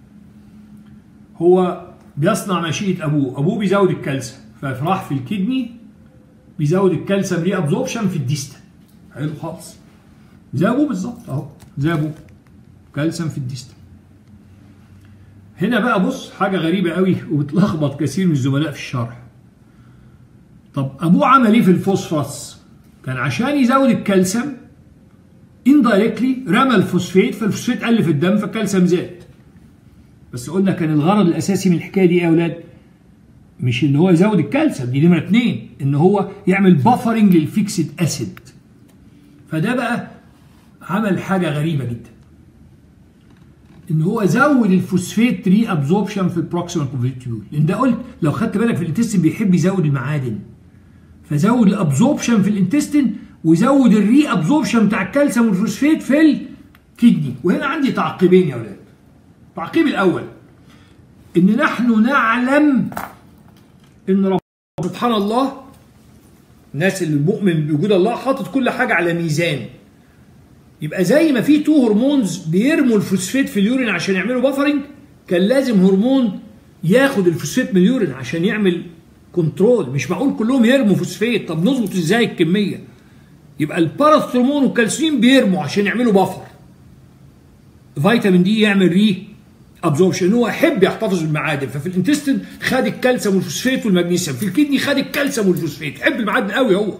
هو بيصنع مشيئة أبوه أبوه بيزود الكالسيوم فراح في الكدني بيزود الكالسيوم ري ابزوربشن في الديستا حلو خالص زي أبوه بالظبط أهو زي أبوه كالسيوم في الديستا هنا بقى بص حاجة غريبة قوي وبتلخبط كثير من الزملاء في الشرح طب ابوه عمل ايه في الفوسفورس؟ كان عشان يزود الكالسيوم اندايركتلي رمى الفوسفيت فالفوسفيت قل في الدم فالكالسيوم زاد. بس قلنا كان الغرض الاساسي من الحكايه دي ايه يا اولاد؟ مش ان هو يزود الكالسيوم دي نمره اثنين ان هو يعمل بافرنج للفيكسد اسيد. فده بقى عمل حاجه غريبه جدا. ان هو زود الفوسفيت ري ابزوربشن في البروكسيمال كونفيتيول لان ده قلت لو خدت بالك في الانتستين بيحب يزود المعادن فزود الابزوربشن في الانتستين وزود الري ابزوربشن بتاع الكالسيوم والفوسفيت في الكدني وهنا عندي تعقيبين يا ولاد التعقيب الاول ان نحن نعلم ان رب سبحان الله الناس اللي المؤمن بوجود الله حاطط كل حاجه على ميزان يبقى زي ما في تو هرمونز بيرموا الفوسفيت في اليورين عشان يعملوا بافرنج كان لازم هرمون ياخد الفوسفيت من اليورين عشان يعمل كنترول مش معقول كلهم يرموا فوسفيت طب نظبط ازاي الكميه يبقى الباراثرمون والكالسيوم بيرموا عشان يعملوا بفر فيتامين دي يعمل ري ابزوربشن هو يحب يحتفظ بالمعادن ففي الانتستين خد الكالسيوم والفوسفيت والمغنيسيوم في الكدني خد الكالسيوم والفوسفيت يحب المعادن قوي هو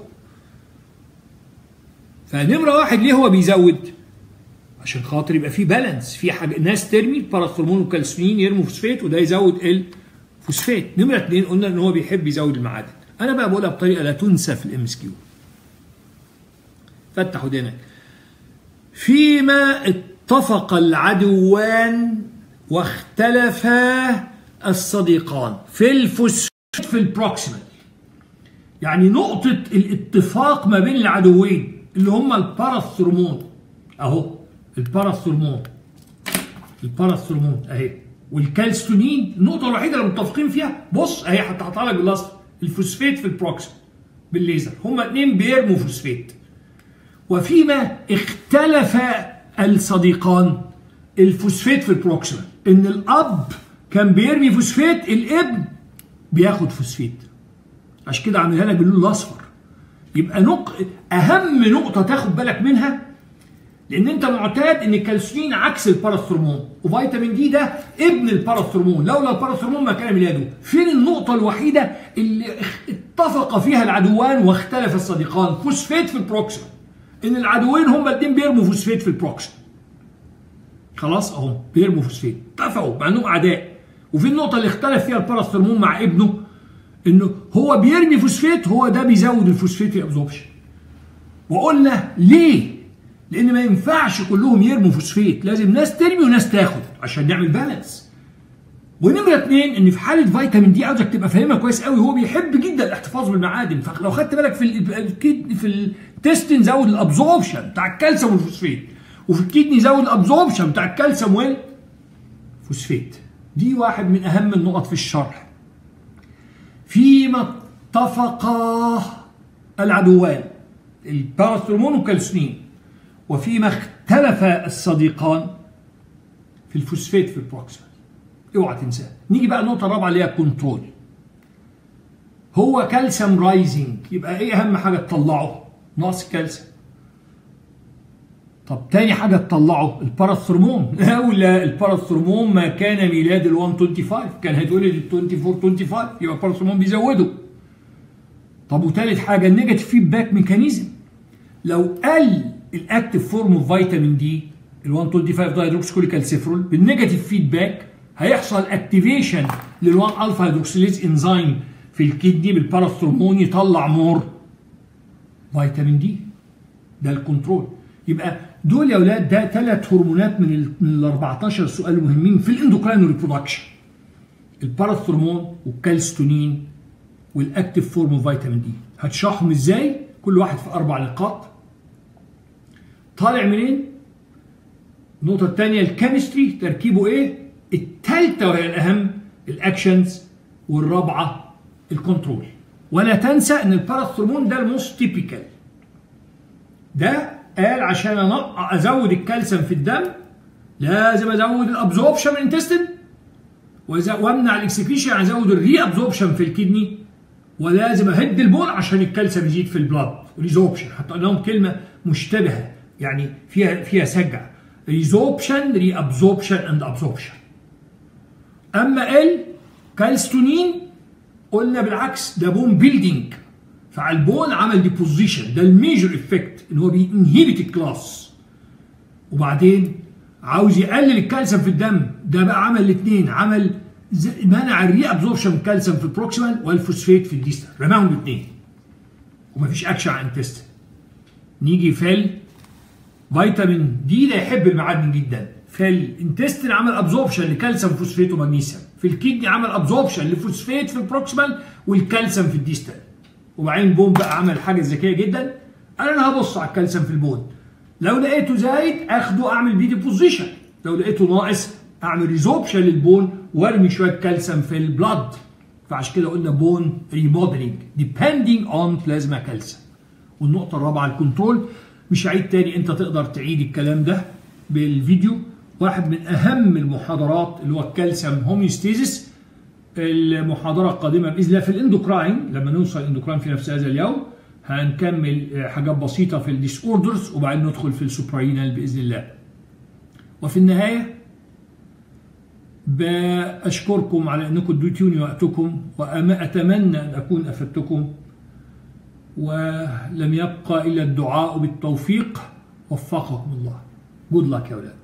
فنمره واحد ليه هو بيزود عشان خاطر يبقى في بالانس في حاجه ناس ترمي الباراثرمون والكالسيوم يرموا فوسفيت وده يزود الفوسفيت نمره اثنين قلنا ان هو بيحب يزود المعادن انا بقى بقولها بطريقه لا تنسى في الام اس كيو فتح ودانك فيما اتفق العدوان واختلفا الصديقان في الفوسفيت في البروكسيمال يعني نقطة الاتفاق ما بين العدوين اللي هم الباراثرمون اهو الباراثرمون الباراثرمون اهي والكالستونين النقطة الوحيدة اللي متفقين فيها بص اهي هتحطها لك بالاصفر الفوسفيت في البروكسيمال بالليزر هما اتنين بيرموا فوسفيت وفيما اختلف الصديقان الفوسفيت في البروكسيمال ان الاب كان بيرمي فوسفيت الابن بياخد فوسفيت عشان كده عاملها لك باللون الاصفر يبقى نق... اهم نقطه تاخد بالك منها لان انت معتاد ان الكالسيوم عكس الباراثرمون وفيتامين دي ده ابن الباراثرمون لولا الباراثرمون ما كان ميلاده فين النقطه الوحيده اللي اتفق فيها العدوان واختلف الصديقان فوسفيت في البروكسيمال ان العدوين هما الاثنين بيرموا فوسفيت في البروكسيمال خلاص اهو بيرموا فوسفيت اتفقوا مع انهم اعداء وفي النقطه اللي اختلف فيها الباراثرمون مع ابنه انه هو بيرمي فوسفيت هو ده بيزود الفوسفيت ابزوربشن وقلنا ليه لان ما ينفعش كلهم يرموا فوسفيت لازم ناس ترمي وناس تاخد عشان نعمل بالانس ونمره اثنين ان في حاله فيتامين دي عاوزك تبقى فاهمها كويس قوي هو بيحب جدا الاحتفاظ بالمعادن فلو خدت بالك في ال في التستين زود الابزوربشن بتاع الكالسيوم والفوسفيت وفي الكدني زود الابزوربشن بتاع الكالسيوم فوسفات دي واحد من اهم النقط في الشرح فيما اتفقا العدوان الباراثرمون والكالسينين وفيما اختلف الصديقان في الفوسفات في البروكسيمال اوعى تنساه نيجي بقى النقطه الرابعه اللي هي الكنترول هو كالسيوم رايزنج يبقى ايه اهم حاجه تطلعه نقص الكالسيوم طب تاني حاجه تطلعه الباراثرمون لولا الباراثرمون ما كان ميلاد ال 125 كان هيتولد ال 24 25 يبقى الباراثرمون بيزوده طب وتالت حاجه النيجاتيف فيدباك ميكانيزم لو قل الاكتيف فورم اوف فيتامين دي ال 125 دايدروكسيكوليكالسيفرول بالنيجاتيف فيدباك هيحصل اكتيفيشن لل 1 الفا هيدروكسيليز انزيم في الكدني بالباراثرمون يطلع مور فيتامين دي ده الكنترول يبقى دول يا اولاد ده ثلاث هرمونات من ال من ال 14 سؤال مهمين في الاندوكراين ريبرودكشن الباراثرمون والكالستونين والاكتيف فورم اوف فيتامين دي هتشرحهم ازاي كل واحد في اربع نقاط طالع منين النقطة الثانية الكيمستري تركيبه ايه؟ الثالثة وهي الأهم الأكشنز والرابعة الكنترول ولا تنسى ان الباراثرمون ده الموست تيبيكال ده قال عشان ازود الكالسيوم في الدم لازم ازود الابزوربشن من الانتستين وامنع الاكسكريشن يعني ازود الري ابزوربشن في الكدني ولازم اهد البول عشان الكالسيوم يزيد في البلاد ريزوربشن حتى لهم كلمه مشتبهه يعني فيها فيها سجع ريزوربشن ري ابزوربشن اند ابزوربشن اما ال كالستونين قلنا بالعكس ده بون بيلدينج فعلى البون عمل ديبوزيشن ده الميجر افكت ان هو بينهبت الكلاس وبعدين عاوز يقلل الكالسيوم في الدم ده بقى عمل الاثنين عمل منع الري ابزوربشن كالسيوم في البروكسيمال والفوسفات في الديستال رماهم الاثنين ومفيش اكشن على الانتستين نيجي فال فيتامين دي ده يحب المعادن جدا فالانتستين عمل ابزوربشن لكالسيوم فوسفات ومغنيسيوم في الكدني عمل ابزوربشن لفوسفات في البروكسيمال والكالسيوم في الديستال وبعدين بون بقى عمل حاجه ذكيه جدا قال انا هبص على الكالسيوم في البون لو لقيته زايد اخده اعمل بيه ديبوزيشن لو لقيته ناقص اعمل ريزوربشن للبون وارمي شويه كالسيوم في البلاد فعشان كده قلنا بون ريموديلنج ديبندنج اون بلازما كالسيوم والنقطه الرابعه الكنترول مش هعيد تاني انت تقدر تعيد الكلام ده بالفيديو واحد من اهم المحاضرات اللي هو الكالسيوم هوميوستيزيس المحاضره القادمه باذن الله في الاندوكراين لما نوصل الاندوكراين في نفس هذا اليوم هنكمل حاجات بسيطه في الديس اوردرز وبعدين ندخل في السوبراينال باذن الله وفي النهايه بأشكركم على أنكم اديتوني وقتكم وأتمنى أن أكون أفدتكم ولم يبقى إلا الدعاء بالتوفيق وفقكم الله good luck يا أولاد